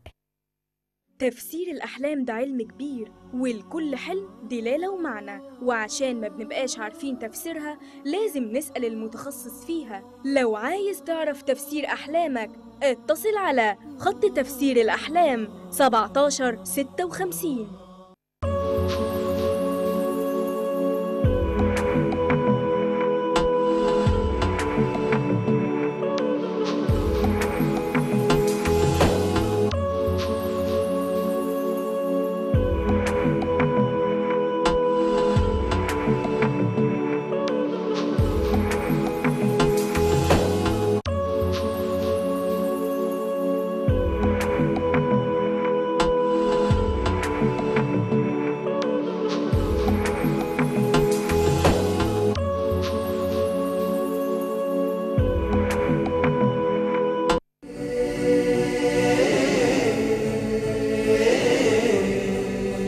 تفسير الأحلام ده علم كبير ولكل حلم دلالة ومعنى وعشان ما بنبقاش عارفين تفسيرها لازم نسأل المتخصص فيها لو عايز تعرف تفسير أحلامك اتصل على خط تفسير الأحلام 17 56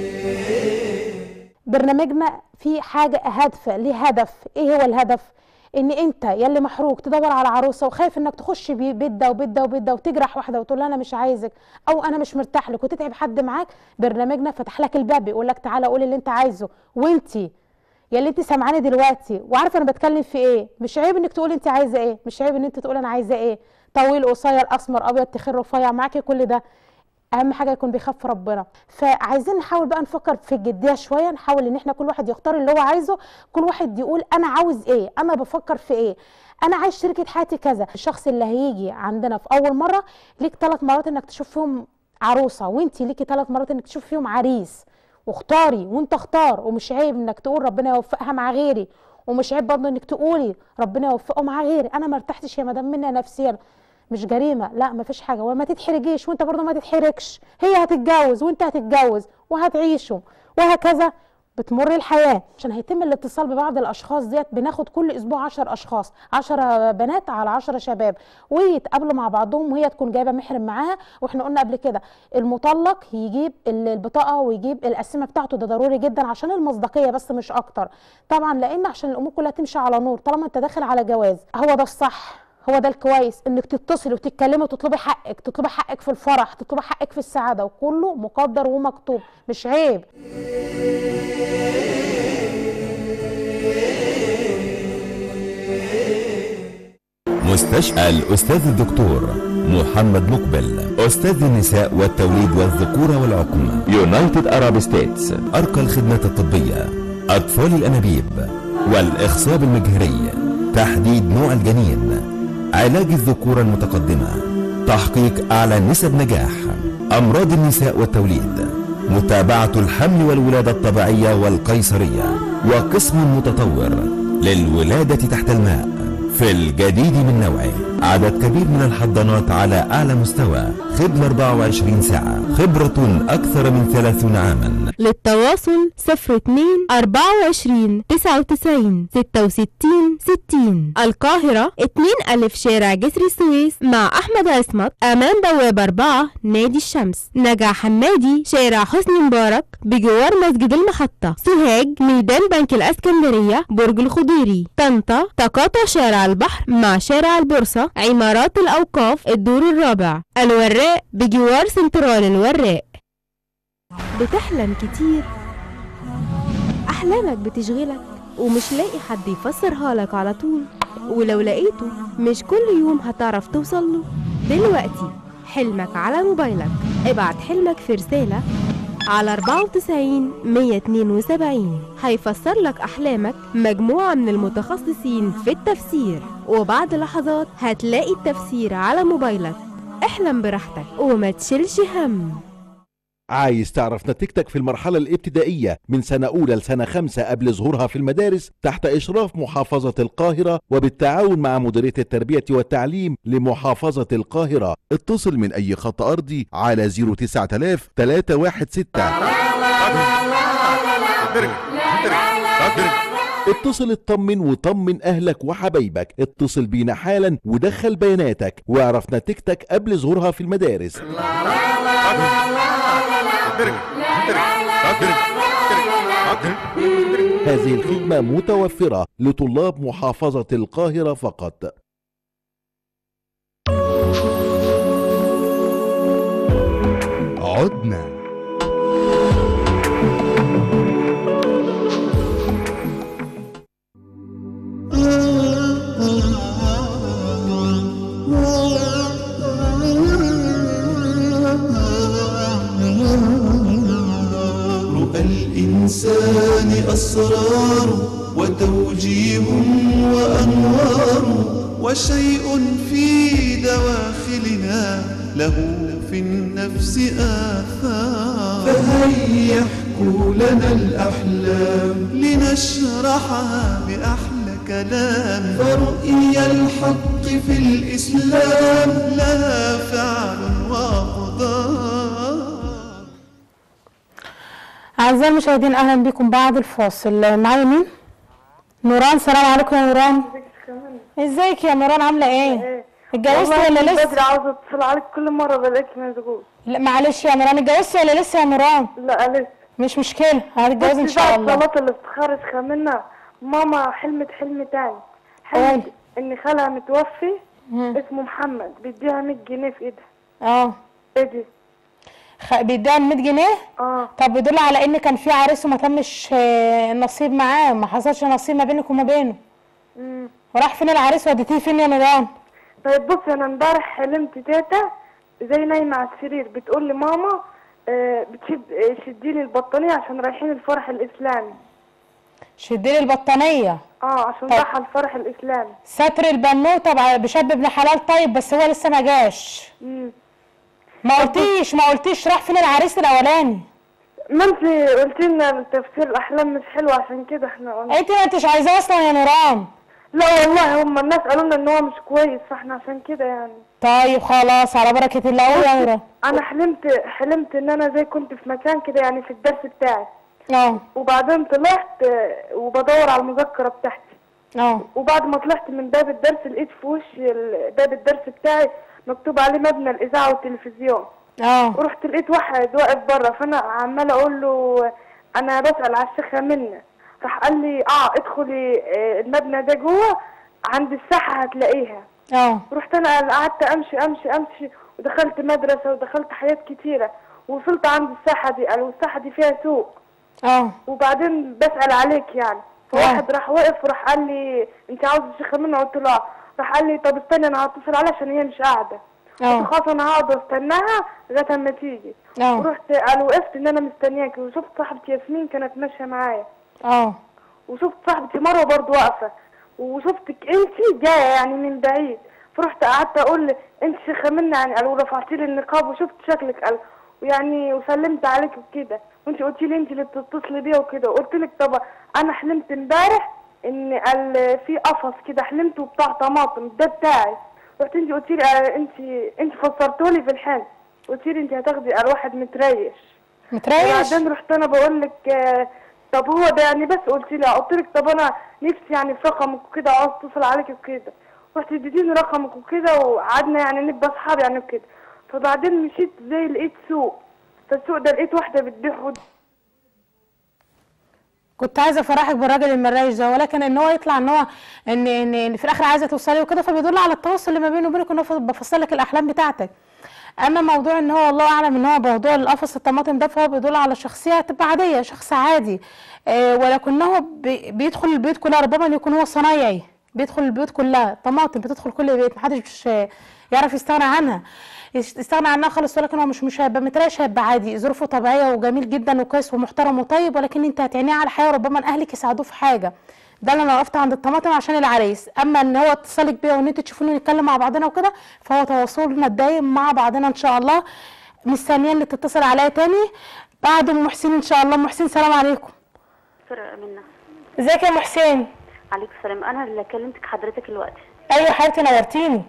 برنامجنا فيه حاجة هادفة ليه هدف ايه هو الهدف ان انت يلي محروق تدور على عروسه وخايف انك تخش بي- بيت ده وبيت ده وبيت ده وتجرح واحده وتقول لها انا مش عايزك او انا مش مرتاح لك وتتعب حد معاك برنامجنا فتح لك الباب بيقول لك تعالى قول اللي انت عايزه وانتي يا اللي انت سامعاني دلوقتي وعارفه انا بتكلم في ايه مش عيب انك تقولي انت عايزه ايه مش عيب ان انت تقولي انا عايزه ايه طويل قصير اسمر ابيض تخين رفيع معاكي كل ده اهم حاجه يكون بيخاف ربنا فعايزين نحاول بقى نفكر في الجديه شويه نحاول ان احنا كل واحد يختار اللي هو عايزه كل واحد يقول انا عاوز ايه انا بفكر في ايه انا عايز شريكه حياتي كذا الشخص اللي هيجي عندنا في اول مره ليك ثلاث مرات انك تشوف فيهم عروسه وانت ليكي ثلاث مرات انك تشوف فيهم عريس واختاري وانت اختار ومش عيب انك تقول ربنا يوفقها مع غيري ومش عيب برضه انك تقولي ربنا يوفقه مع غيري انا ما ارتحتش يا مدام منى نفسيا مش جريمه لا ما فيش حاجه وما تتحرجيش وانت برضه ما تتحرجش هي هتتجوز وانت هتتجوز وهتعيشوا وهكذا بتمر الحياه عشان هيتم الاتصال ببعض الاشخاص ديت بناخد كل اسبوع 10 اشخاص 10 بنات على 10 شباب ويتقابلوا مع بعضهم وهي تكون جايبه محرم معاها واحنا قلنا قبل كده المطلق يجيب ال- البطاقه ويجيب القسيمه بتاعته ده ضروري جدا عشان المصداقيه بس مش اكتر طبعا لان عشان الامور كلها تمشي على نور طالما انت داخل على جواز هو ده الصح هو ده الكويس انك تتصلي وتتكلمي وتطلبي حقك تطلبي حقك في الفرح تطلبي حقك في السعاده وكله مقدر ومكتوب مش عيب مستشفى الأستاذ الدكتور محمد مقبل أستاذ النساء والتوليد والذكورة والعقم يونايتد أراب ستيتس أرقى الخدمات الطبية أطفال الأنابيب والإخصاب المجهري تحديد نوع الجنين علاج الذكورة المتقدمة تحقيق أعلى نسب نجاح أمراض النساء والتوليد متابعة الحمل والولادة الطبيعية والقيصرية وقسم متطور للولادة تحت الماء في الجديد من نوعه عدد كبير من الحضانات على أعلى مستوى خدمة 24 ساعة خبرة أكثر من 30 عاما للتواصل 02 24 99 66 60 القاهرة 2 ألف شارع جسر السويس مع أحمد عصمت أمام بوابة 4 نادي الشمس نجا حمادي شارع حسني مبارك بجوار مسجد المحطة سوهاج ميدان بنك الأسكندرية برج الخضيري طنطا تقاطع شارع البحر مع شارع البورصة عمارات الأوقاف الدور الرابع الوراق بجوار سنترال الوراق بتحلم كتير أحلامك بتشغلك ومش لاقي حد يفسرها لك على طول ولو لقيته مش كل يوم هتعرف توصل له دلوقتي حلمك على موبايلك ابعت حلمك في رسالة على 94 172 هيفسر لك أحلامك مجموعة من المتخصصين في التفسير وبعد لحظات هتلاقي التفسير على موبايلك احلم براحتك وما تشيلش هم عايز تعرف نتيجتك في المرحلة الابتدائية من سنة أولى لسنة خمسة قبل ظهورها في المدارس تحت إشراف محافظة القاهرة وبالتعاون مع مديرية التربية والتعليم لمحافظة القاهرة اتصل من أي خط أرضي على 09000 316 اتصل اطمن وطمن اهلك وحبايبك اتصل بينا حالا ودخل بياناتك واعرف نتيجتك قبل ظهورها في المدارس هذه الخدمة متوفرة لطلاب محافظة القاهرة فقط عدنا رؤى الإنسان أسرار وتوجيه وأنوار وشيء في دواخلنا له في النفس آثار فهيا احكوا لنا الأحلام لنشرحها بأحلى كلام فرؤيا الحق في الإسلام لها فعل وأقدار أعزائي المشاهدين أهلا بكم بعد الفاصل معايا مين؟ نوران سلام عليكم يا نوران ازيك يا نوران عاملة ايه؟ اتجوزتي والله ولا من لسه؟ بدري عاوزة اتصل عليك كل مرة بلاقيك مشغول لا معلش يا نوران اتجوزتي ولا لسه يا نوران؟ لا لسه مش مشكلة هتتجوزي ان بس شاء بعد الله صلاة الاستخارة خمنا ماما حلمت حلم تاني حلمت ان خالها متوفي اسمه محمد بيديها 100 جنيه في ايدها اه ايه دي خ... بيديها 100 جنيه اه طب بيدل على ان كان في عريس وما تمش آه، النصيب معاه ما حصلش نصيب ما بينك وما بينه مم. وراح فين العريس وديتيه فين يا نوران طيب بصي انا امبارح حلمت تيتا زي نايمه على السرير بتقول لي ماما آه، بتشد آه، شدي لي البطانيه عشان رايحين الفرح الاسلامي شديلي البطانيه اه عشان طيب. رايحه الفرح الاسلامي ستر البنوته بع- بشاب ابن حلال طيب بس هو لسه ما جاش مم. ما قلتيش ما قلتيش راح فين العريس الاولاني ما انت قلت لنا تفسير الاحلام مش حلو عشان كده احنا قلنا انت ما انتش عايزاه اصلا يا نوران لا والله هم الناس قالوا لنا ان هو مش كويس فاحنا عشان كده يعني طيب خلاص على بركه الله قول يا نوران انا حلمت حلمت ان انا زي كنت في مكان كده يعني في الدرس بتاعي اه وبعدين طلعت آه، وبدور على المذكره بتاعتي اه وبعد ما طلعت من باب الدرس لقيت في وشي ال- باب الدرس بتاعي مكتوب عليه مبنى الاذاعه والتلفزيون اه ورحت لقيت واحد واقف بره فانا عماله اقول له انا بسال على الشيخه منى راح قال لي اه ادخلي آه، المبنى ده جوه عند الساحه هتلاقيها اه رحت انا قعدت امشي امشي امشي ودخلت مدرسه ودخلت حاجات كتيره ووصلت عند الساحه دي قالوا الساحه دي فيها سوق اه وبعدين بسال عليك يعني فواحد راح واقف وراح قال لي انت عاوز الشيخه منى قلت له آه. راح قال لي طب استني انا هتصل عليها عشان هي مش قاعده اه. قلت خلاص انا هقعد استناها لغايه اما تيجي اه. ورحت قال وقفت ان انا مستنياكي وشفت صاحبتي ياسمين كانت ماشيه معايا اه وشفت صاحبتي مروه برضو واقفه وشفتك انت جايه يعني من بعيد فرحت قعدت اقول انت شيخه منى يعني قالوا رفعتي لي النقاب وشفت شكلك قال ويعني وسلمت عليك وكده وانت قلتي لي انت اللي بتتصلي بيا وكده وقلت لك طب انا حلمت امبارح ان قال في قفص كده حلمته بتاع طماطم ده بتاعي رحت انت قلتي لي آه، انت انت فسرتولي في الحلم قلتي لي انت هتاخدي قال واحد متريش متريش وبعدين رحت انا بقول لك آه، طب هو ده يعني بس قلت لي قلت لك طب انا نفسي يعني في رقمك وكده عاوز اتصل عليك وكده رحت اديتيني رقمك وكده وقعدنا يعني نبقى اصحاب يعني وكده فبعدين مشيت زي لقيت سوق فالسوق ده لقيت واحده بتبيع خضار كنت عايزه افرحك بالراجل المرايش ده ولكن ان هو يطلع ان هو ان ان, إن في الاخر عايزه توصلي وكده فبيدل على التواصل اللي ما بينه وبينك ان هو بفصل لك الاحلام بتاعتك اما موضوع ان هو الله اعلم ان هو موضوع القفص الطماطم ده فهو بيدل على شخصيه تبقى عاديه شخص عادي آه ولكنه بي- بيدخل البيوت كلها ربما أن يكون هو صنايعي بيدخل البيوت كلها طماطم بتدخل كل بيت محدش مش يعرف يستغنى عنها يس- يستغنى عنها خالص ولكن هو مش مش هيبقى متريش هيبقى عادي ظروفه طبيعيه وجميل جدا وكويس ومحترم وطيب ولكن انت هتعينيه على الحياه وربما اهلك يساعدوه في حاجه ده اللي انا وقفت عند الطماطم عشان العريس اما ان هو اتصالك بيا وان انتوا تشوفوني نتكلم مع بعضنا وكده فهو تواصلنا الدايم مع بعضنا ان شاء الله مستنيه اللي تتصل عليا تاني بعد ام محسن ان شاء الله ام محسن سلام عليكم سرقة منا ازيك يا ام حسين عليك السلام انا اللي كلمتك حضرتك دلوقتي ايوه حبيبتي نورتيني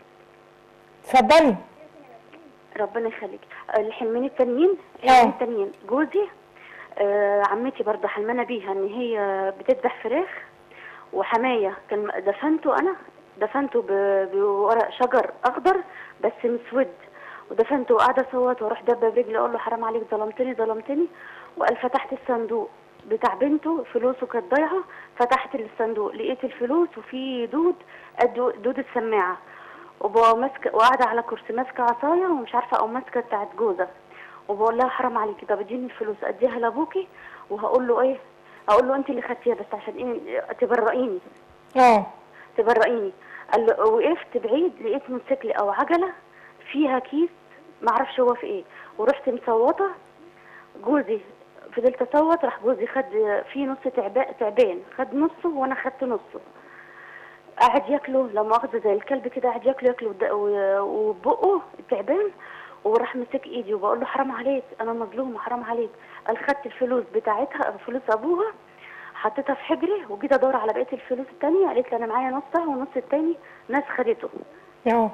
اتفضلي ربنا يخليك الحلمين التانيين الحلمين التانيين جوزي آه عمتي برضه حلمانه بيها ان هي بتذبح فراخ وحمايه كان دفنته انا دفنته ب- بورق شجر اخضر بس مسود ودفنته وقاعده اصوت واروح دبه برجلي اقول له حرام عليك ظلمتني ظلمتني وقال فتحت الصندوق بتاع بنته فلوسه كانت ضايعه فتحت الصندوق لقيت الفلوس وفي دود قد دود السماعه وبقى ماسكه وقاعده على كرسي ماسكه عصايه ومش عارفه او ماسكه بتاعت جوزه وبقول لها حرام عليكي طب اديني الفلوس اديها لابوكي وهقول له ايه هقول له انت اللي خدتيها بس عشان ايه تبرئيني اه تبرئيني قال له وقفت بعيد لقيت موتوسيكل او عجله فيها كيس معرفش هو في ايه ورحت مصوته جوزي فضلت اصوت راح جوزي خد فيه نص تعبان تعبان خد نصه وانا خدت نصه قاعد ياكله لا مؤاخذه زي الكلب كده قاعد ياكله ياكله ود- و- وبقه التعبان وراح مسك ايدي وبقول له حرام عليك انا مظلومه حرام عليك قال خدت الفلوس بتاعتها فلوس ابوها حطيتها في حجري وجيت ادور على بقيه الفلوس التانية قالت لي انا معايا نصها والنص التاني ناس خدته اه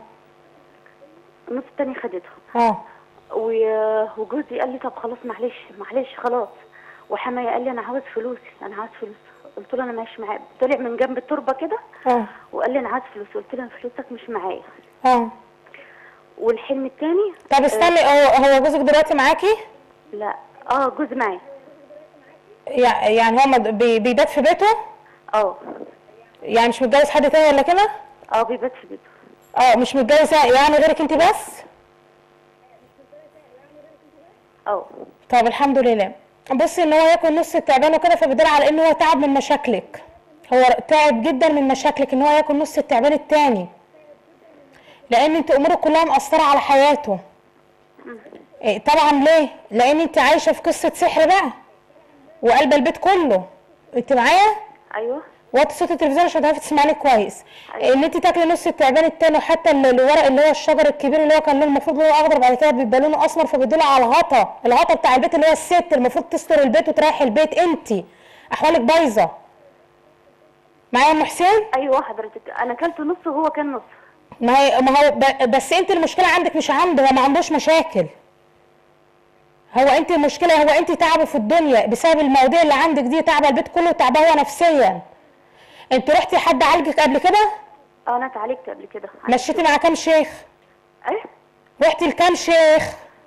النص التاني خدته اه و- وجوزي قال لي طب خلاص معلش معلش خلاص وحماية قال لي انا عاوز فلوسي انا عاوز فلوس قلت له انا ماشي معايا طلع من جنب التربه كده اه وقال لي انا عاوز فلوس قلت له فلوسك مش معايا اه والحلم التاني طب استني هو هو جوزك دلوقتي معاكي لا اه جوز معايا يع- يعني هو مد- بي- بيبات في بيته اه يعني مش متجوز حد تاني ولا كده اه بيبات في بيته اه مش متجوز يعني غيرك انت بس اه طب الحمد لله بصي ان هو ياكل نص التعبان وكده فبيدل على ان هو تعب من مشاكلك هو تعب جدا من مشاكلك ان هو ياكل نص التعبان التاني لان انت امورك كلها مأثرة على حياته إيه طبعا ليه لان انت عايشة في قصة سحر بقى وقلب البيت كله انت معايا ايوه وطي صوت التلفزيون عشان تعرفي تسمعني كويس ان انت تاكلي نص التعبان التاني وحتى ال- الورق اللي هو الشجر الكبير اللي هو كان لونه المفروض لونه اخضر بعد كده بيبقى لونه اسمر فبيدل على الغطا الغطا بتاع البيت اللي هو الست المفروض تستر البيت وتريح البيت انت احوالك بايظه معايا يا ام حسين ايوه حضرتك انا اكلت نص وهو كان نص ما هي ما هو ب- بس انت المشكله عندك مش عنده هو ما عندوش مشاكل هو انت المشكله هو انت تعبه في الدنيا بسبب المواضيع اللي عندك دي تعبه البيت كله وتعبه هو نفسيا انت رحتي حد عالجك قبل كده اه انا اتعالجت قبل كده مشيتي مع كام شيخ ايه رحتي لكام شيخ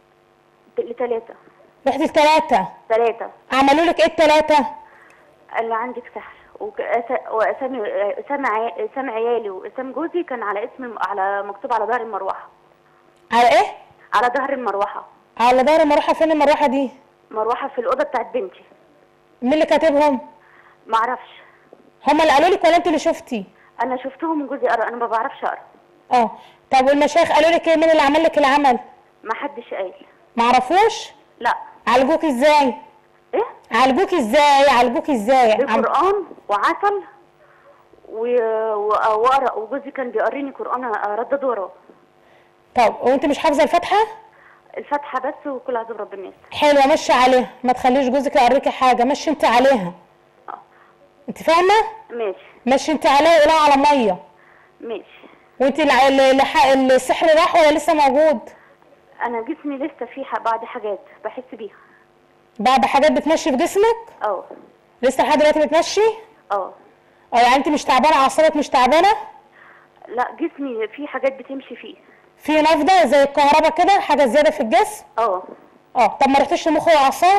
لثلاثة رحتي لثلاثه ثلاثة عملوا لك ايه الثلاثه اللي عندك سحر وك- أس- واسامي اسامي عي- اسامي عيالي واسام جوزي كان على اسم الم- على مكتوب على ظهر المروحه على ايه على ظهر المروحه على دار المروحه فين المروحه دي مروحه في الاوضه بتاعت بنتي مين اللي كاتبهم معرفش هما اللي قالوا لك ولا انت اللي شفتي انا شفتهم من جوزي قرا انا ما بعرفش اقرا اه طب والمشايخ قالوا لك ايه مين اللي عمل لك العمل ما حدش قال معرفوش لا عالجوك ازاي ايه عالجوك ازاي عالجوك ازاي عم- بقران وعسل و- و- واقرا وجوزي كان بيقريني قران اردد وراه طب وانت مش حافظه الفاتحه الفاتحه بس وكل عذاب ربنا يستر حلوه مشي عليها ما تخليش جوزك يقريكي حاجه مشي انت عليها انت فاهمه ماشي مشي انت عليها ولا على ميه ماشي وانت الع- ال- الح- السحر راح ولا لسه موجود انا جسمي لسه فيه ح- بعض حاجات بحس بيها بعد حاجات بتمشي في جسمك اه لسه لحد دلوقتي بتمشي اه اه يعني انت مش تعبانه اعصابك مش تعبانه لا جسمي فيه حاجات بتمشي فيه في نفضه زي الكهرباء كده حاجه زياده في الجسم اه اه طب ما رحتش لمخ واعصاب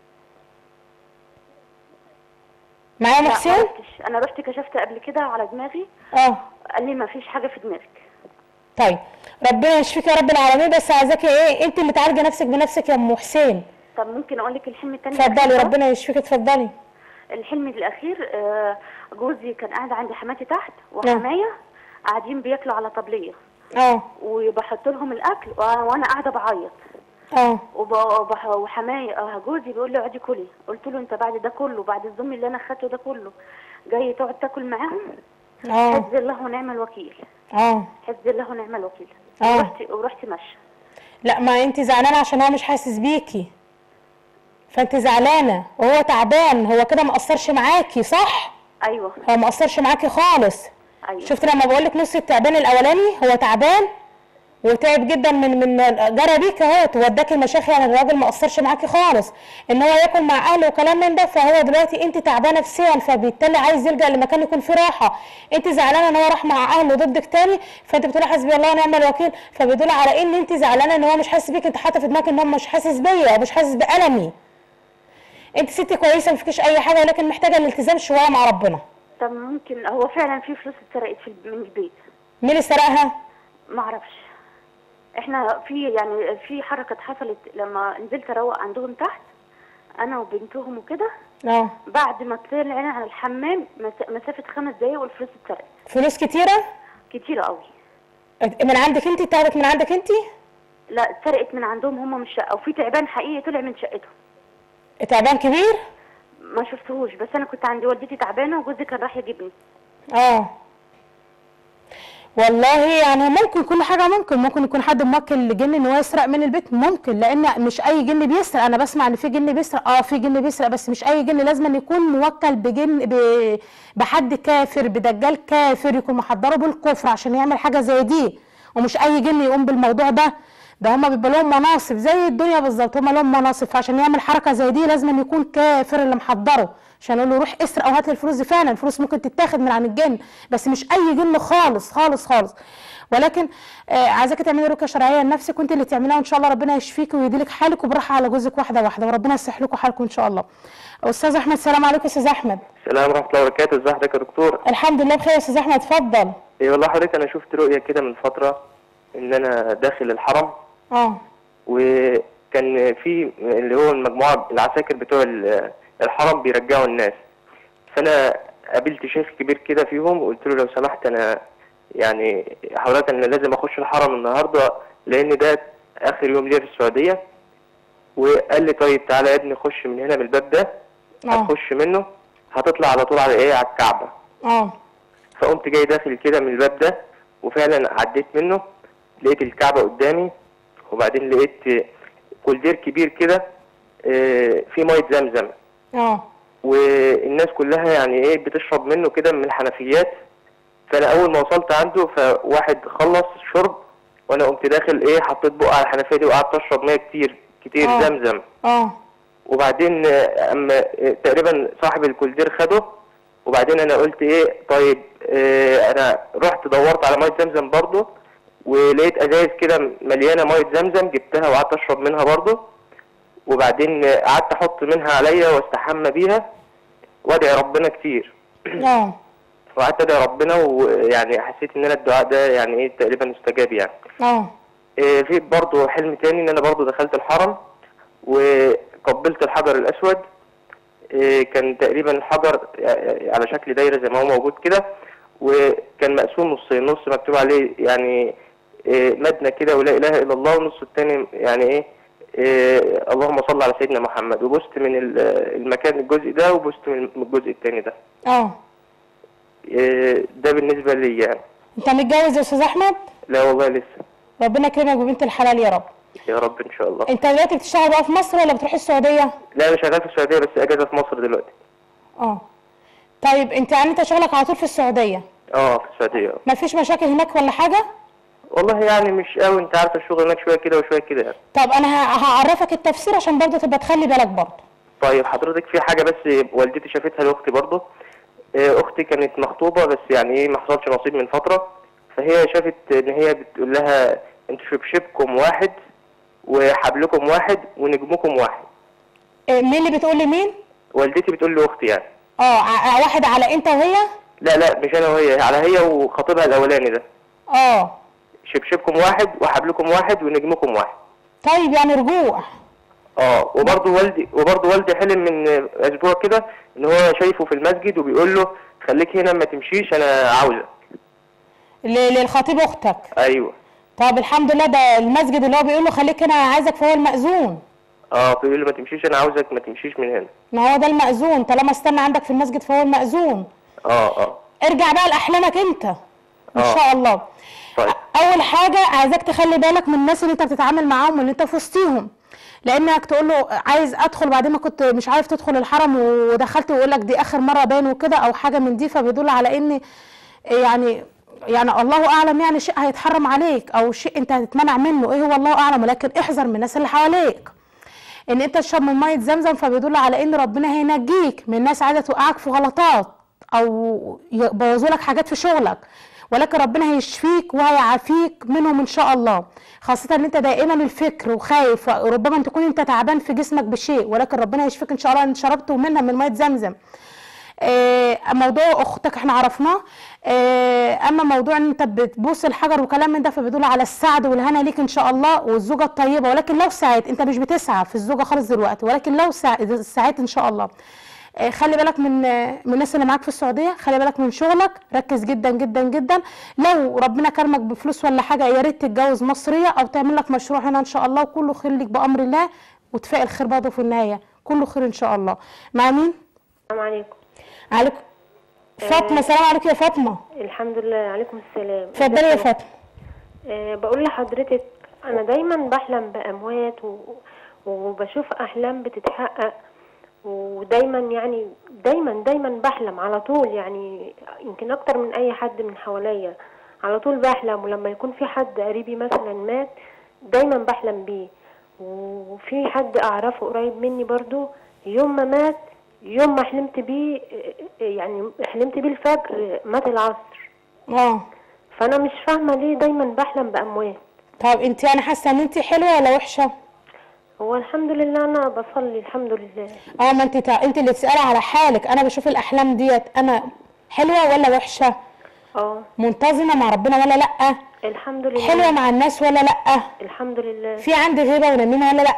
معايا لا، ما محسن رحتش انا رحت كشفت قبل كده على دماغي اه قال لي ما فيش حاجه في دماغك طيب ربنا يشفيك يا رب العالمين بس عايزاكي ايه انت اللي تعالجي نفسك بنفسك يا ام حسين طب ممكن اقول لك الحلم التاني اتفضلي الأخير ده؟ ربنا يشفيك اتفضلي الحلم الاخير آه، جوزي كان قاعد عندي حماتي تحت وحمايه قاعدين بياكلوا على طبليه اه وبحط لهم الاكل وأنا- وانا قاعده بعيط اه وب- وبح- وحماية آه، جوزي بيقول لي اقعدي كلي قلت له انت بعد ده كله بعد الظلم اللي انا خدته ده كله جاي تقعد تاكل معاهم اه حسبي الله ونعم الوكيل اه حسبي الله ونعم الوكيل آه. ورحت ورحت ماشيه لا ما انت زعلانه عشان هو مش حاسس بيكي فانت زعلانه وهو تعبان هو كده ما قصرش معاكي صح ايوه هو ما قصرش معاكي خالص ايوه شفت لما بقول لك نص التعبان الاولاني هو تعبان وتعب جدا من من جرى بيك اهو وداك المشايخ يعني الراجل ما قصرش معاكي خالص ان هو ياكل مع اهله وكلام من ده فهو دلوقتي انت تعبانه نفسيا فبالتالي عايز يلجا لمكان يكون فيه راحه انت زعلانه ان هو راح مع اهله ضدك تاني فانت بتقولي حسبي الله ونعم الوكيل فبيدل على ان انت زعلانه ان هو مش حاسس بيك انت حاطه في دماغك ان هو مش حاسس بيا او مش حاسس بالمي انت ست كويسه ما فيكيش اي حاجه ولكن محتاجه الالتزام شويه مع ربنا طب ممكن هو فعلا في فلوس اتسرقت في من البيت مين اللي سرقها ما اعرفش احنا في يعني في حركه حصلت لما نزلت اروق عندهم تحت انا وبنتهم وكده اه بعد ما طلعنا على الحمام مس- مسافه خمس دقايق والفلوس اتسرقت فلوس كتيره كتير قوي من عندك انت اتاخدت من عندك انت لا اتسرقت من عندهم هم من الشقه وفي تعبان حقيقي طلع من شقتهم تعبان كبير ما شفتهوش بس انا كنت عندي والدتي تعبانه وجوزي كان راح يجيبني اه والله يعني ممكن كل حاجه ممكن ممكن يكون حد موكل لجن ان هو يسرق من البيت ممكن لان مش اي جن بيسرق انا بسمع ان في جن بيسرق اه في جن بيسرق بس مش اي جن لازم أن يكون موكل بجن ب... بحد كافر بدجال كافر يكون محضره بالكفر عشان يعمل حاجه زي دي ومش اي جن يقوم بالموضوع ده ده هما بيبقى لهم مناصب زي الدنيا بالظبط هما لهم مناصب فعشان يعمل حركه زي دي لازم أن يكون كافر اللي محضره عشان اقول له روح اسرق او هات لي الفلوس دي فعلا الفلوس ممكن تتاخد من عن الجن بس مش اي جن خالص خالص خالص ولكن آه عايزاكي تعملي رقيه شرعيه لنفسك وانت اللي تعمليها وان شاء الله ربنا يشفيكي ويديلك حالك وبراحه على جوزك واحده واحده وربنا يصلح لكم حالكم ان شاء الله استاذ احمد السلام عليكم استاذ احمد السلام ورحمة الله وبركاته ازي حضرتك يا دكتور الحمد لله بخير يا استاذ احمد اتفضل ايه والله حضرتك انا شفت رؤية كده من فترة ان انا داخل الحرم اه وكان في اللي هو المجموعة العساكر بتوع ال- الحرم بيرجعوا الناس فانا قابلت شيخ كبير كده فيهم وقلت له لو سمحت انا يعني حضرتك انا لازم اخش الحرم النهارده لان ده اخر يوم ليا في السعودية وقال لي طيب تعالى يا ابني خش من هنا من الباب ده اه هتخش منه هتطلع على طول على ايه على الكعبة اه فقمت جاي داخل كده من الباب ده وفعلا عديت منه لقيت الكعبة قدامي وبعدين لقيت كولدير كبير كده آه، فيه مية زمزم اه والناس كلها يعني ايه بتشرب منه كده من الحنفيات فانا اول ما وصلت عنده فواحد خلص شرب وانا قمت داخل ايه حطيت بقى على الحنفيه دي وقعدت اشرب ميه كتير كتير آه. زمزم اه وبعدين آه، اما آه، تقريبا صاحب الكولدير خده وبعدين انا قلت ايه طيب آه، انا رحت دورت على ميه زمزم برضه ولقيت ازايز كده مليانه ميه زمزم جبتها وقعدت اشرب منها برضه وبعدين آه، قعدت احط منها عليا واستحمى بيها وادعي ربنا كتير اه وقعدت ادعي ربنا ويعني حسيت ان انا الدعاء ده يعني ايه تقريبا استجاب يعني اه إيه، في برضه حلم تاني ان انا برضه دخلت الحرم وقبلت الحجر الاسود إيه، كان تقريبا حجر آه، على شكل دايره زي ما هو موجود كده وكان مقسوم نصين نص مكتوب عليه يعني إيه، مدنة كده ولا اله الا الله والنص التاني يعني ايه إيه، اللهم صل على سيدنا محمد وبست من ال- المكان الجزء ده وبست من الجزء التاني ده اه إيه، ده بالنسبة لي يعني انت متجوز يا استاذ احمد لا والله لسه ربنا يكرمك ببنت الحلال يا رب يا رب ان شاء الله انت دلوقتي بتشتغل بقى في مصر ولا بتروح السعوديه لا انا شغال في السعوديه بس اجازه في مصر دلوقتي اه طيب انت يعني انت شغلك على طول في السعوديه اه في السعوديه ما فيش مشاكل هناك ولا حاجه والله يعني مش قوي انت عارف الشغل هناك شويه كده وشويه كده يعني طب انا ه- هعرفك التفسير عشان برضه تبقى تخلي بالك برضه طيب حضرتك في حاجه بس والدتي شافتها لاختي برضه آه، اختي كانت مخطوبه بس يعني ايه ما حصلش نصيب من فتره فهي شافت ان هي بتقول لها انتوا شبشبكم واحد وحبلكم واحد ونجمكم واحد إيه، مين اللي بتقول لمين والدتي بتقول لاختي يعني اه ع- واحد على انت وهي لا لا مش انا وهي على هي وخطيبها الاولاني ده اه شبشبكم واحد وحبلكم واحد ونجمكم واحد طيب يعني رجوع اه وبرضه والدي وبرضه والدي حلم من اسبوع كده ان هو شايفه في المسجد وبيقول له خليك هنا ما تمشيش انا عاوزك ل- للخطيب اختك ايوه طب الحمد لله ده المسجد اللي هو بيقول له خليك هنا عايزك فهو المأذون اه بيقول له ما تمشيش انا عاوزك ما تمشيش من هنا ما هو ده المأذون طالما استنى عندك في المسجد فهو المأذون اه اه ارجع بقى لأحلامك انت ان آه. شاء الله طيب اول حاجه عايزاك تخلي بالك من الناس اللي انت بتتعامل معاهم واللي انت في وسطيهم لانك تقول له عايز ادخل بعدين ما كنت مش عارف تدخل الحرم ودخلت ويقول لك دي اخر مره باين وكده او حاجه من دي فبيدل على ان يعني يعني الله اعلم يعني شيء هيتحرم عليك او شيء انت هتتمنع منه ايه هو الله اعلم ولكن احذر من الناس اللي حواليك ان انت تشرب من ميه زمزم فبيدل على ان ربنا هينجيك من ناس عايزه توقعك في غلطات او يبوظوا لك حاجات في شغلك ولكن ربنا هيشفيك وهيعافيك منهم ان شاء الله خاصة ان انت دائما الفكر وخايف وربما تكون انت تعبان في جسمك بشيء ولكن ربنا يشفيك ان شاء الله ان شربت منها من مية زمزم آه، موضوع اختك احنا عرفناه آه، اما موضوع ان انت بتبوس الحجر وكلام من ده فبيدل على السعد والهنا ليك ان شاء الله والزوجه الطيبه ولكن لو سعيت انت مش بتسعى في الزوجه خالص دلوقتي ولكن لو سع- سعيت ان شاء الله آه، خلي بالك من آه، من الناس اللي معاك في السعوديه خلي بالك من شغلك ركز جدا جدا جدا لو ربنا كرمك بفلوس ولا حاجه يا ريت تتجوز مصريه او تعمل لك مشروع هنا ان شاء الله وكله خير ليك بامر الله وتفائل الخير برضه في النهايه كله خير ان شاء الله مع مين السلام عليكم عليكم فاطمه سلام عليكم يا فاطمه الحمد لله عليكم السلام اتفضلي يا فاطمه أه بقول لحضرتك انا دايما بحلم باموات و... وبشوف احلام بتتحقق ودايما يعني دايما دايما بحلم على طول يعني يمكن اكتر من اي حد من حواليا على طول بحلم ولما يكون في حد قريبي مثلا مات دايما بحلم بيه وفي حد اعرفه قريب مني برضو يوم ما مات يوم ما حلمت بيه يعني حلمت بيه الفجر مات العصر اه فانا مش فاهمه ليه دايما بحلم باموات طب انت انا حاسه ان انت حلوه ولا وحشه هو الحمد لله انا بصلي الحمد لله اه ما انت تع... انت اللي تسالي على حالك انا بشوف الاحلام ديت انا حلوه ولا وحشه اه منتظمه مع ربنا ولا لا الحمد لله حلوه مع الناس ولا لا الحمد لله في عندي غيبه ونميمه ولا لا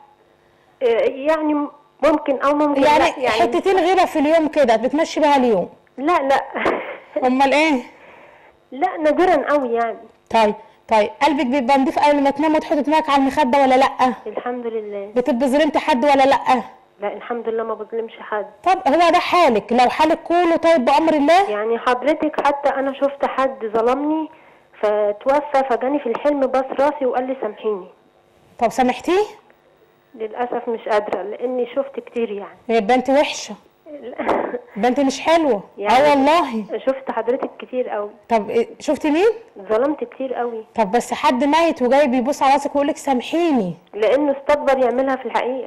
إيه، يعني ممكن او ممكن يعني, لا يعني حتتين غيبه في اليوم كده بتمشي بيها اليوم لا لا امال ايه لا نادرا قوي يعني طيب طيب قلبك بيبقى نضيف قبل ما تنام وتحط دماغك على المخده ولا لا الحمد لله بتبقى ظلمت حد ولا لا لا الحمد لله ما بظلمش حد طب هو ده حالك لو حالك كله طيب بامر الله يعني حضرتك حتى انا شفت حد ظلمني فتوفى فجاني في الحلم بس راسي وقال لي سامحيني طب سامحتيه للاسف مش قادره لاني شفت كتير يعني يبقى انت وحشه يبقى انت مش حلوه اه والله شفت حضرتك كتير قوي طب إيه، شفتي مين ظلمت كتير قوي طب بس حد ميت وجاي بيبص على راسك ويقول لك سامحيني لانه استكبر يعملها في الحقيقه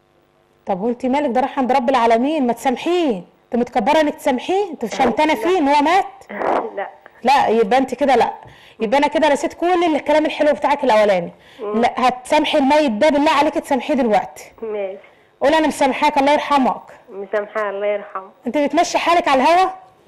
طب وانت مالك ده راح عند رب العالمين ما تسامحيه انت متكبره انك تسامحيه انت شمتانه فيه ان هو مات لا لا يبقى انت كده لا يبقى انا كده نسيت كل الكلام الحلو بتاعك الاولاني لا هتسامحي الميت ده بالله عليك تسامحيه دلوقتي ماشي قول انا مسامحاك الله يرحمك مسامحاه الله يرحمه انت بتمشي حالك على الهوا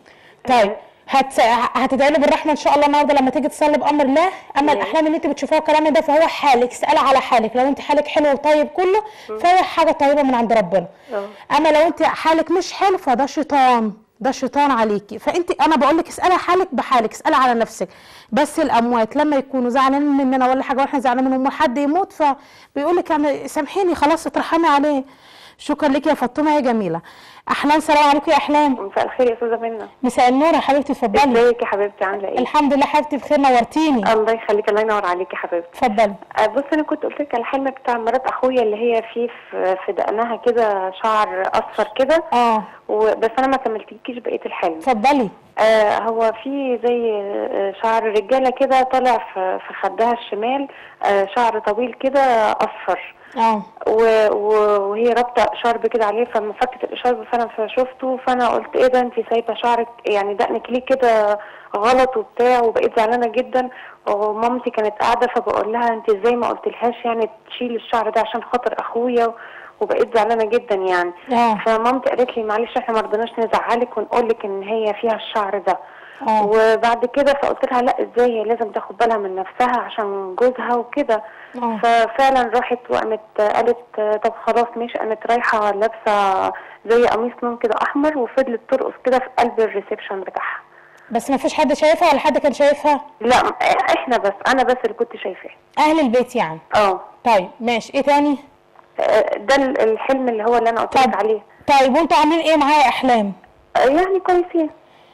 طيب هت... هتدعي له بالرحمه ان شاء الله النهارده لما تيجي تصلي بامر الله اما الاحلام اللي انت بتشوفوها الكلام ده فهو حالك اسالي على حالك لو انت حالك حلو وطيب كله فهو حاجه طيبه من عند ربنا اما لو انت حالك مش حلو فده شيطان ده شيطان عليكي فانت انا بقول لك اسالي حالك بحالك اسالي على نفسك بس الاموات لما يكونوا زعلانين مننا ولا حاجه واحنا زعلانين منهم وحد يموت فبيقول لك يعني سامحيني خلاص اترحمي عليه شكرا لك يا فاطمه يا جميله احلام سلام عليكم يا احلام مساء الخير يا استاذه منى مساء النور يا حبيبتي اتفضلي ازيك يا حبيبتي عامله ايه الحمد لله حبيبتي بخير نورتيني الله يخليك الله ينور عليكي يا حبيبتي اتفضلي آه، بصي انا كنت قلت لك على الحلم بتاع مرات اخويا اللي هي فيه في في دقنها كده شعر اصفر كده اه بس انا ما كملتلكيش بقيه الحلم اتفضلي آه هو في زي آه، شعر رجاله كده طالع في في خدها الشمال آه شعر طويل كده اصفر اه و- و- وهي رابطه شرب كده عليه فلما فكت الشرب فانا فشفته فانا قلت ايه ده انت سايبه شعرك يعني دقنك ليه كده غلط وبتاع وبقيت زعلانه جدا ومامتي كانت قاعده فبقول لها انت ازاي ما قلتلهاش يعني تشيل الشعر ده عشان خاطر اخويا وبقيت زعلانه جدا يعني اه فمامتي قالت لي معلش احنا ما رضيناش نزعلك ونقول لك ان هي فيها الشعر ده اه وبعد كده فقلت لها لا ازاي هي لازم تاخد بالها من نفسها عشان جوزها وكده اه ففعلا راحت وقامت قالت طب خلاص ماشي قامت رايحه لابسه زي قميص لون كده احمر وفضلت ترقص كده في قلب الريسبشن بتاعها بس ما فيش حد شايفها ولا حد كان شايفها لا احنا بس انا بس اللي كنت شايفاه اهل البيت يعني اه طيب ماشي ايه تاني آه، ده ال- الحلم اللي هو اللي انا قلت لك عليه طيب وانتوا عاملين ايه معايا احلام يعني كويسين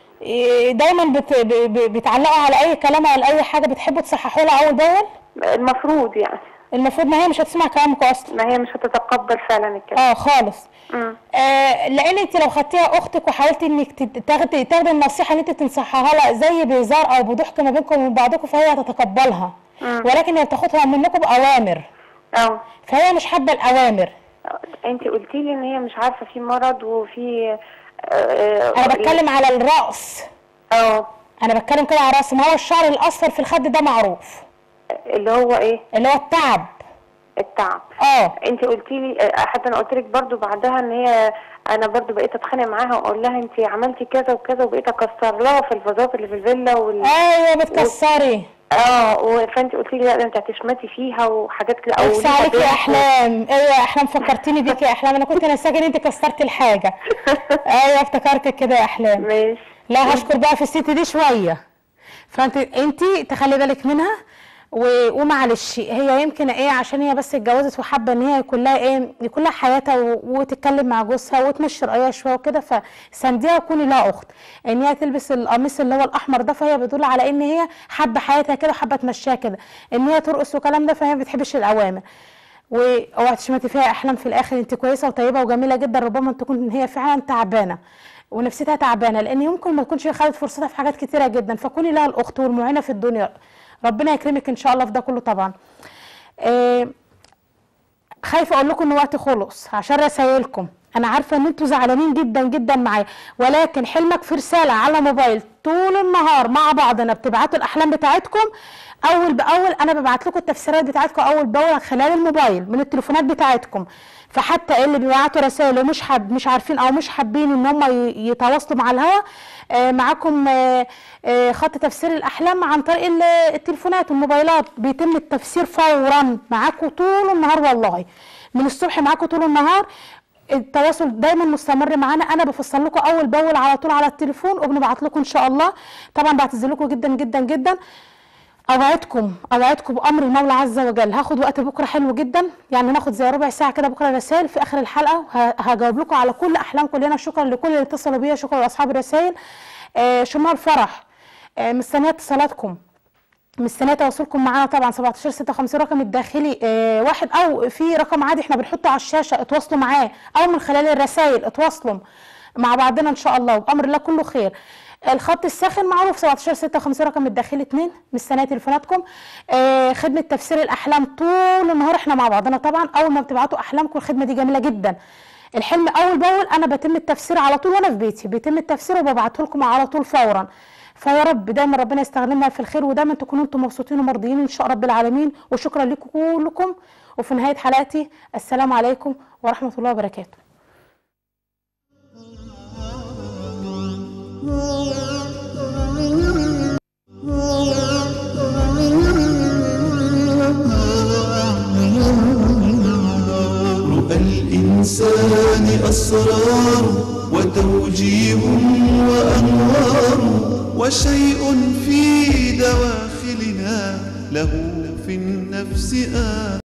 إيه دايما بت... ب... ب... بتعلقوا على اي كلام او على اي حاجه بتحبوا تصححوا لها اول باول المفروض يعني المفروض ما هي مش هتسمع كلامكم اصلا ما هي مش هتتقبل فعلا الكلام اه خالص مم. آه لان انت لو خدتيها اختك وحاولتي انك تت- تاخدي تاخدي النصيحه اللي انت تنصحها لها زي بهزار او بضحك ما بينكم وبين بعضكم فهي هتتقبلها مم. ولكن هي بتاخدها منكم باوامر اه فهي مش حابه الاوامر انت قلتي لي ان هي مش عارفه في مرض وفي آه، انا بتكلم على الراس اه انا بتكلم كده على الراس ما هو الشعر الاصفر في الخد ده معروف اللي هو ايه اللي هو التعب التعب اه انت قلتي لي حتى انا قلت لك برضو بعدها ان هي انا برضو بقيت اتخانق معاها واقول لها انت عملتي كذا وكذا وبقيت اكسر لها في الفازات اللي في الفيلا وال... ايوه بتكسري اه و- فانت قلتي لي لا ده انت هتشمتي فيها وحاجات كده اخس ليها عليك يا بنت و- احلام ايوه يا احلام فكرتيني بيك يا احلام انا كنت ناساك ان انت كسرتي الحاجه ايوه افتكرتك كده يا احلام ماشي لا هشكر بقى في الست دي شويه فانت انت تخلي بالك منها و... ومعلش هي يمكن ايه عشان هي بس اتجوزت وحابه ان هي يكون لها ايه يكون لها حياتها و... وتتكلم مع جوزها وتمشي رأيها شويه وكده فسانديها وكوني لها اخت ان هي تلبس القميص اللي هو الاحمر ده فهي بتدل على ان هي حابه حياتها كده وحابه تمشيها كده ان هي ترقص والكلام ده فهي ما بتحبش الاوامر واوعي تشمتي فيها احلام في الاخر انت كويسه وطيبه وجميله جدا ربما تكون هي فعلا تعبانه ونفسيتها تعبانه لان يمكن ما تكونش خدت فرصتها في حاجات كتيره جدا فكوني لها الاخت والمعينه في الدنيا ربنا يكرمك ان شاء الله في ده كله طبعا آه، خايفه اقول لكم ان وقتي خلص عشان رسايلكم انا عارفه ان انتوا زعلانين جدا جدا معايا ولكن حلمك في رساله على موبايل طول النهار مع بعضنا بتبعتوا الاحلام بتاعتكم اول باول انا ببعت لكم التفسيرات بتاعتكم اول باول من خلال الموبايل من التليفونات بتاعتكم فحتى اللي بيبعتوا رسائل ومش حاب مش عارفين او مش حابين ان هم ي- يتواصلوا مع الهوا آه، معاكم آه، آه، خط تفسير الاحلام عن طريق ال- التليفونات والموبايلات بيتم التفسير فورا معاكم طول النهار والله من الصبح معاكم طول النهار التواصل دايما مستمر معانا انا بفصل لكم اول باول على طول على التليفون وبنبعت لكم ان شاء الله طبعا بعتذر لكم جدا جدا جدا اوعدكم اوعدكم بامر المولى عز وجل هاخد وقت بكره حلو جدا يعني ناخد زي ربع ساعه كده بكره رسائل في اخر الحلقه وه- هجاوب لكم على كل احلامكم لنا شكرا لكل اللي اتصلوا بيا شكرا لاصحاب الرسائل آه شمال فرح آه مستنيه اتصالاتكم مستنيه تواصلكم معانا طبعا 17 56 رقم الداخلي آه واحد او في رقم عادي احنا بنحطه على الشاشه اتواصلوا معاه او من خلال الرسائل اتواصلوا مع بعضنا ان شاء الله وبامر الله كله خير الخط الساخن معروف 17 56 رقم الداخلي 2 مستنيه تليفوناتكم آه خدمه تفسير الاحلام طول النهار احنا مع بعضنا طبعا اول ما بتبعتوا احلامكم الخدمه دي جميله جدا الحلم اول باول انا بتم التفسير على طول وانا في بيتي بيتم التفسير وببعته لكم على طول فورا فيا رب دايما ربنا يستخدمها في الخير ودايما تكونوا انتم مبسوطين ومرضيين ان شاء رب العالمين وشكرا لكم كلكم وفي نهايه حلقتي السلام عليكم ورحمه الله وبركاته رؤى الإنسان أسرار وتوجيه وأنوار وشيء في دواخلنا له في النفس آه